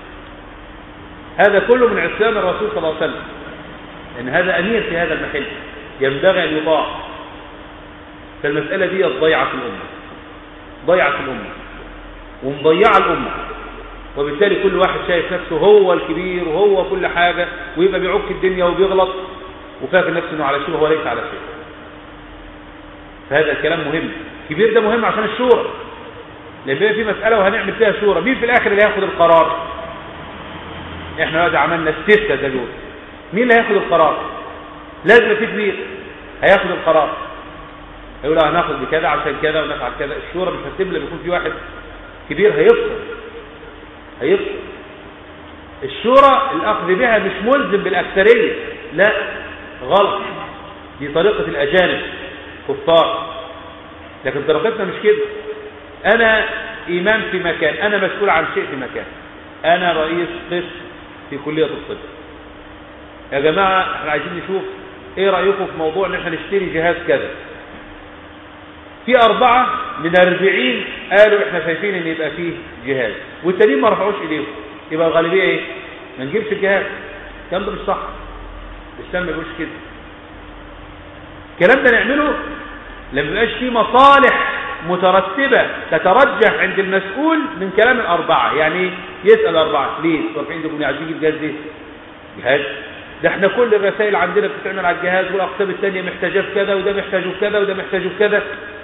هذا كله من عصيان الرسول صلى الله عليه وسلم ان هذا امير في هذا المحل ينبغي ان يطاع فالمساله دي ضيعه في الامه ضيعه في الامه ومضيعه الامه وبالتالي كل واحد شايف نفسه هو الكبير وهو كل حاجه ويبقى بيعك الدنيا وبيغلط وفاكر نفسه انه على شيء وهو ليس على شيء فهذا الكلام مهم كبير ده مهم عشان الشورى لان بيبقى في مساله وهنعمل فيها شورى مين في الاخر اللي هياخد القرار احنا دلوقتي عملنا استفتاء ده دول مين اللي هياخد القرار لازم في كبير هياخد القرار يقول هناخد بكذا عشان كذا ونفعل كذا الشورى مش هتبلى بيكون في واحد كبير هيفصل هيفصل الشورى الاخذ بها مش ملزم بالاكثريه لا غلط دي طريقه الاجانب كفار لكن طريقتنا مش كده انا امام في مكان انا مسؤول عن شيء في مكان انا رئيس قسم في كليه الطب يا جماعه احنا عايزين نشوف ايه رايكم في موضوع ان احنا نشتري جهاز كذا في أربعة من أربعين قالوا إحنا شايفين إن يبقى فيه جهاز والتانيين ما رفعوش إيديهم يبقى الغالبية إيه؟ ما نجيبش الجهاز الكلام ده مش صح الإسلام ما بيقولش كده الكلام ده نعمله لما يبقاش فيه مصالح مترتبة تترجح عند المسؤول من كلام الأربعة يعني يسأل أربعة ليه؟ رافعين دول عايزين يجيب جهاز ليه؟ جهاز ده احنا كل الرسائل عندنا بتتعمل على الجهاز والأقسام الثانية محتاجة في كذا وده محتاجه في كذا وده محتاجه في كذا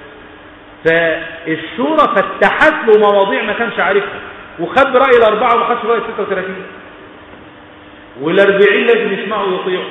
فالشورى فتحت له مواضيع ما كانش عارفها وخد رأي الأربعة وما خدش رأي 36 والأربعين لازم يسمعوا ويطيعوا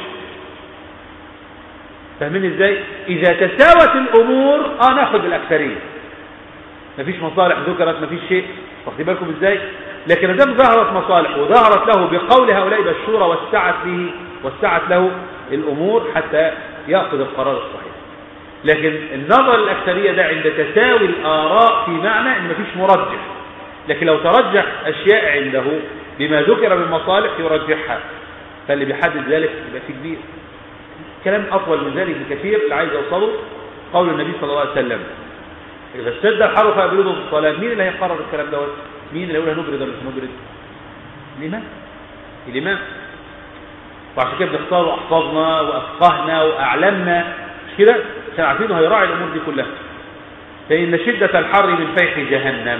فاهمين ازاي إذا تساوت الأمور اه ناخد الأكثرية مفيش مصالح ذكرت مفيش شيء واخدين بالكم ازاي لكن اذا ظهرت مصالح وظهرت له بقول هؤلاء بالشورى وسعت به وسعت له الأمور حتى يأخذ القرار الصحيح لكن النظر الأكثرية ده عند تساوي الآراء في معنى ان مفيش مرجح لكن لو ترجح أشياء عنده بما ذكر من مصالح يرجحها فاللي بيحدد ذلك يبقى في كبير كلام أطول من ذلك بكثير اللي عايز أوصله قول النبي صلى الله عليه وسلم إذا اشتد الحر فأبردوا في الصلاة مين اللي هيقرر الكلام دوت مين اللي يقول هنبرد ولا مش نبرد الإمام الإمام وعشان كده بنختار وأحفظنا وأفقهنا وأعلمنا مش كده عشان عارفينه هيراعي الأمور دي كلها فإن شدة الحر من فيح جهنم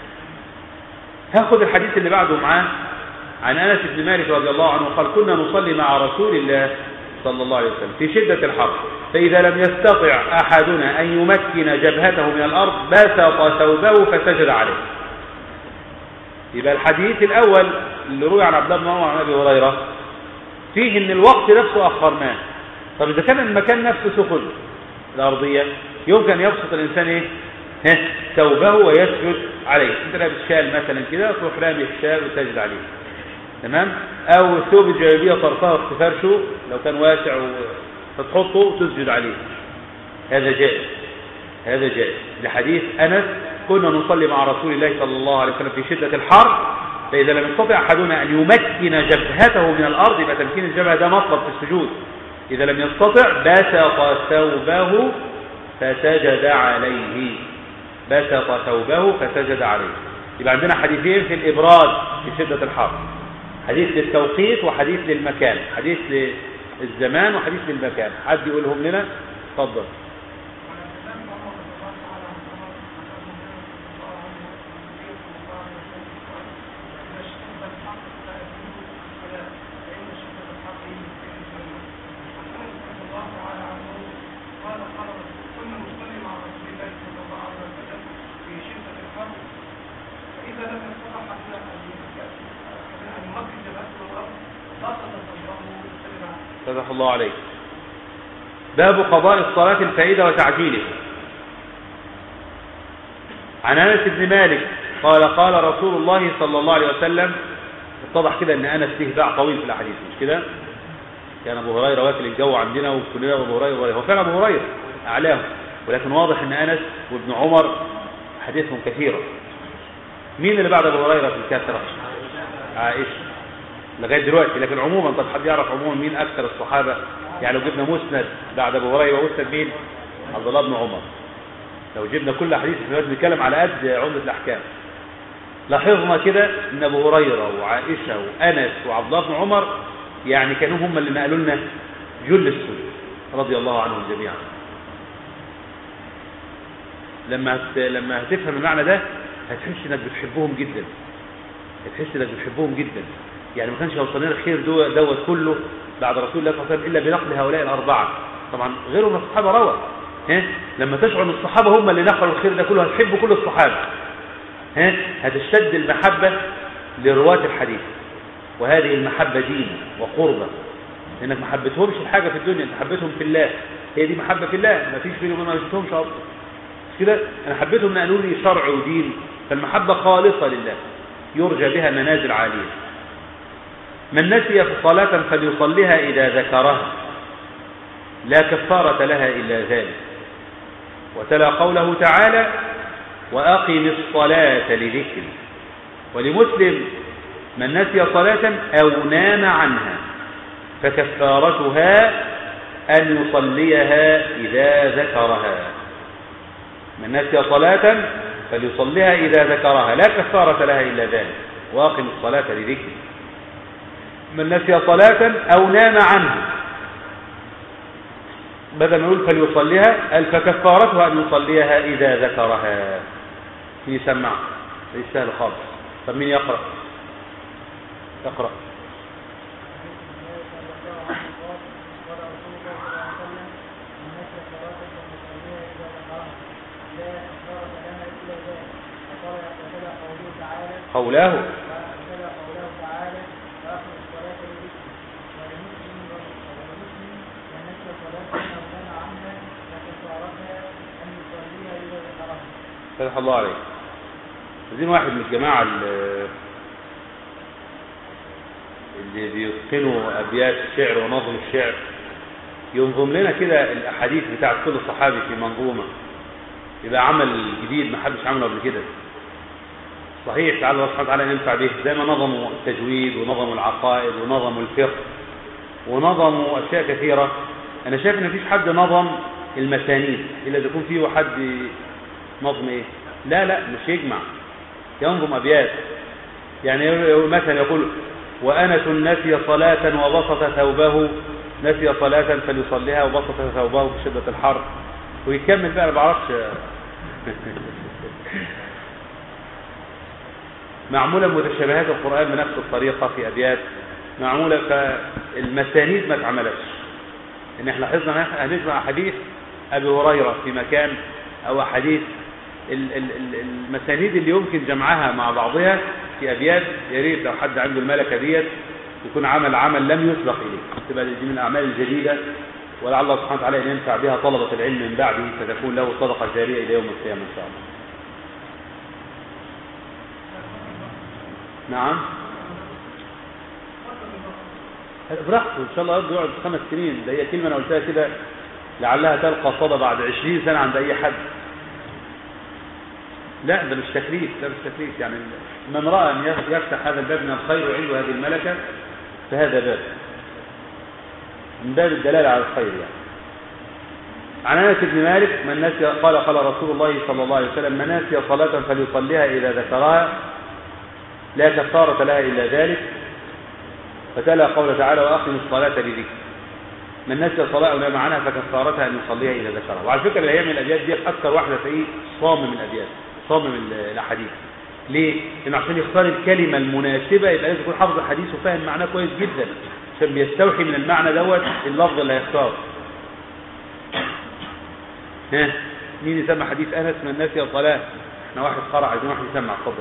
هاخد الحديث اللي بعده معاه عن أنس بن مالك رضي الله عنه قال كنا نصلي مع رسول الله صلى الله عليه وسلم في شدة الحر فإذا لم يستطع أحدنا أن يمكن جبهته من الأرض بسط ثوبه فسجد عليه يبقى الحديث الأول اللي روي عن عبد الله بن عمر وعن أبي هريرة فيه ان الوقت نفسه أخرناه طب إذا كان المكان نفسه سخن الأرضية يمكن أن يبسط الإنسان إيه؟ ها ثوبه ويسجد عليه انت لابس شال مثلا كده تروح رامي الشال وتسجد عليه تمام او ثوب الجلابيه طرفها تفرشه لو كان واسع و... فتحطه وتسجد عليه هذا جائز هذا جائز لحديث انس كنا نصلي مع رسول الله صلى الله عليه وسلم في شده الحر فاذا لم يستطع احدنا ان يمكن جبهته من الارض يبقى تمكين الجبهه ده مطلب في السجود اذا لم يستطع بسط ثوبه فسجد عليه بسط ثوبه فسجد عليه يبقى عندنا حديثين في الإبراد في شدة الحر حديث للتوقيت وحديث للمكان حديث للزمان وحديث للمكان حد يقولهم لنا اتفضل فتح الله عليك باب قضاء الصلاة الفائدة وتعجيله عن أنس بن مالك قال قال رسول الله صلى الله عليه وسلم اتضح كده ان أنس فيه باع طويل في الأحاديث مش كده كان أبو هريرة واكل الجو عندنا وكلنا أبو هريرة هو فعلا أبو هريرة أعلاه ولكن واضح ان أنس وابن عمر حديثهم كثيرة مين اللي بعد أبو هريرة في الكثرة عائشة لغايه دلوقتي لكن عموما طب حد يعرف عموما مين اكثر الصحابه يعني لو جبنا مسند بعد ابو هريره ومسند مين عبد الله بن عمر لو جبنا كل حديث احنا بنتكلم على قد عمده الاحكام لاحظنا كده ان ابو هريره وعائشه وانس وعبد الله بن عمر يعني كانوا هم اللي نقلوا لنا جل السنه رضي الله عنهم جميعا لما هت... لما هتفهم المعنى ده هتحس انك بتحبهم جدا هتحس انك بتحبهم جدا يعني ما كانش هيوصل لنا الخير دو... دوت كله بعد رسول الله صلى الله عليه وسلم الا بنقل هؤلاء الاربعه طبعا غيرهم من الصحابه روى ها لما تشعر ان الصحابه هم اللي نقلوا الخير ده كله هتحب كل الصحابه ها هتشتد المحبه لرواة الحديث وهذه المحبه دين وقربه لانك ما حبيتهمش الحاجه في الدنيا انت حبيتهم في الله هي دي محبه في الله ما فيش بيني وبينهم ما شفتهمش اصلا كده انا حبيتهم نقلوا لي شرع ودين فالمحبه خالصه لله يرجى بها منازل عاليه من نسي صلاة فليصليها إذا ذكرها لا كفارة لها إلا ذلك وتلا قوله تعالى وأقم الصلاة لذكري ولمسلم من نسي صلاة أو نام عنها فكفارتها أن يصليها إذا ذكرها من نسي صلاة فليصليها إذا ذكرها لا كفارة لها إلا ذلك وأقم الصلاة لذكري من نسي صلاة أو نام عنها بدل ما يقول فليصليها قال فكفارتها أن يصليها إذا ذكرها يسمع يستاهل خالص طب مين يقرأ اقرأ قولاه فتح الله عليك عايزين واحد من الجماعة اللي بيتقنوا أبيات الشعر ونظم الشعر ينظم لنا كده الأحاديث بتاعت كل صحابي في منظومة يبقى عمل جديد ما حدش عمله قبل كده صحيح تعالى الله سبحانه وتعالى ينفع به زي ما نظموا التجويد ونظموا العقائد ونظموا الفقه ونظموا أشياء كثيرة أنا شايف إن مفيش حد نظم المسانيد إلا إذا يكون فيه حد نظم إيه لا لا مش يجمع ينظم أبيات يعني مثلا يقول وأنس نسي صلاة وبسط ثوبه نسي صلاة فليصليها وبسط ثوبه في شدة الحر ويكمل بقى ما بعرفش معمولة متشابهات القرآن بنفس الطريقة في أبيات معمولة فالمسانيد ما اتعملتش إن احنا لاحظنا هنجمع أحاديث أبي هريرة في مكان أو أحاديث المسانيد اللي يمكن جمعها مع بعضها في أبيات يا ريت لو حد عنده الملكة ديت يكون عمل عمل لم يسبق إليه تبقى دي من الأعمال الجديدة ولعل الله سبحانه وتعالى أن ينفع بها طلبة العلم من بعده فتكون له صدقة جارية إلى يوم القيامة إن شاء الله نعم براحته ان شاء الله يرضى يقعد خمس سنين ده هي كلمه انا قلتها كده لعلها تلقى صدى بعد 20 سنه عند اي حد لا ده مش تكليف ده مش تكليف يعني من راى ان يفتح هذا الباب من الخير وعنده هذه الملكه فهذا باب من باب الدلاله على الخير يعني عن انس بن مالك من نسي قال قال رسول الله صلى الله عليه وسلم من نسي صلاه فليصليها اذا ذكرها لا كفارة لها إلا ذلك فتلا قول تعالى وأقم الصلاة لذكر من نسي الصلاة ونام عنها فكفارتها أن يصليها إذا ذكرها وعلى فكرة الأيام من الأبيات دي أكثر واحدة تلاقيه صامم الأبيات صامم الأحاديث ليه؟ لأنه عشان يختار الكلمة المناسبة يبقى لازم يكون حافظ الحديث وفاهم معناه كويس جدا عشان بيستوحي من المعنى دوت اللفظ اللي هيختار ها مين يسمع حديث أنس من نسي الصلاة احنا واحد قرأ عايزين واحد يسمع اتفضل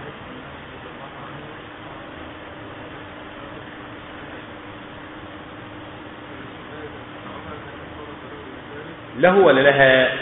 له ولا لها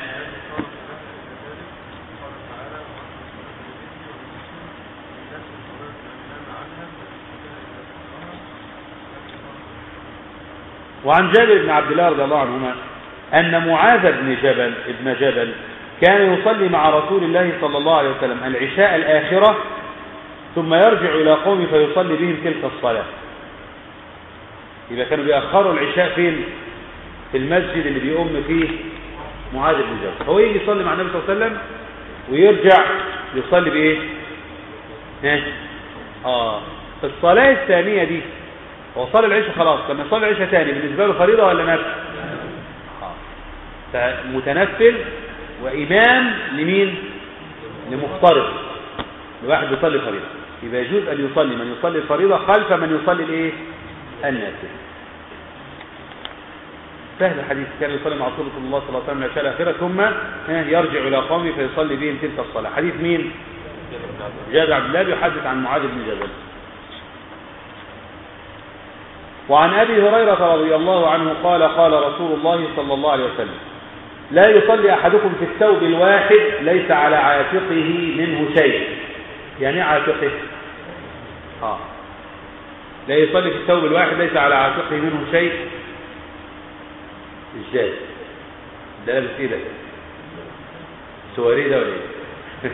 وعن جابر بن عبد الله رضي الله عنهما أن معاذ بن جبل ابن جبل كان يصلي مع رسول الله صلى الله عليه وسلم العشاء الآخرة ثم يرجع إلى قومه فيصلي بهم تلك الصلاة يبقى كانوا بيأخروا العشاء فين في المسجد اللي بيقوم فيه معاذ بن جبل هو يجي يصلي مع النبي صلى الله عليه وسلم ويرجع يصلي بايه ها اه الصلاة الثانية دي هو صلى العشاء خلاص لما يصلي العشاء ثاني بالنسبة له فريضة ولا نفل اه فمتنفل وإمام لمين لمفترض لواحد بيصلي فريضة يبقى يجوز أن يصلي من يصلي الفريضة خلف من يصلي الايه النافل سهل الحديث كان يصلي مع رسول الله صلى الله عليه وسلم العشاء الأخيرة ثم يرجع إلى قومه فيصلي بهم تلك الصلاة حديث مين جابر عبد الله يحدث عن معاذ بن جبل وعن أبي هريرة رضي الله عنه قال قال رسول الله صلى الله عليه وسلم لا يصلي أحدكم في الثوب الواحد ليس على عاتقه منه شيء يعني عاتقه آه. لا يصلي في الثوب الواحد ليس على عاتقه منه شيء ازاي ده لابس ايه ده سواريه ده ولا ايه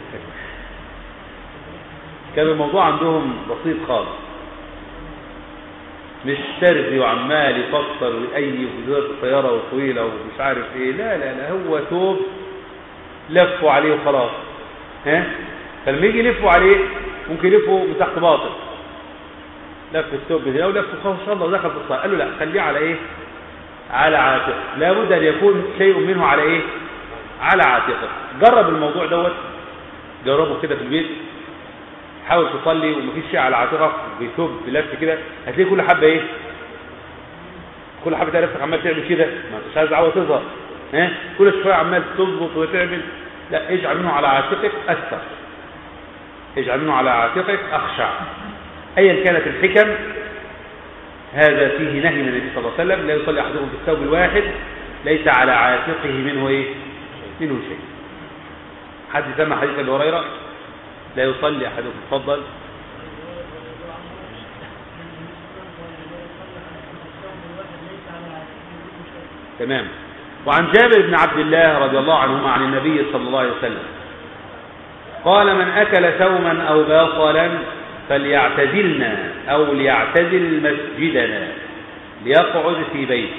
كان الموضوع عندهم بسيط خالص مش ترزي وعمال يفكر ويأيف وزارة الطيارة وطويلة ومش عارف ايه لا لا لا هو ثوب لفوا عليه وخلاص ها فلما يجي يلفوا عليه ممكن يلفوا من تحت باطل لف الثوب هنا ولف خلاص ان شاء الله ودخل في الصلاه قال له لا خليه على ايه على عاتقه لابد ان يكون شيء منه على ايه على عاتقه جرب الموضوع دوت جربه كده في البيت حاول تصلي ومفيش شيء على عاتقك بثوب بلف كده هتلاقي كل حبه ايه كل حبه تلاقي نفسك عمال تعمل كده ما انتش عايز عاوز تظهر ها كل شويه عمال تظبط وتعمل لا اجعل منه على عاتقك اثر اجعل منه على عاتقك اخشع ايا كانت الحكم هذا فيه نهي من النبي صلى الله عليه وسلم لا يصلي احدكم في الثوب الواحد ليس على عاتقه منه ايه منه شيء حد سمع حديث ابي هريره لا يصلي احدكم تفضل تمام وعن جابر بن عبد الله رضي الله عنهما عن النبي صلى الله عليه وسلم قال من أكل ثوما أو باطلا فليعتزلنا أو ليعتزل مسجدنا ليقعد في بيته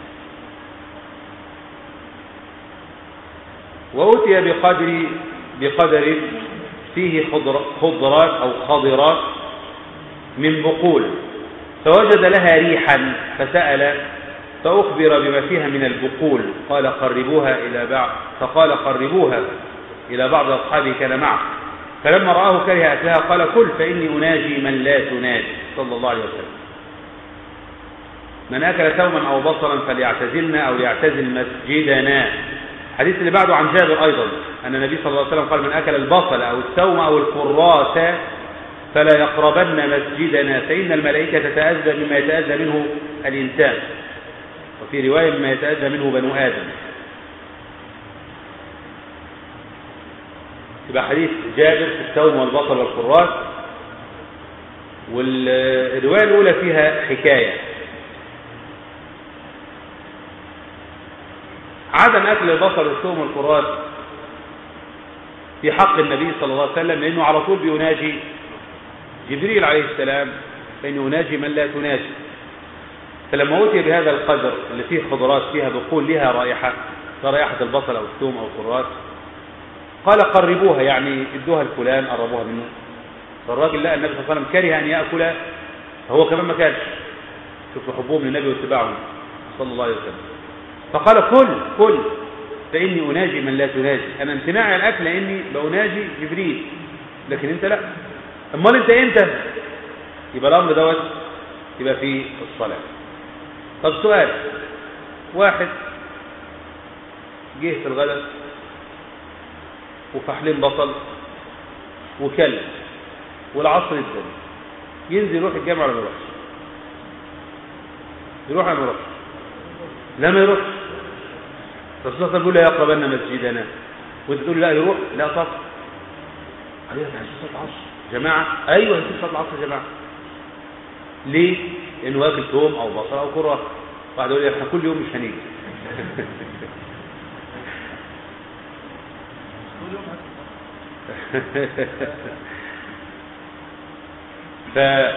وأتي بقدر بقدر فيه خضر خضرات أو خضرات من بقول فوجد لها ريحا فسأل فأخبر بما فيها من البقول قال قربوها إلى بعض فقال قربوها إلى بعض أصحابه كان معه فلما رآه كره أكلها قال كل فإني أناجي من لا تناجي صلى الله عليه وسلم من أكل ثوما أو بصرا فليعتزلنا أو ليعتزل مسجدنا الحديث اللي بعده عن جابر أيضا أن النبي صلى الله عليه وسلم قال من أكل البصل أو الثوم أو الكراس فلا يقربن مسجدنا فإن الملائكة تتأذى مما يتأذى منه الإنسان وفي رواية مما يتأذى منه بنو آدم يبقى حديث جابر في الثوم والبصل والكراس والرواية الأولى فيها حكاية عدم أكل البصل والثوم والكراس في حق النبي صلى الله عليه وسلم لأنه على طول بيناجي جبريل عليه السلام فإنه يناجي من لا تناجي فلما أوتي بهذا القدر اللي فيه خضرات فيها بقول لها رائحة كرائحة البصل أو الثوم أو الكراس قال قربوها يعني ادوها لفلان قربوها منه فالراجل لقى النبي صلى الله عليه وسلم كره أن يأكل فهو كمان ما كانش شوفوا حبهم للنبي واتباعهم صلى الله عليه وسلم فقال كل كل فإني أناجي من لا تناجي أنا امتناعي عن الأكل لأني بأناجي جبريل لكن أنت لا أمال أنت إمتى يبقى الأمر دوت يبقى في الصلاة طب سؤال واحد جه في الغداء وفحلين بصل وكلب والعصر الثاني ينزل يروح الجامع ولا ما يروحش يروح ولا ما يروحش لا ما يروحش الرسول صلى الله عليه وسلم لا يقربن مسجدنا وانت تقول لا يروح لا طب ايوه ده هنشوف صلاه العصر جماعه ايوه هنشوف صلاه العصر يا جماعه ليه لانه واكل توم او بصل او كراث واحد يقول لي احنا كل يوم مش هنيجي ف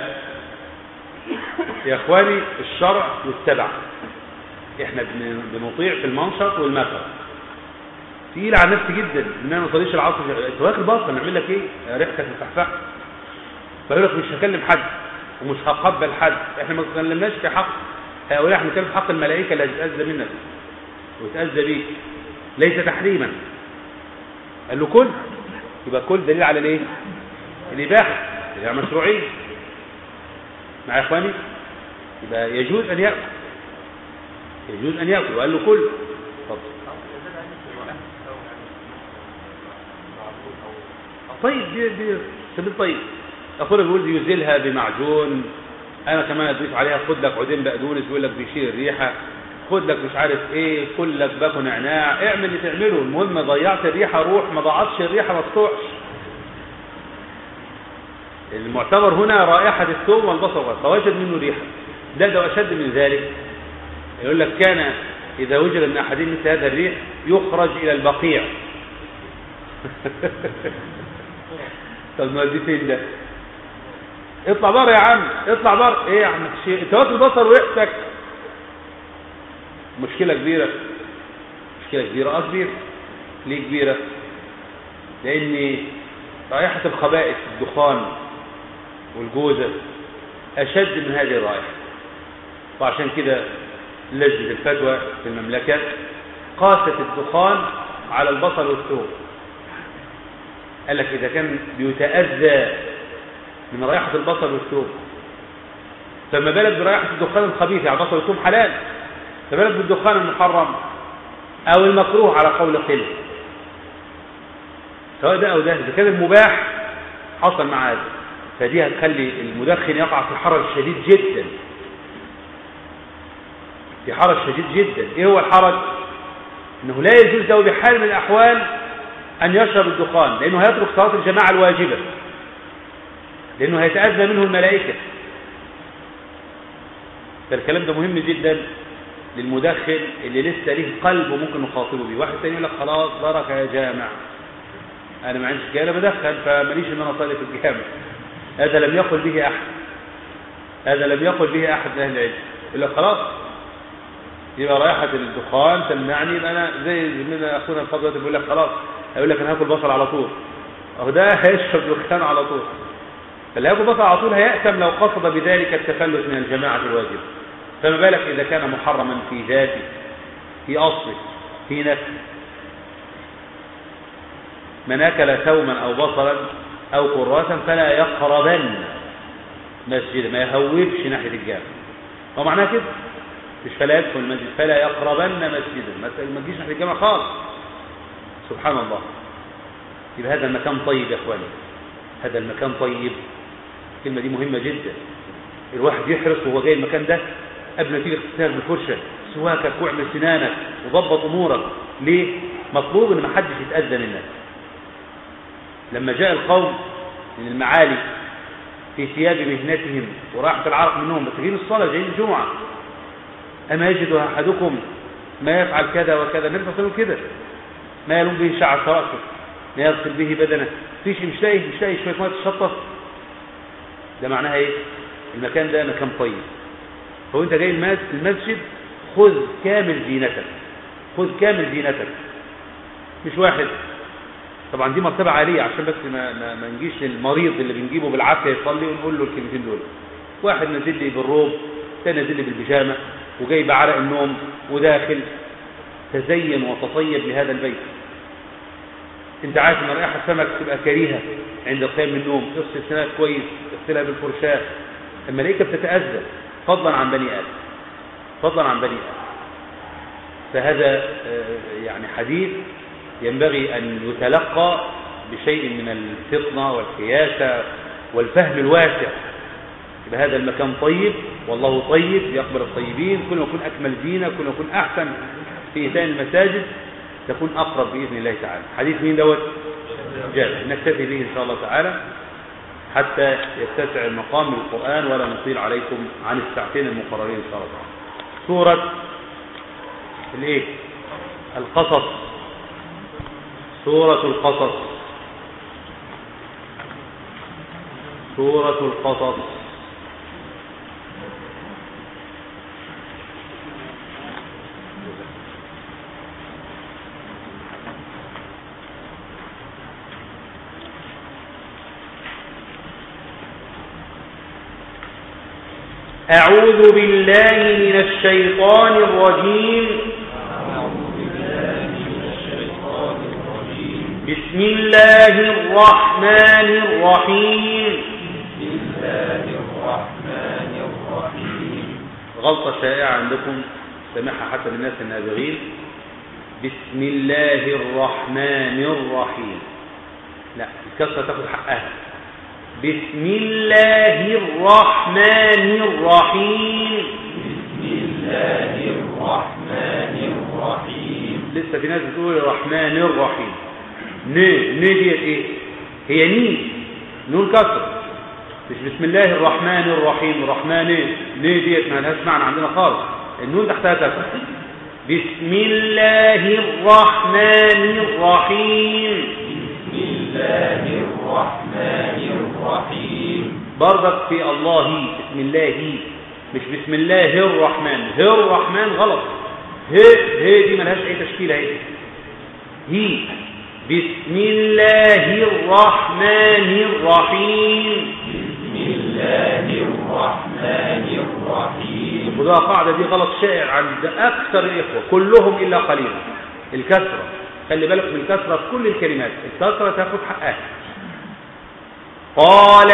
يا اخواني الشرع يتبع احنا بنطيع في المنشط والمكر تقيل على نفسي جدا ان انا ما اصليش العصر انت واكل بطل نعمل لك ايه ريحتك مفحفحه فيقول لك مش هكلم حد ومش هقبل حد احنا ما تكلمناش في حق هؤلاء احنا بنتكلم في حق الملائكه اللي هتتاذى منك وتاذى بيك ليس تحريما قال له كل يبقى كل دليل على الايه الاباحه يعني مشروعيه مع اخواني يبقى يجوز ان ياكل يجوز ان ياكل وقال له كل اتفضل طيب دي دي سبيل طيب اخونا بيقول يزيلها بمعجون انا كمان اضيف عليها خد لك عودين بقدونس يقول لك بيشيل الريحه خد لك مش عارف ايه كل لك باكو نعناع اعمل اللي تعمله المهم ضيعت الريحه روح ما ضاعتش الريحه ما تطوعش المعتبر هنا رائحه الثوم والبصل فوجد منه ريحه ده ده اشد من ذلك يقول لك كان اذا وجد من احدهم مثل هذا الريح يخرج الى البقيع طب نوديه فين ده اطلع بره يا عم اطلع بره ايه يا عم الشيخ انت واكل بصل وريحتك مشكله كبيره مشكله كبيره اه كبيره ليه كبيره لان رائحه الخبائث الدخان والجوزه اشد من هذه الرائحه وعشان كده لجنه الفتوى في المملكه قاست الدخان على البصل والثوم قال لك إذا كان بيتأذى من رائحة البصل والثوم فما بالك برائحة الدخان الخبيث يعني البصل والثوم حلال فما بالك بالدخان المحرم أو المكروه على قول قل سواء ده أو ده إذا كان المباح حصل مع هذا فدي هتخلي المدخن يقع في حرج شديد جدا في حرج شديد جدا ايه هو الحرج انه لا يجوز له بحال من الاحوال أن يشرب الدخان لأنه هيترك صلاة الجماعة الواجبة لأنه هيتأذى منه الملائكة فالكلام ده مهم جدا للمدخن اللي لسه ليه قلب وممكن نخاطبه بيه واحد تاني يقول لك خلاص بركة يا جامع أنا ما عنديش كده أنا بدخن فماليش إن أنا أصلي في الجامع هذا لم يقل به أحد هذا لم يقل به أحد من أهل العلم يقول لك خلاص يبقى رائحة الدخان تمنعني يبقى أنا زي من أخونا الفضل بيقول لك خلاص هيقول لك أنا هاكل بصل على طول أهو ده هيشرب دخان على طول فاللي هياكل بصل على طول هيأتم لو قصد بذلك التفلت من الجماعة الواجبة فما بالك إذا كان محرما في ذاته في أصله في نفسه من أكل ثوما أو بصلا أو كراسا فلا يقربن مسجدا ما يهوبش ناحية الجامع هو معناه كده مش فلا يدخل المسجد فلا يقربن مسجدا ما تجيش ناحية الجامع خالص سبحان الله يبقى هذا المكان طيب يا اخواني هذا المكان طيب الكلمة دي مهمة جدا الواحد يحرص وهو جاي المكان ده قبل ما تيجي تغسل بالفرشة سواكك واعمل سنانك وضبط امورك ليه مطلوب ان ما حدش يتأذى منك لما جاء القوم من المعالي في ثياب مهنتهم وراحت العرق منهم بس جايين الصلاة جايين الجمعة أما يجد أحدكم ما يفعل كذا وكذا النبي صلى كده ما يلوم به شعر رأسه ما يغسل به بدنه فيش مش لاقي مش لاقي شوية ميه تشطف ده معناها ايه المكان ده مكان طيب هو انت جاي المسجد خذ كامل زينتك خذ كامل زينتك مش واحد طبعا دي مرتبة عالية عشان بس ما, ما, ما نجيش للمريض اللي بنجيبه بالعافية يصلي ونقول له الكلمتين دول واحد نازل لي بالروب تاني نازل لي بالبيجامة وجاي بعرق النوم وداخل تزين وتطيب لهذا البيت انت عارف ان رائحة السمك تبقى كريهة عند القيام من النوم تغسل سنانك كويس تغسلها بالفرشاة الملائكة بتتأذى فضلا عن بني آدم فضلا عن بني آدم فهذا يعني حديث ينبغي أن يتلقى بشيء من الفطنة والقياسة والفهم الواسع يبقى هذا المكان طيب والله طيب يقبل الطيبين كل ما يكون أكمل دينا كل ما يكون أحسن في إتان المساجد تكون أقرب بإذن الله تعالى حديث مين دوت جابر نكتفي به إن شاء الله تعالى حتى يتسع المقام للقرآن ولا نطيل عليكم عن الساعتين المقررين إن شاء الله تعالى سورة الايه القصص سورة القصص سورة القصص أعوذ بالله من الشيطان الرجيم بسم الله الرحمن الرحيم بسم الله الرحمن الرحيم غلطة شائعة عندكم سامحها حتى للناس النابغين بسم الله الرحمن الرحيم لا الكسرة تاخد حقها بسم الله الرحمن الرحيم بسم الله الرحمن الرحيم لسه في ناس بتقول الرحمن الرحيم ن ن ديت ايه هي ني نون كسر مش بسم الله الرحمن الرحيم الرحمن ايه ن ديت ما لهاش معنى عندنا خالص النون تحتها كسر بسم الله الرحمن الرحيم بسم الله الرحمن الرحيم برضك في الله بسم الله مش بسم الله الرحمن هي الرحمن غلط هي هي دي ملهاش اي تشكيله اهي هي بسم الله الرحمن الرحيم بسم الله الرحمن الرحيم وده قاعده دي غلط شائع عند اكثر الاخوه كلهم الا قليلا الكسره خلي بالك من الكسره في كل الكلمات الكسره تاخد حقها قال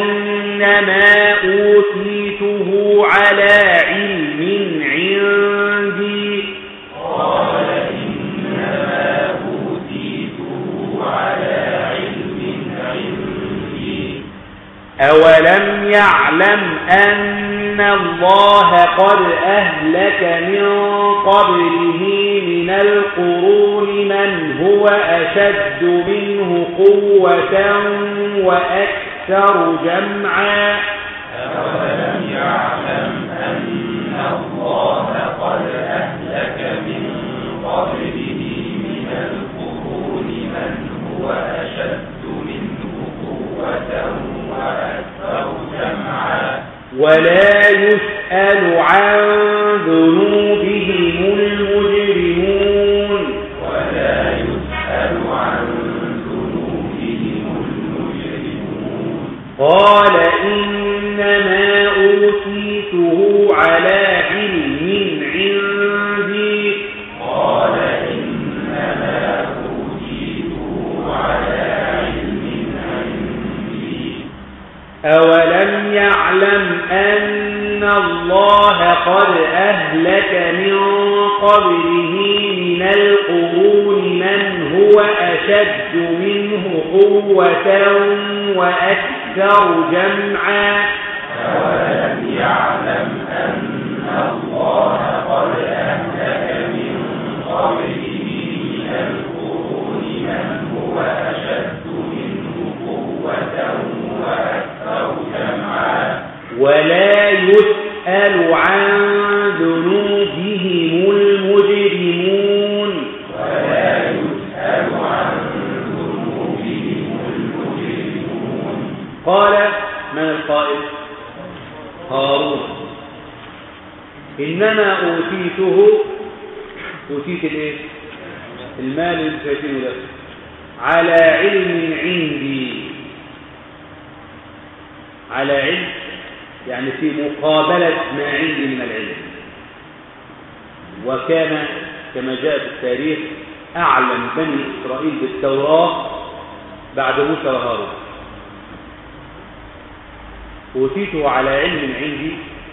إنما أوتيته على علم عندي قال إنما أوتيته على علم عندي أولم يعلم أن الله قد أهلك من قبله من القرون من هو أشد منه قوة وأكثر جمعا أولم يعلم أن الله قد أهلك من قبله من القرون من هو أشد منه قوة وأكثر جمعا ولا يسأل عن ذنوبهم المجرمون ولا يسأل عن ذنوبهم المجرمون قال إنما أوتيته على علم عندي قال إنما أوتيته على علم عندي أولم يعلم أن الله قد أهلك من قبله من القرون من هو أشد منه قوة وأكثر جمعا أولم يعلم أن الله قد أهلك من قبله من القرون من هو أشد منه قوة وأكثر جمعا ولا يسأل عن ذنوبهم المجرمون ولا يسأل عن ذنوبهم المجرمون قال من القائل هارون إنما أوتيته أوتيت الإيه المال اللي فاتينه ده على علم عندي على علم يعني في مقابلة ما عندي من العلم وكان كما جاء في التاريخ أعلم بني إسرائيل بالتوراة بعد موسى وهارون أوتيته على علم عندي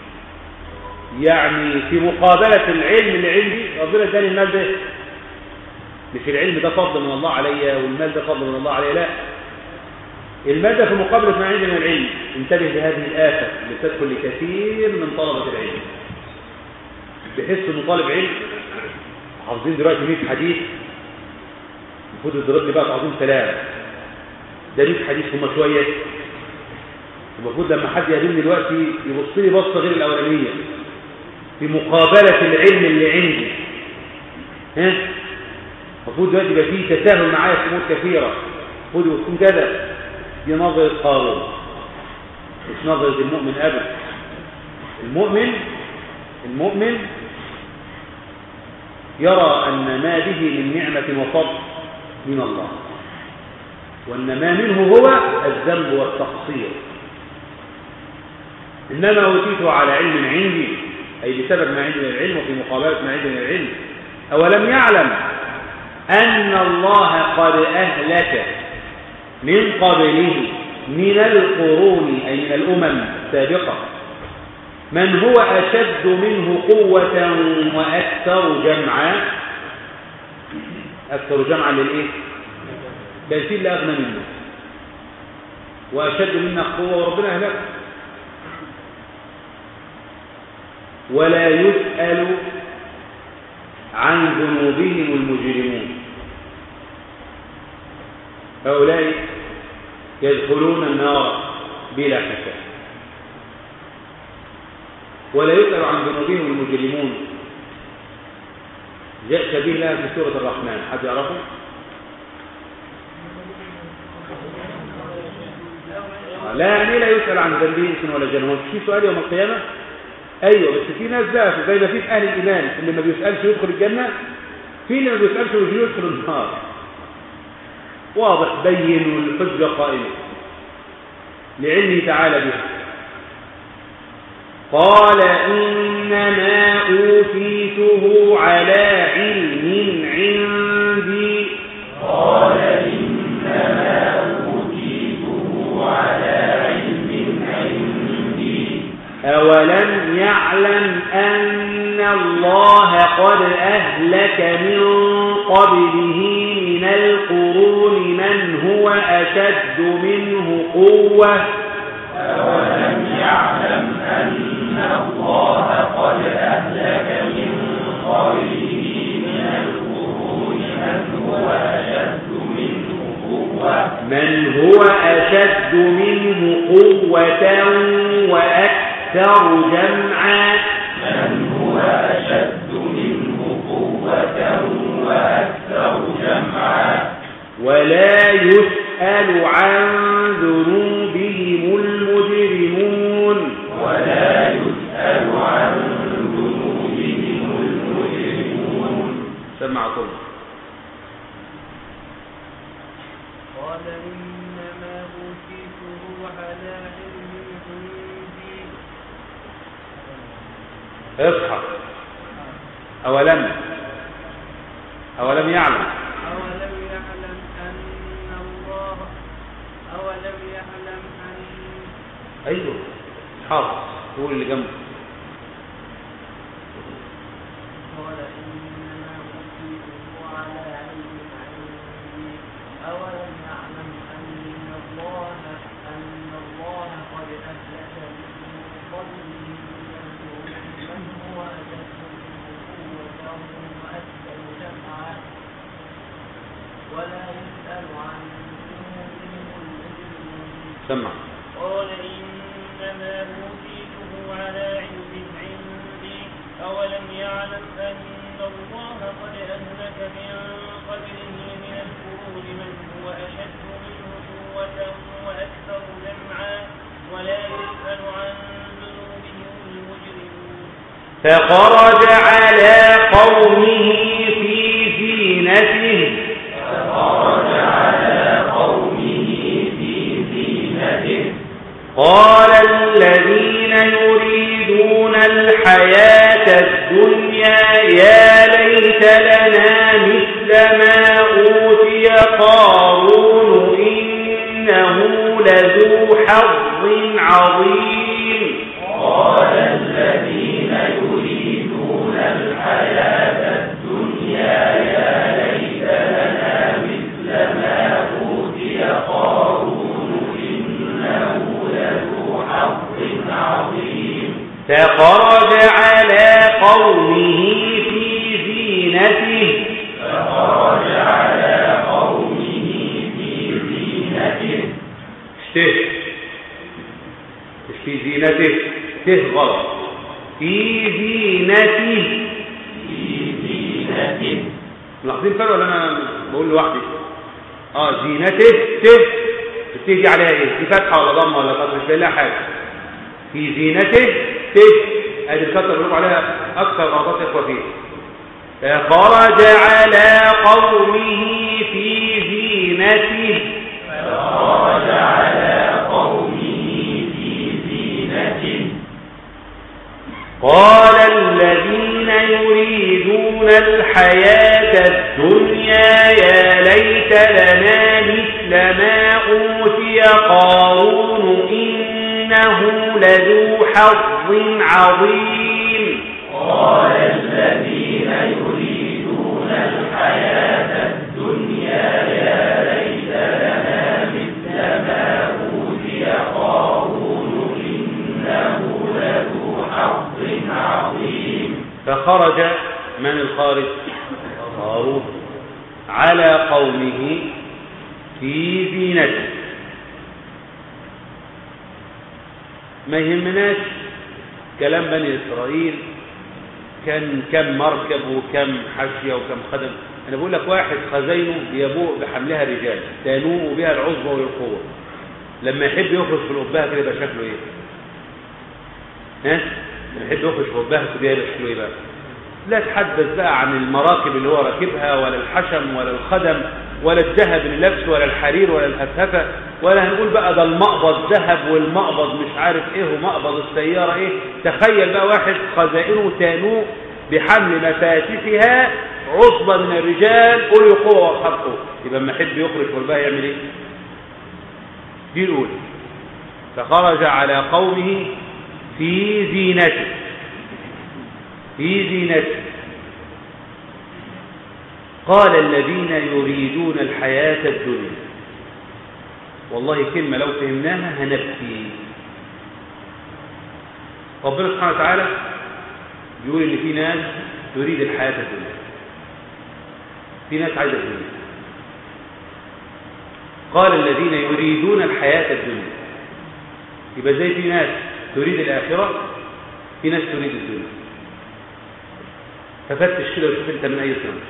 يعني في مقابلة العلم اللي عندي ربنا اداني المال ده مش العلم ده فضل من الله عليا والمال ده فضل من الله عليا لا المال ده في مقابلة ما عندي من العلم انتبه لهذه الآفة اللي تدخل لكثير من طلبة العلم بحس انه طالب علم حافظين دلوقتي 100 حديث المفروض يضرب لي بقى تعظيم سلام ده 100 حديث هم شويه المفروض لما حد يقابلني دلوقتي يبص لي بصه غير الاولانيه في مقابله العلم اللي عندي ها المفروض دلوقتي يبقى فيه تساهل معايا في امور كثيره المفروض يكون كذا دي نظره قارون مش نظره المؤمن ابدا المؤمن المؤمن يرى أن ما به من نعمة وفضل من الله وأن ما منه هو الذنب والتقصير إنما أوتيته على علم عندي أي بسبب ما عندي من العلم وفي مقابلة ما عندي من العلم أولم يعلم أن الله قد أهلك من قبله من القرون أي من الأمم السابقة من هو أشد منه قوة وأكثر جمعا أكثر جمعا للإيه؟ كان في اللي أغنى منه وأشد منا قوة وربنا أهلك ولا يسأل عن ذنوبهم المجرمون هؤلاء يدخلون النار بلا حساب ولا يسأل عن ذنوبهم المجرمون جاء شبيه لها في سورة الرحمن حد يعرفه؟ لا يعني لا يسأل عن ذنبه إنس ولا جنة مش في سؤال يوم القيامة أيوة بس في ناس بقى زي ما في في أهل الإيمان اللي ما بيسألش يدخل الجنة في اللي ما بيسألش يدخل النار واضح بين والحجة قائمة لعلمه تعالى بها قال إنما أوتيته على علم عندي قال إنما أوتيته على علم عندي أولم يعلم أن الله قد أهلك من قبله من القرون من هو أشد منه قوة أولم يعلم أن الله قد أهلك من قبله من القرون من هو أشد منه قوة من هو أشد منه قوة وأكثر جمعا من هو أشد منه قوة وأكثر جمعا ولا يسأل عن ذنوبهم المجرمون ولا يسأل عن ذنوبهم المجرمون سمع كله قال إنما أوتيته على علم عندي اصحى أولم أولم يعلم أولم يعلم أن الله أولم يعلم أن أيوه حافظ هو اللي جنبه قال إنما أوتيته على علم عندي أولم يعلم أن الله أن الله قد أهلك من قبله من هو أشد منه قوة وأكثر جمعا ولا يسأل عن ذنوبهم المجرمون سمع قال إنما أوتيته على علم عندي أولم يعلم أن الله قد أهلك من قبله من القرون من هو أشد منه قوة وأكثر جمعا ولا يسأل عن ذنوبهم المجرمون فخرج على قومه في زينته فخرج على قومه في زينته قال الذين يريدون الحياة الدنيا يا ليت لنا مثل ما أوتي قارون إنه لذو حظ عظيم قال الذين يريدون الحياة الدنيا يا ليت لنا مثل ما أوتي قارون إنه لذو حظ عظيم فخرج على قومه في زينته فخرج على قومه في زينته ته مش في زينته ته غلط في زينته في زينته ملاحظين فرق ولا انا بقول لوحدي اه زينته ته بتيجي عليها ايه دي فتحه ولا ضمه ولا كسر مش باين لها حاجه في زينته ته ادي الكسر بنقول عليها اكثر غلطات اخوه فيه فخرج على قومه في زينته فخرج على قومه في زينته قال الذين يريدون الحياة الدنيا يا ليت لنا مثل ما أوتي قارون إنه لذو حظ عظيم قال الذين يريدون الحياة الدنيا يا ليت لنا مثل ما أوتي قارون إنه لذو حظ عظيم فخرج من الخارج قارون على قومه في زينته ما يهمناش كلام بني إسرائيل كان كم مركب وكم حاشية وكم خدم أنا بقول لك واحد خزينه يبوء بحملها رجال تنوء بها العصبة والقوة لما يحب يخرج في الأبهة كده يبقى شكله إيه؟ ها؟ لما يحب يخرج في الأبهة كده يبقى شكله إيه بقى؟ لا تحدث بقى عن المراكب اللي هو راكبها ولا الحشم ولا الخدم ولا الذهب اللي لابسه ولا الحرير ولا الهفهفه ولا هنقول بقى ده المقبض ذهب والمقبض مش عارف ايه ومقبض السياره ايه تخيل بقى واحد خزائنه تانوء بحمل مفاتيحها عصبة من الرجال أولي قوة وأصحاب قوة يبقى لما يحب يخرج والباقي يعمل ايه؟ دي الأولى فخرج على قومه في زينته في زينته قال الذين يريدون الحياة الدنيا والله كلمة لو فهمناها هنبكي ربنا سبحانه وتعالى يقول ان في ناس تريد الحياة الدنيا في ناس عايزة الدنيا قال الذين يريدون الحياة الدنيا يبقى زي في ناس تريد الآخرة في ناس تريد الدنيا ففتش كده وشوف انت من اي صنف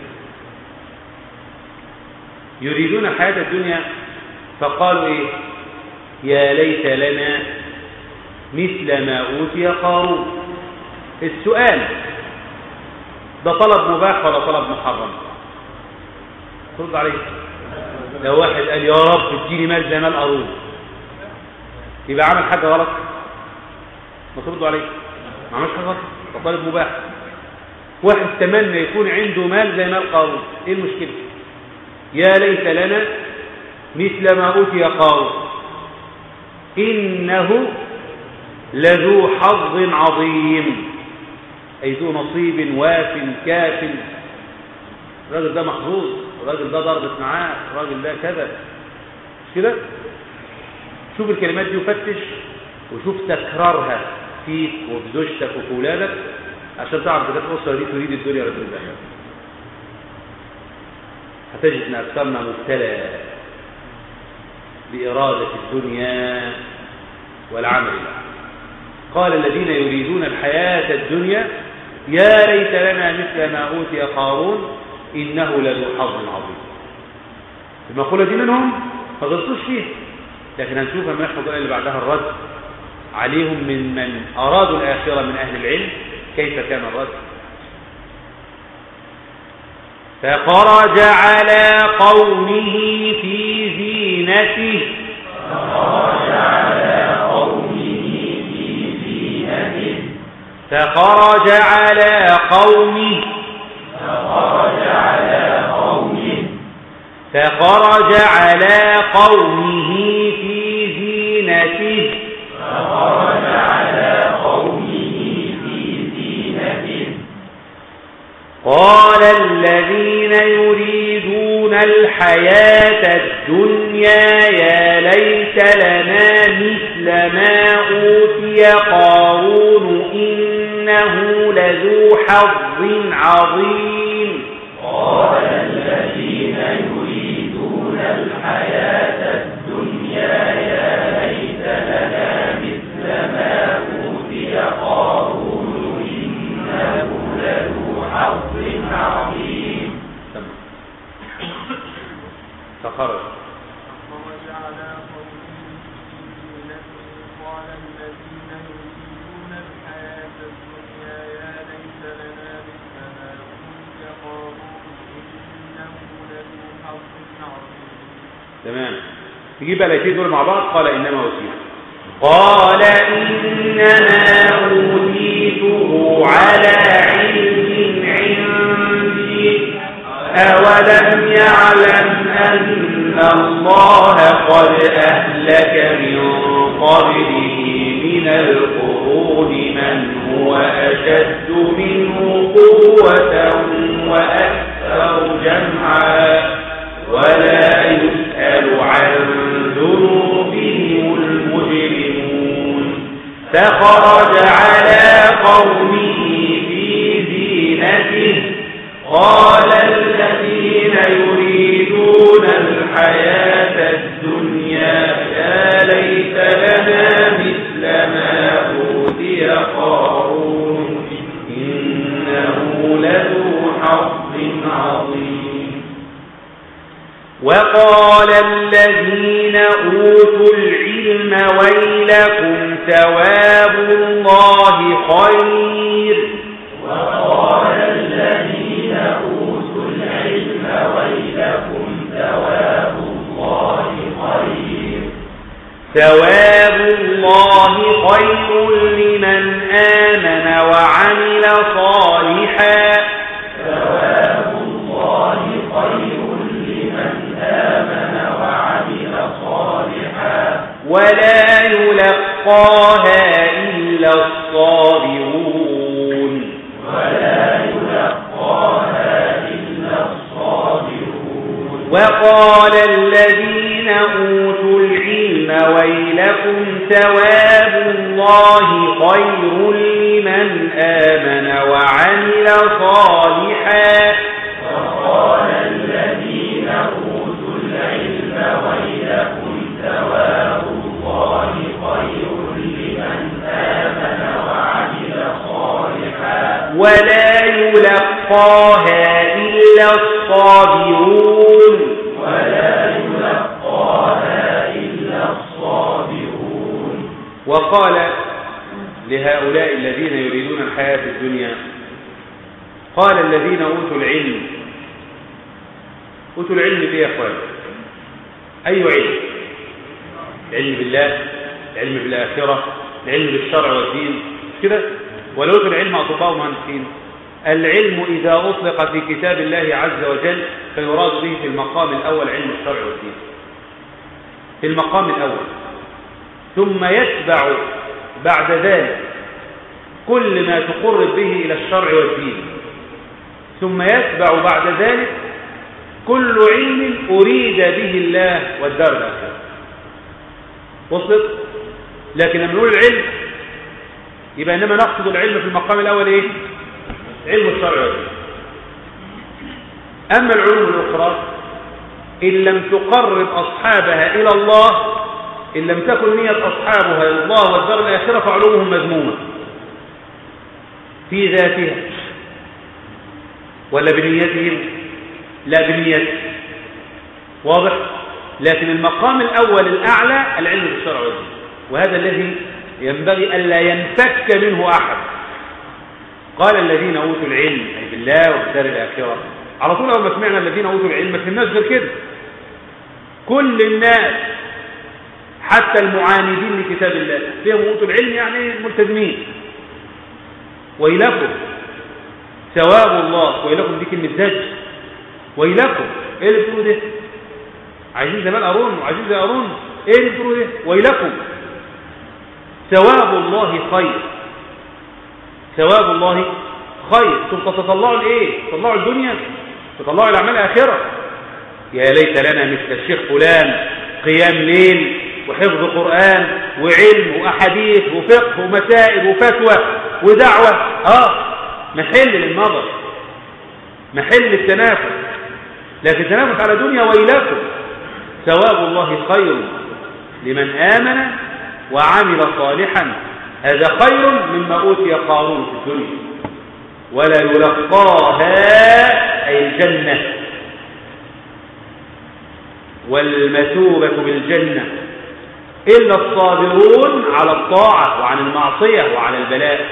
يريدون الحياة الدنيا فقالوا ايه يا ليت لنا مثل ما أوتي قارون السؤال ده طلب مباح ولا طلب محرم ترد عليه لو واحد قال يا رب اديني مال زي مال قارون يبقى عمل حاجة غلط ما تردوا عليه ما عملش حاجة غلط ده طالب مباح واحد تمنى يكون عنده مال زي مال قارون ايه المشكلة يا ليت لنا مثل ما أوتي قارون إنه لذو حظ عظيم أي ذو نصيب واف كاف الراجل ده محظوظ الراجل ده ضربت معاه الراجل ده كذا مش كده شوف الكلمات دي وفتش وشوف تكرارها فيك وفي زوجتك وفي ولادك عشان تعرف اذا الاسره دي تريد الدنيا ولا تريد الاخره هتجد ان اكثرنا مبتلى باراده الدنيا والعمل لها قال الذين يريدون الحياه الدنيا يا ليت لنا مثل ما اوتي قارون انه لذو حظ عظيم المقوله دي منهم ما غلطوش فيها لكن هنشوف لما نحفظ اللي بعدها الرد عليهم من من ارادوا الاخره من اهل العلم كيف كان الرد فخرج على قومه في زينته فخرج على قومه في زينته فخرج على قومه فخرج على قومه فخرج على قومه في زينته فخرج على قومه في زينته قال الذين يريدون الحياة الدنيا يا ليت لنا مثل ما أوتي قارون إنه لذو حظ عظيم قال الذين يريدون الحياة الدنيا يا ليت لنا مثل ما أوتي قارون إنه لذو حظ عظيم فخرج فخرج على قومه في زينته قال الذين يريدون الحياة الدنيا يا ليت لنا مثل ما أوتي قارون إنه لذو حظ عظيم تمام نجيب بقى الايتين دول مع بعض قال انما اوتيت قال إنما أوتيته على علم عندي أولم يعلم أن الله قد أهلك من قبله من القرون من هو أشد منه قوة وأكثر جمعا ولا يسأل عن ذنوبهم المجرمون فخرج على قومه في زينته قال الذين يريدون الحياة الدنيا يا ليت لنا مثل ما أوتي قارون إنه لذو حظ عظيم وقال الذين أوتوا العلم ويلكم ثواب الله خير وقال الذين أوتوا العلم ويلكم ثواب الله خير ثواب الله خير لمن آمن وعمل صالحا ثواب الله خير لمن آمن وعمل صالحا ولا يلقاها إلا الصابرون ولا يلقاها إلا الصابرون وقال الذين أوتوا العلم ويلكم ثواب الله خير لمن آمن وعمل صالحا وقال الذين أوتوا العلم ويلكم ثواب الله خير لمن آمن وعمل صالحا ولا يلقاها إلا الصابرون ولا يلقاها إلا الصابرون وقال لهؤلاء الذين يريدون الحياة الدنيا قال الذين أوتوا العلم أوتوا العلم ليه يا أخوان أي علم العلم بالله العلم بالآخرة العلم بالشرع والدين مش كده ولا أوتوا العلم أطباء ومهندسين العلم إذا أطلق في كتاب الله عز وجل فيراد به في المقام الأول علم الشرع والدين في المقام الأول ثم يتبع بعد ذلك كل ما تقرب به إلى الشرع والدين ثم يتبع بعد ذلك كل علم أريد به الله والدار الآخرة وصلت لكن لما نقول العلم يبقى إنما نقصد العلم في المقام الأول إيه علم الشرع والدين أما العلوم الأخرى إن لم تقرب أصحابها إلى الله إن لم تكن نية أصحابها إلى الله والدار الآخرة فعلومهم مذمومة في ذاتها ولا بنيتهم لا بنية واضح لكن المقام الأول الأعلى العلم بالشرع والدين وهذا الذي ينبغي ألا ينفك منه أحد قال الذين أوتوا العلم أي بالله وبالدار الآخرة على طول أول ما سمعنا الذين أوتوا العلم ما فهمناش غير كده كل الناس حتى المعاندين لكتاب الله فيهم أوتوا العلم يعني ملتزمين ويلكم ثواب الله ويلكم دي كلمة زج ويلكم ايه اللي بتقولوا ده عايزين زمان قارون وعايزين زي قارون ايه اللي بتقولوا ده ويلكم ثواب الله خير ثواب الله خير ثم تتطلعوا لايه تطلعوا الدنيا تطلعوا الاعمال الاخره يا ليت لنا مثل الشيخ فلان قيام ليل وحفظ قرآن وعلم وأحاديث وفقه ومسائل وفتوى ودعوة آه محل للنظر محل التنافس لكن التنافس على دنيا ويلكم ثواب الله خير لمن آمن وعمل صالحا هذا خير مما أوتي قارون في الدنيا ولا يلقاها أي الجنة والمثوبة بالجنة إلا الصابرون على الطاعة وعن المعصية وعن البلاء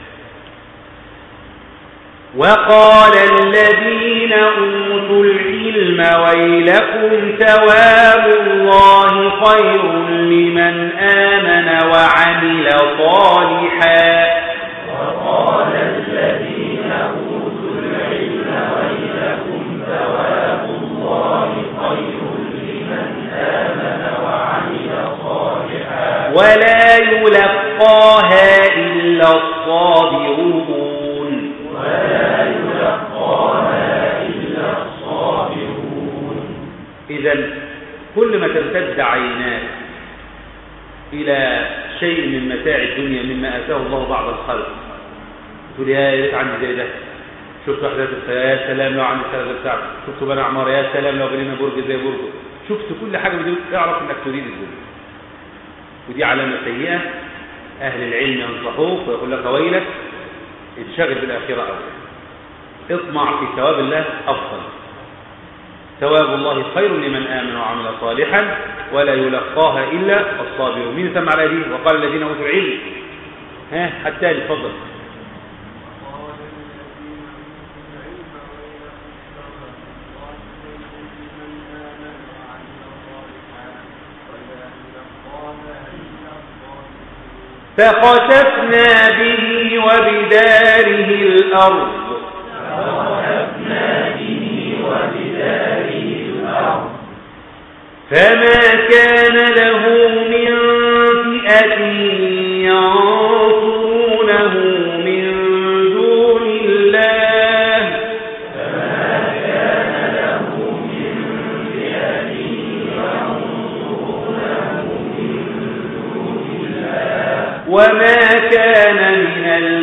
وقال الذين أوتوا العلم ويلكم ثواب الله خير لمن آمن وعمل صالحا وقال الذين أوتوا العلم ويلكم ثواب الله خير لمن آمن وعمل صالحا ولا يلقاها إلا الصابرون ولا يلقاها إلا الصابرون إذا كل ما تمتد عيناك إلى شيء من متاع الدنيا مما آتاه الله بعض الخلق تقول يا ريت عندي زي ده شفت واحدة يا سلام لو عندي السلام بتاعته شفت بني عمارة يا سلام لو بنينا برج زي برجه شفت كل حاجة من دي اعرف انك تريد الدنيا ودي علامة سيئة أهل العلم ينصحوك ويقول لك ويلك انشغل بالآخرة أولا اطمع في ثواب الله أفضل ثواب الله خير لمن آمن وعمل صالحا ولا يلقاها إلا الصابرون مين سمع على دي وقال الذين أوتوا العلم ها حتى اتفضل قال الذين أوتوا العلم ويلكم ثواب الله لمن آمن وعمل صالحا ولا يلقاها إلا الصابرون فخسفنا به وبداره الأرض وخسفنا به وبداره الأرض فما كان له من فئة ينصرونه من دون الله فما كان له من فئة ينصرونه من دون الله وما كان من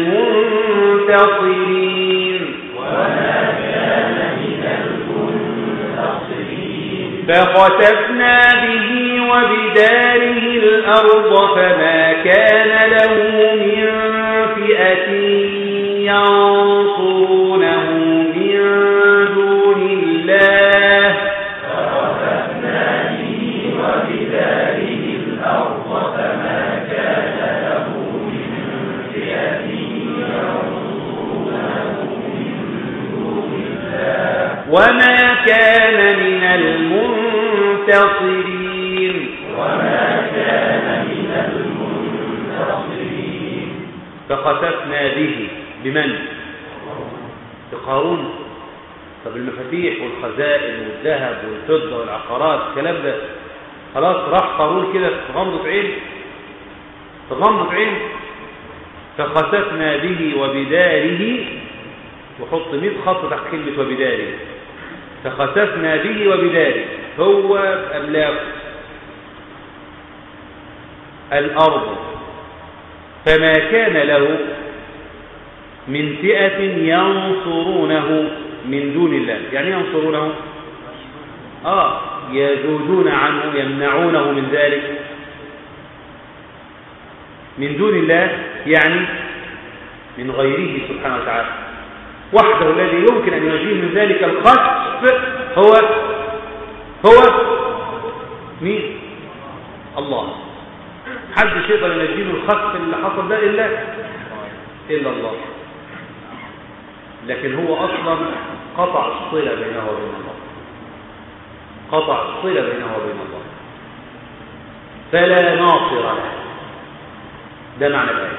المنتصرين وما كان من المنتصرين فخسفنا به وبداره الأرض فما كان له من فئة ينصرونه من دون الله فخسفنا به وبداره الأرض فما كان له من فئة ينصرونه من دون الله وما كان من المنتصرين وما كان من المنتصرين فخسفنا به بمن بقارون طب المفاتيح والخزائن والذهب والفضة والعقارات الكلام ده خلاص راح قارون كده في غمضة عين في غمضة عين فخسفنا به وبداره وحط 100 خط تحت كلمة وبداره فخسفنا به وبداره هو أملاك الأرض فما كان له من فئة ينصرونه من دون الله يعني ينصرونه آه يجودون عنه يمنعونه من ذلك من دون الله يعني من غيره سبحانه وتعالى وحده الذي يمكن أن ينجيه من ذلك الخسف هو هو مين الله حد يقدر ينجيه من الخسف اللي حصل ده إلا إلا الله لكن هو أصلا قطع الصلة بينه وبين الله قطع الصلة بينه وبين الله فلا ناصر له ده معنى الآية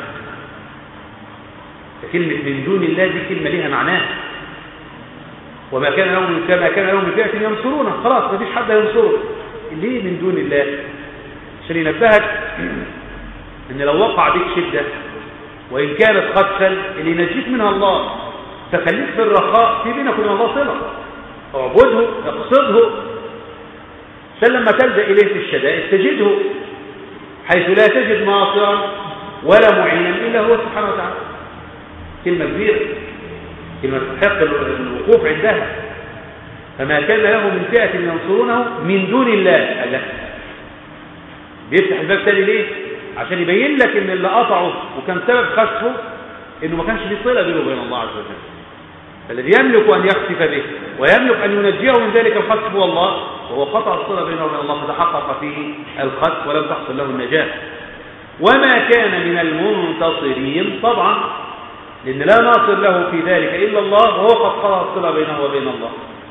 فكلمة من دون الله دي كلمة ليها معناها وما كان لهم كما كان لهم فئة ينصرونه خلاص ما فيش حد ينصره ليه من دون الله عشان ينبهك ان لو وقع بك شدة وإن كانت خدشا اللي ينجيك منها الله فخليك في الرخاء في بينك وبين الله صلة اعبده اقصده عشان لما تلجأ إليه في الشدائد تجده حيث لا تجد ناصرا ولا معينا إلا هو سبحانه وتعالى كلمة كبيرة كلمة تحق الوقوف عندها فما كان له من فئة ينصرونه من دون الله قال لك بيفتح الباب تاني ليه عشان يبين لك ان اللي قطعه وكان سبب خسفه انه ما كانش ليه صله بينه وبين الله عز وجل فالذي يملك ان يخسف به ويملك ان ينجيه من ذلك الخسف هو الله وهو قطع الصله بينه وبين الله فتحقق فيه الخسف ولم تحصل له النجاه وما كان من المنتصرين طبعا لان لا ناصر له في ذلك الا الله وهو قد قطع الصله بينه وبين الله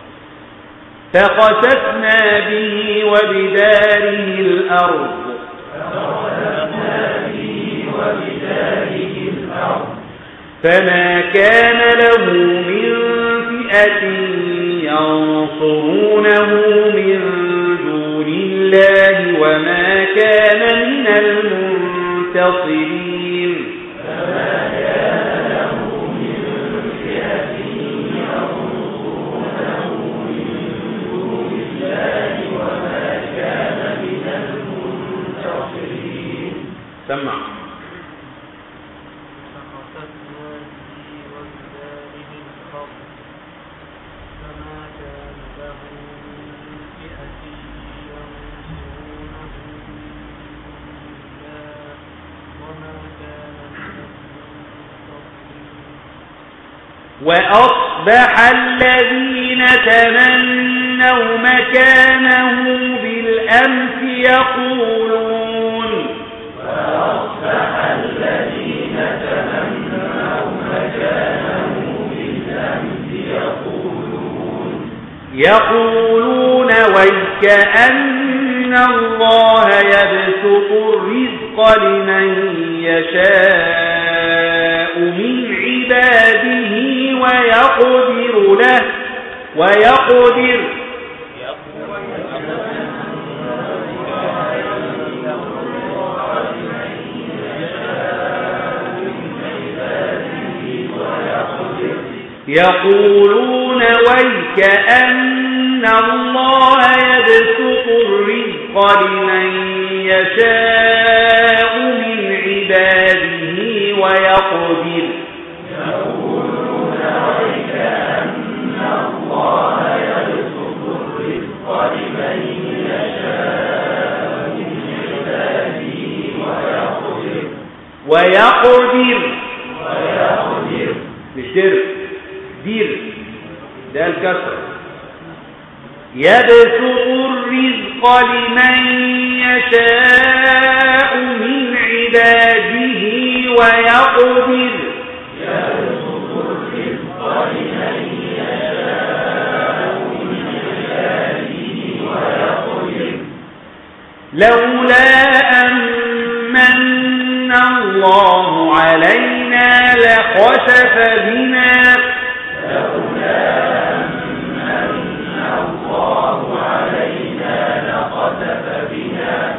فخسفنا به وبداره الارض فخسفنا به وبداره الأرض فما كان له من فئة ينصرونه من دون الله وما كان من المنتصرين فما كان له من فئة ينصرونه من دون الله وما كان من المنتصرين سمع فخسفنا به وبداره الأرض فما كان له من فئة ينصرونه من الله وما كان من المنتصرين وأصبح الذين تمنوا مكانه بالأمس يقولون وأصبح الذين تمنوا مكانه بالأمس يقولون يقولون ويكأن الله يبسط الرزق لمن يشاء من عباده ويقدر له ويقدر يقولون ويكأن الله يبسط الرزق لمن يشاء من عباده ويقدر يقولون ويكأن الله يبسط الرزق لمن يشاء من عباده ويقدر ويقدر ويقدر مش در دير ده الكسر يبسط الرزق لمن يشاء من عباده ويقدر يبسط الرزق لمن يشاء من عباده ويقدر لولا أمن الله علينا لخسف بنا لولا أمن الله علينا لخسف بنا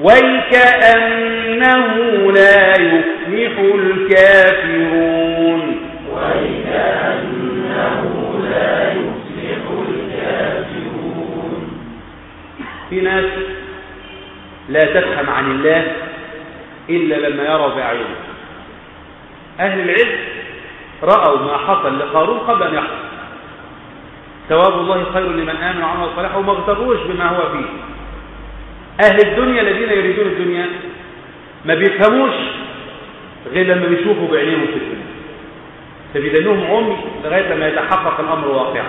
ويكأنه لا يفلح الكافرون ويكأنه لا يفلح الكافرون في ناس لا تفهم عن الله إلا لما يروا بأعينهم أهل العلم رأوا ما حصل لقارون قبل أن يحصل ثواب الله خير لمن آمن وعمل صالحا وما اغتروش بما هو فيه أهل الدنيا الذين يريدون الدنيا ما بيفهموش غير لما بيشوفوا بعينيهم في الدنيا فبيدنهم عمي لغاية لما يتحقق الأمر واقعا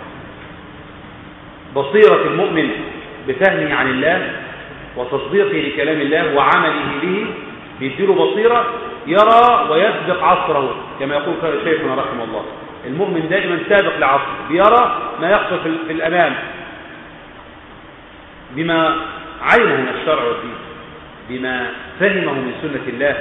بصيرة المؤمن بفهمه عن الله وتصديقه لكلام الله وعمله به بيديله بصيرة يرى ويسبق عصره كما يقول شيخنا رحمه الله المؤمن دائما سابق لعصره بيرى ما يحصل في في الأمام بما علمه من الشرع والدين بما فهمه من سنة الله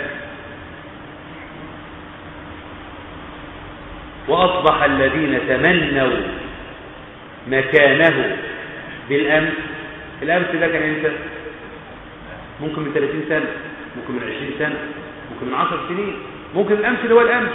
وأصبح الذين تمنوا مكانه بالأمس الأمس ده كان امتى ممكن من 30 سنة ممكن من 20 سنة ممكن من 10 سنين ممكن الأمس اللي هو الأمس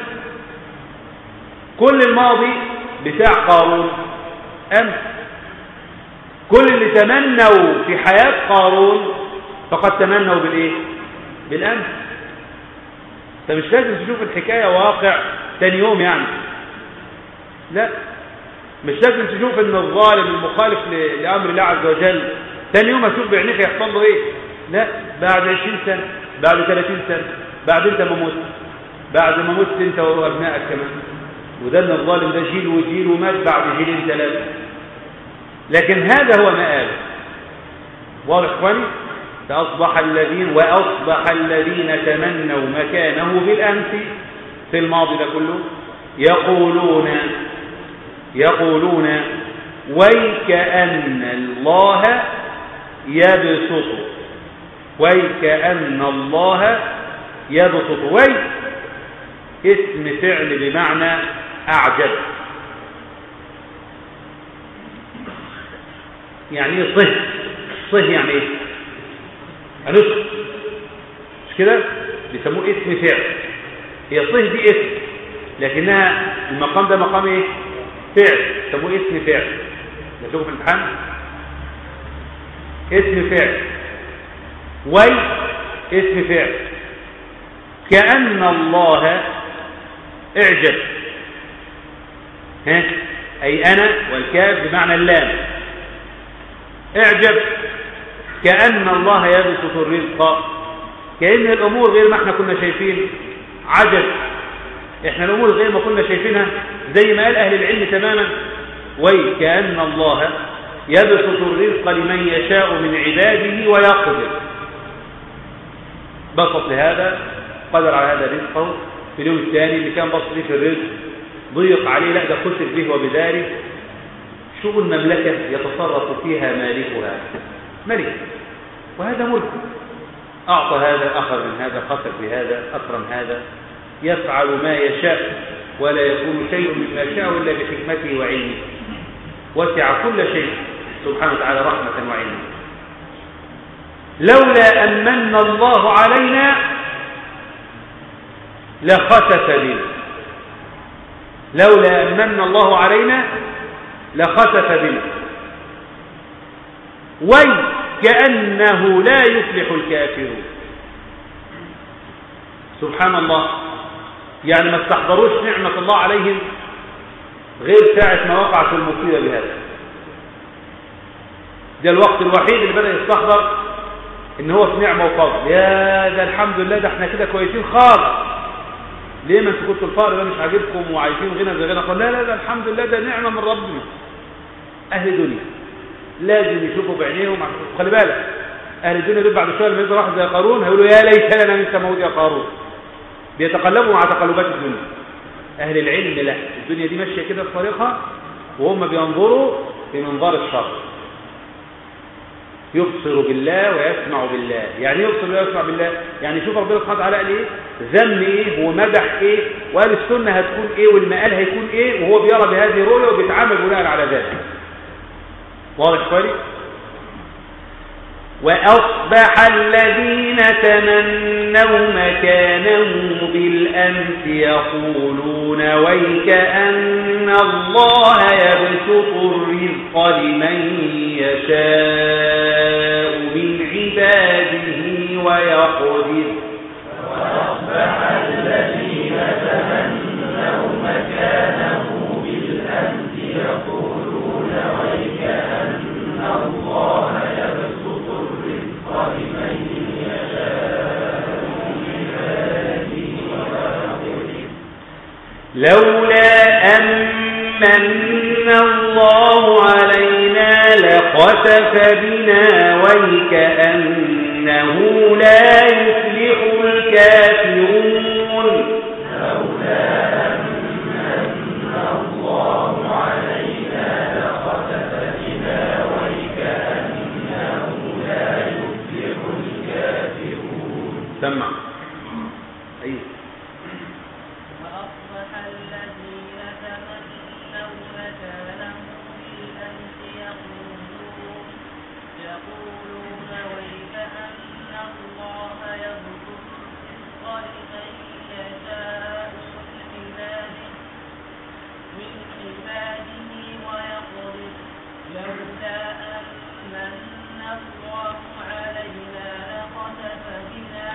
كل الماضي بتاع قارون أمس كل اللي تمنوا في حياة قارون فقد تمنوا بالإيه بالأمس فمش لازم تشوف الحكاية واقع تاني يوم يعني لا مش لازم تشوف ان الظالم المخالف ل- لامر الله عز وجل ثاني يوم هتشوف بعينيك يحصل له ايه لا بعد 20 سنه بعد 30 سنه بعد انت ما مت بعد ما مت انت وابنائك كمان وده ان الظالم ده جيل وجيل ومات بعد جيلين ثلاثه لكن هذا هو مآله واضح اخواني فاصبح الذين واصبح الذين تمنوا مكانه بالامس في الماضي ده كله يقولون يقولون ويكأن الله يبسط ويكأن الله يبسط وي اسم فعل بمعنى أعجب يعني ايه صه صه يعني ايه هنسخ مش كده بيسموه اسم فعل هي صه دي اسم لكنها المقام ده مقام ايه فعل بيسموه اسم فعل نشوفه في الامتحان اسم فعل وي اسم فعل كأن الله اعجب ها أي أنا والكاف بمعنى اللام اعجب كأن الله يبسط الرزق كأن الأمور غير ما احنا كنا شايفين عجب احنا الأمور غير ما كنا شايفينها زي ما قال أهل العلم تماما وي كأن الله يبسط الرزق لمن يشاء من عباده ويقدر بسط لهذا قدر على هذا رزقه في اليوم الثاني اللي كان بسط ليه في الرزق ضيق عليه لا ده خسر به وبذلك شؤون مملكة يتصرف فيها مالكها ملك وهذا ملك أعطى هذا أخر من هذا خسر بهذا أكرم هذا يفعل ما يشاء ولا يكون شيء مما شاء إلا بحكمته وعلمه وسع كل شيء سبحانه وتعالى رحمة وعلما لولا أن من الله علينا لخسف بنا لولا أن من الله علينا لخسف بنا وي كأنه لا يفلح الكافرون سبحان الله يعني ما استحضروش نعمة الله عليهم غير ساعة ما وقعت المصيبة بهذا ده الوقت الوحيد اللي بدأ يستحضر ان هو في نعمة وفضل يا ده الحمد لله ده احنا كده كويسين خالص ليه ما انتوا كنتوا الفقر ده مش عاجبكم وعايزين غنى زي غنى قال لا لا ده الحمد لله ده نعمة من ربنا اهل الدنيا لازم يشوفوا بعينيهم خلي بالك اهل الدنيا دول بعد شويه لما يجي واحد زي قارون هيقولوا يا ليت لنا مثل موت يا قارون بيتقلبوا مع تقلبات الدنيا اهل العلم لا الدنيا دي ماشيه كده في طريقها وهم بينظروا في منظار الشر يبصر بالله ويسمع بالله يعني يبصر ويسمع بالله يعني شوف ربنا سبحانه وتعالى قال ايه ذم ايه ومدح ايه وقال السنه هتكون ايه والمقال هيكون ايه وهو بيرى بهذه الرؤيه وبيتعامل بناء على ذلك واضح كويس وأصبح الذين تمنوا مكانه بالأمس يقولون ويك أن الله يبسط الرزق لمن يشاء من عباده ويقدر وأصبح الذين تمنوا مكانه بالأمس يقولون ويك أن الله يبسط الرزق لمن يشاء من عباده ويقدر لولا أمن الله علينا لخسف بنا ويكأنه لا يفلح الكافرون لولا أن الله علينا لخسف بنا ويكأنه لا يفلح الكافرون سمع أيوه وأصبح الذين تمنوا مكانه بالأمس يقولون يقولون ويك أن الله يبسط الرزق لمن يشاء من عباده من عباده ويقدر لولا أمن الله علينا لخسف بنا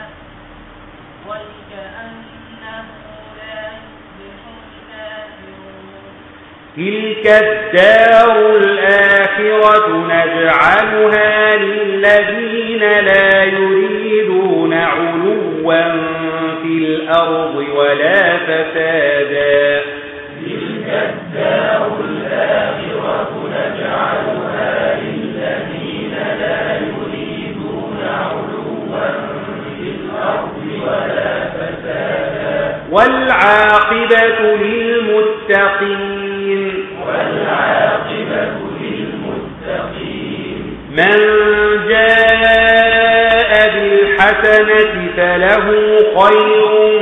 ويكأنه لا يفلح الكافرون تلك الدار الآخرة نجعلها للذين لا يريدون علوا في الأرض ولا فسادا تلك الدار الآخرة نجعلها للذين لا يريدون علوا في الأرض ولا فسادا والعاقبة للمتقين والعاقبة للمتقين من جاء بالحسنة بالحسنة فله خير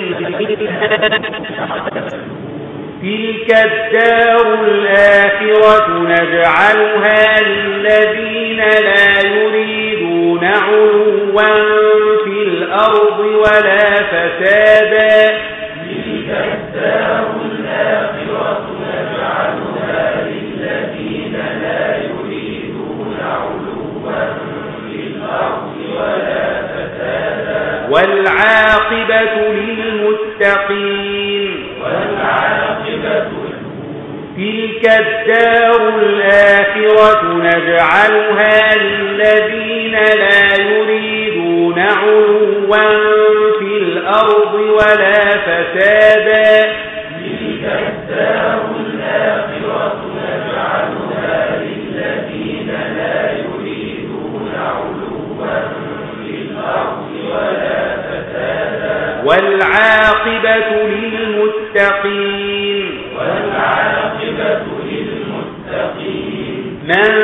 تلك الدار الآخرة نجعلها للذين لا يريدون علوا في الأرض ولا فسادا تلك الدار الآخرة نجعلها للذين لا يريدون علوا في الأرض ولا فسادا والعاقبة للمتقين والعاقبة تلك الدار الآخرة نجعلها للذين لا يريدون علوا في الأرض ولا فسادا تلك الدار الآخرة نجعلها للذين لا يريدون علوا في الأرض ولا فسادا والعاقبة للمتقين والعاقبة للمتقين من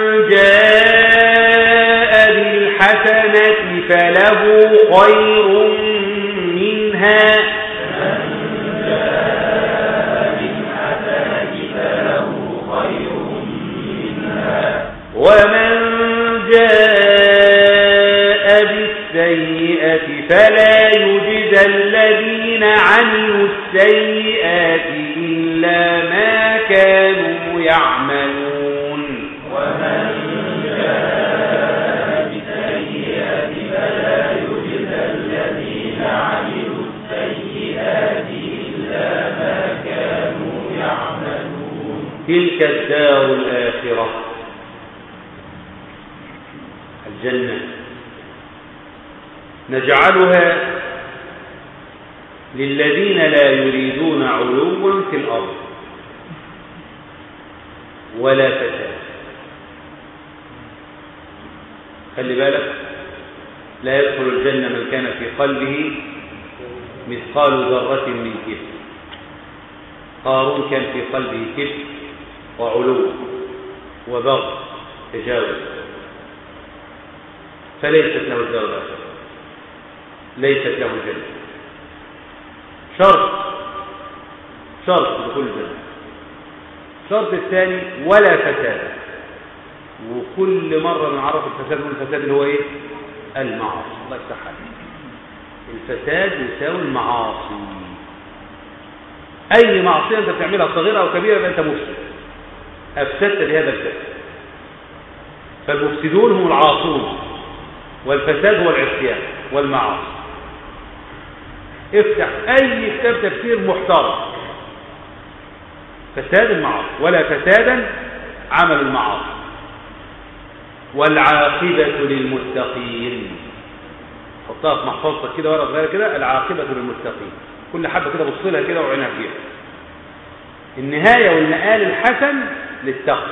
جاء بالحسنة فله خير منها ومن جاء بالسيئة فلا يجزى الذين عملوا السيئات إلا ما كانوا يعملون ومن جاء بالسيئة فلا يجزى الذين عملوا السيئات إلا ما كانوا يعملون تلك الدار الآخرة الجنة نجعلها للذين لا يريدون علوا في الأرض ولا فساد خلي بالك لا يدخل الجنة من كان في قلبه مثقال ذرة من كبر قارون كان في قلبه كبر وعلو وبغض تجاوز فليست له الدار الآخرة ليست له الجنة شرط شرط دخول الجنة الشرط الثاني ولا فساد وكل مرة بنعرف الفساد من الفساد اللي هو ايه المعاصي الله يفتح عليك الفساد يساوي المعاصي اي معصيه انت بتعملها صغيره او كبيره يبقى انت مفسد افسدت بهذا الفساد فالمفسدون هم العاصون والفساد هو العصيان والمعاصي افتح اي كتاب تفسير محترم فساد المعاصي ولا فسادا عمل المعاصي والعاقبة للمتقين حطها في محفظتك كده ورقه صغيره كده العاقبة للمتقين كل حبة كده بص لها كده وعينها فيها النهاية والمآل الحسن للتقوى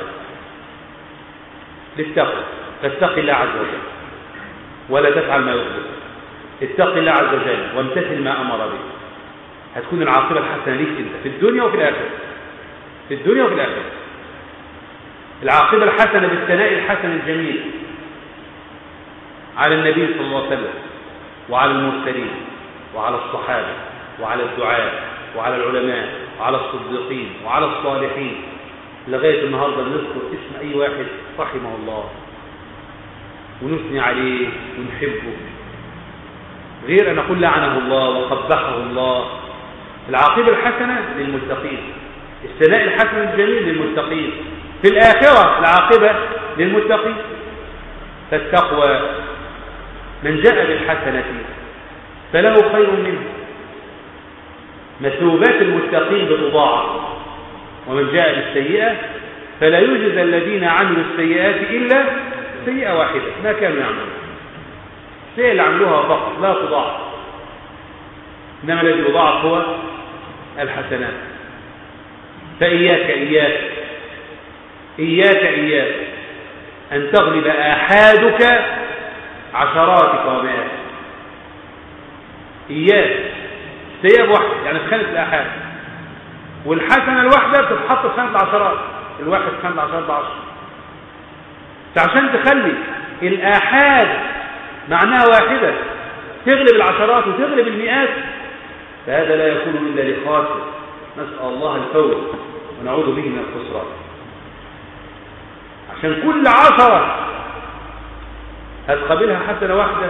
للتقوى فاتق الله عز وجل ولا تفعل ما يغضب اتق الله عز وجل وامتثل ما امر به هتكون العاقبه الحسنه ليك انت في الدنيا وفي الاخره في الدنيا وفي الاخره العاقبه الحسنه بالثناء الحسن الجميل على النبي صلى الله عليه وسلم وعلى المرسلين وعلى الصحابه وعلى الدعاة وعلى العلماء وعلى الصديقين وعلى الصالحين لغايه النهارده نذكر اسم اي واحد رحمه الله ونثني عليه ونحبه غير أن نقول لعنه الله وقبحه الله العاقبة الحسنة للمتقين الثناء الحسن الجميل للمتقين في الآخرة العاقبة للمتقين فالتقوى من جاء بالحسنة فله خير منه مثوبات المتقين بتضاعف ومن جاء بالسيئة فلا يوجد الذين عملوا السيئات إلا سيئة واحدة ما كانوا يعملون السيئة اللي عملوها فقط لا تضاعف إنما الذي يضاعف هو الحسنات فإياك إياك إياك إياك أن تغلب آحادك عشراتك ومئات إياك السيئة بواحدة يعني في خانة الآحاد والحسنة الواحدة بتتحط في خانة العشرات الواحد في خانة العشرات بعشر عشان تخلي الآحاد معناها واحدة تغلب العشرات وتغلب المئات فهذا لا يكون إلا لخاسر نسأل الله الفوز ونعوذ به من الخسران عشان كل عشرة هتقابلها حسنة واحدة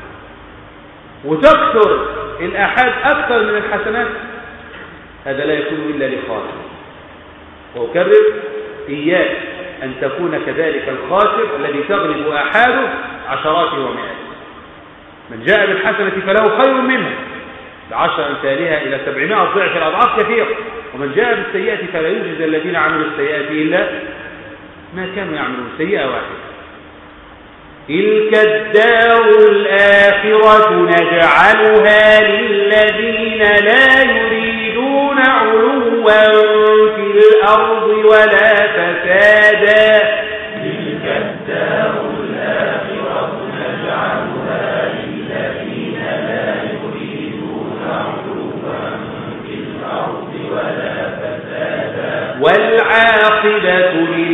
وتكثر الآحاد أكثر من الحسنات هذا لا يكون إلا لخاسر وأكرر إياك أن تكون كذلك الخاسر الذي تغلب آحاده عشرات ومئات من جاء بالحسنة فله خير منها بعشر أمثالها إلى سبعمائة ضعف الأضعاف كثيرة ومن جاء بالسيئة فلا يوجد الذين عملوا السيئات إلا ما كانوا يعملون سيئة واحدة تلك الدار الآخرة نجعلها للذين لا يريدون علوا في الأرض ولا فسادا تلك الدار الآخرة نجعلها للذين لا يريدون علوا في الأرض ولا فسادا والعاقبة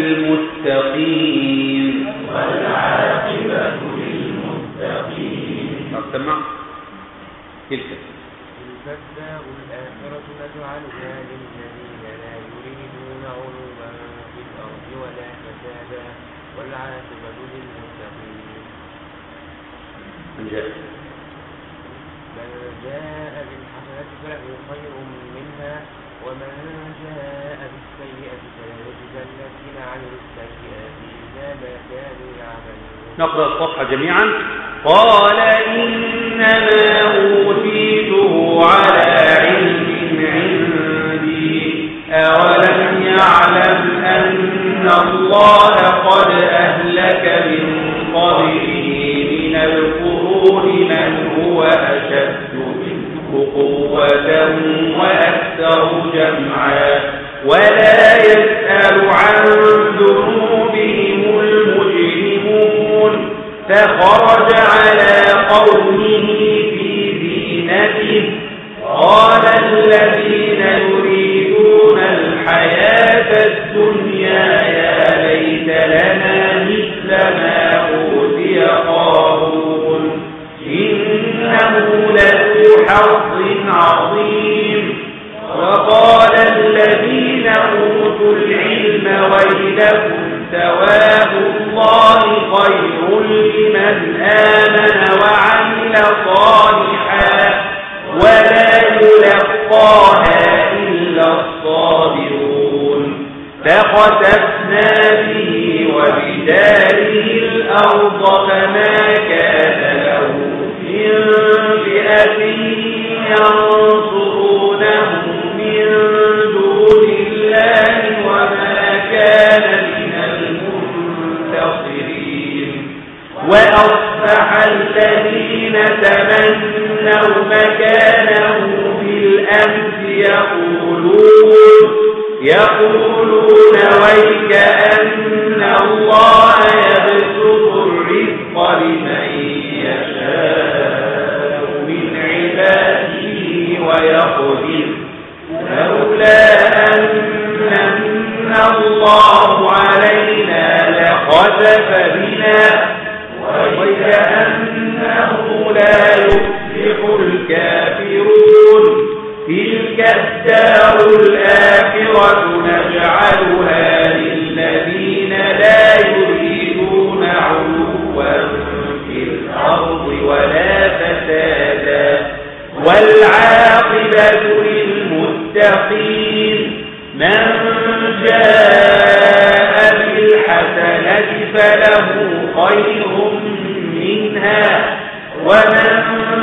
للمتقين والعاقبة للمتقين سمع تلك تلك الدار الآخرة نجعلها للذين لا يريدون علوا في الأرض ولا فسادا والعاقبة للمتقين من جاء من جاء بالحسنة فله خير منها ومن جاء بالسيئة فلا يجزى الذين عملوا السيئات إلا ما كانوا يعملون نقرأ الصفحة جميعا قال إنما أوتيته على علم عندي أولم يعلم أن الله قد أهلك من قبله من القرون من هو أشد منه قوة وأكثر جمعا ولا يسأل عن ذنوبهم المجرمون فخرج على قومه في زينته قال الذين يريدون الحياة الدنيا يا ليت لنا مثل ما أوتي قارون إنه لذو حظ عظيم وقال الذين أوتوا العلم ويلكم ثواب الله خير لمن آمن وعمل صالحا ولا يلقاها إلا الصابرون فخسفنا به وبداره الأرض فما كان له من فئة ينصرونه من دون الله وما كان من المنتصرين وأصبح الذين تمنوا مكانه بالأمس يقولون يقولون ويك أن الله يبسط الرزق لمن يشاء من عباده ويقدر لولا أن من الله علينا لخسف بنا وكأنه لا يفلح الكافرون تلك الدار الآخرة نجعلها للذين لا يريدون علوا في الأرض ولا فسادا والعاقبة للمتقين من جاء بالحسنة فله خير منها ومن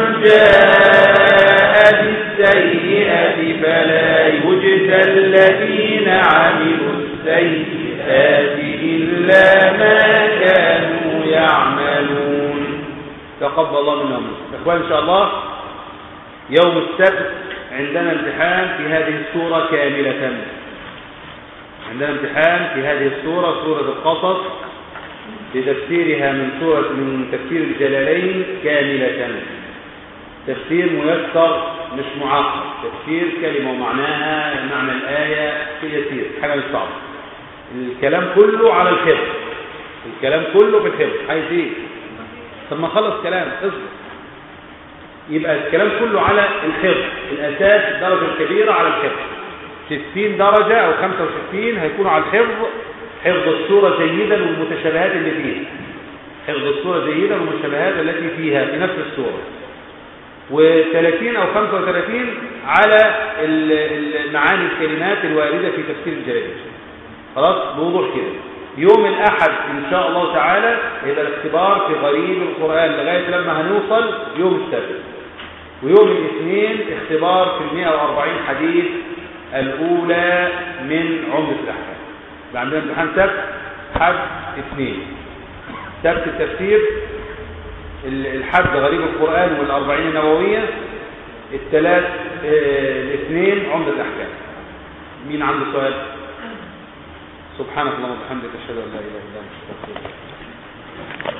جاء بالسيئة فلا يجزى الذين عملوا السيئات إلا ما كانوا يعملون تقبل الله منا ومنكم اخوان ان شاء الله يوم السبت عندنا امتحان في هذه السورة كاملة عندنا امتحان في هذه السورة سورة القصص لتفسيرها من سورة من تفسير الجلالين كاملة تفسير ميسر مش معقد تفسير كلمة ومعناها معنى الآية في يسير حاجة مش صعبة الكلام كله على الحفظ الكلام كله في الحفظ عايز ايه طب ما خلص كلام اصبر يبقى الكلام كله على الحفظ الأساس الدرجة الكبيرة على الحفظ 60 درجة أو 65 هيكونوا على الحفظ حفظ السورة جيدا والمتشابهات اللي فيها حفظ السورة جيدا والمتشابهات التي فيها في نفس السورة و30 أو 35 على ال- ال- معاني الكلمات الواردة في تفسير الجلالين خلاص بوضوح كده يوم الأحد إن شاء الله تعالى يبقى الاختبار في غريب القرآن لغاية لما هنوصل يوم السبت ويوم الاثنين اختبار في ال 140 حديث الأولى من عمدة الأحكام يبقى عندنا امتحان سبت حد اثنين سبت التفسير ال- الحد غريب القرآن والأربعين النووية الثلاث آه، الاثنين عمدة الأحكام مين عنده سؤال سبحانك اللهم وبحمدك اشهد ان لا اله الا انت استغفرك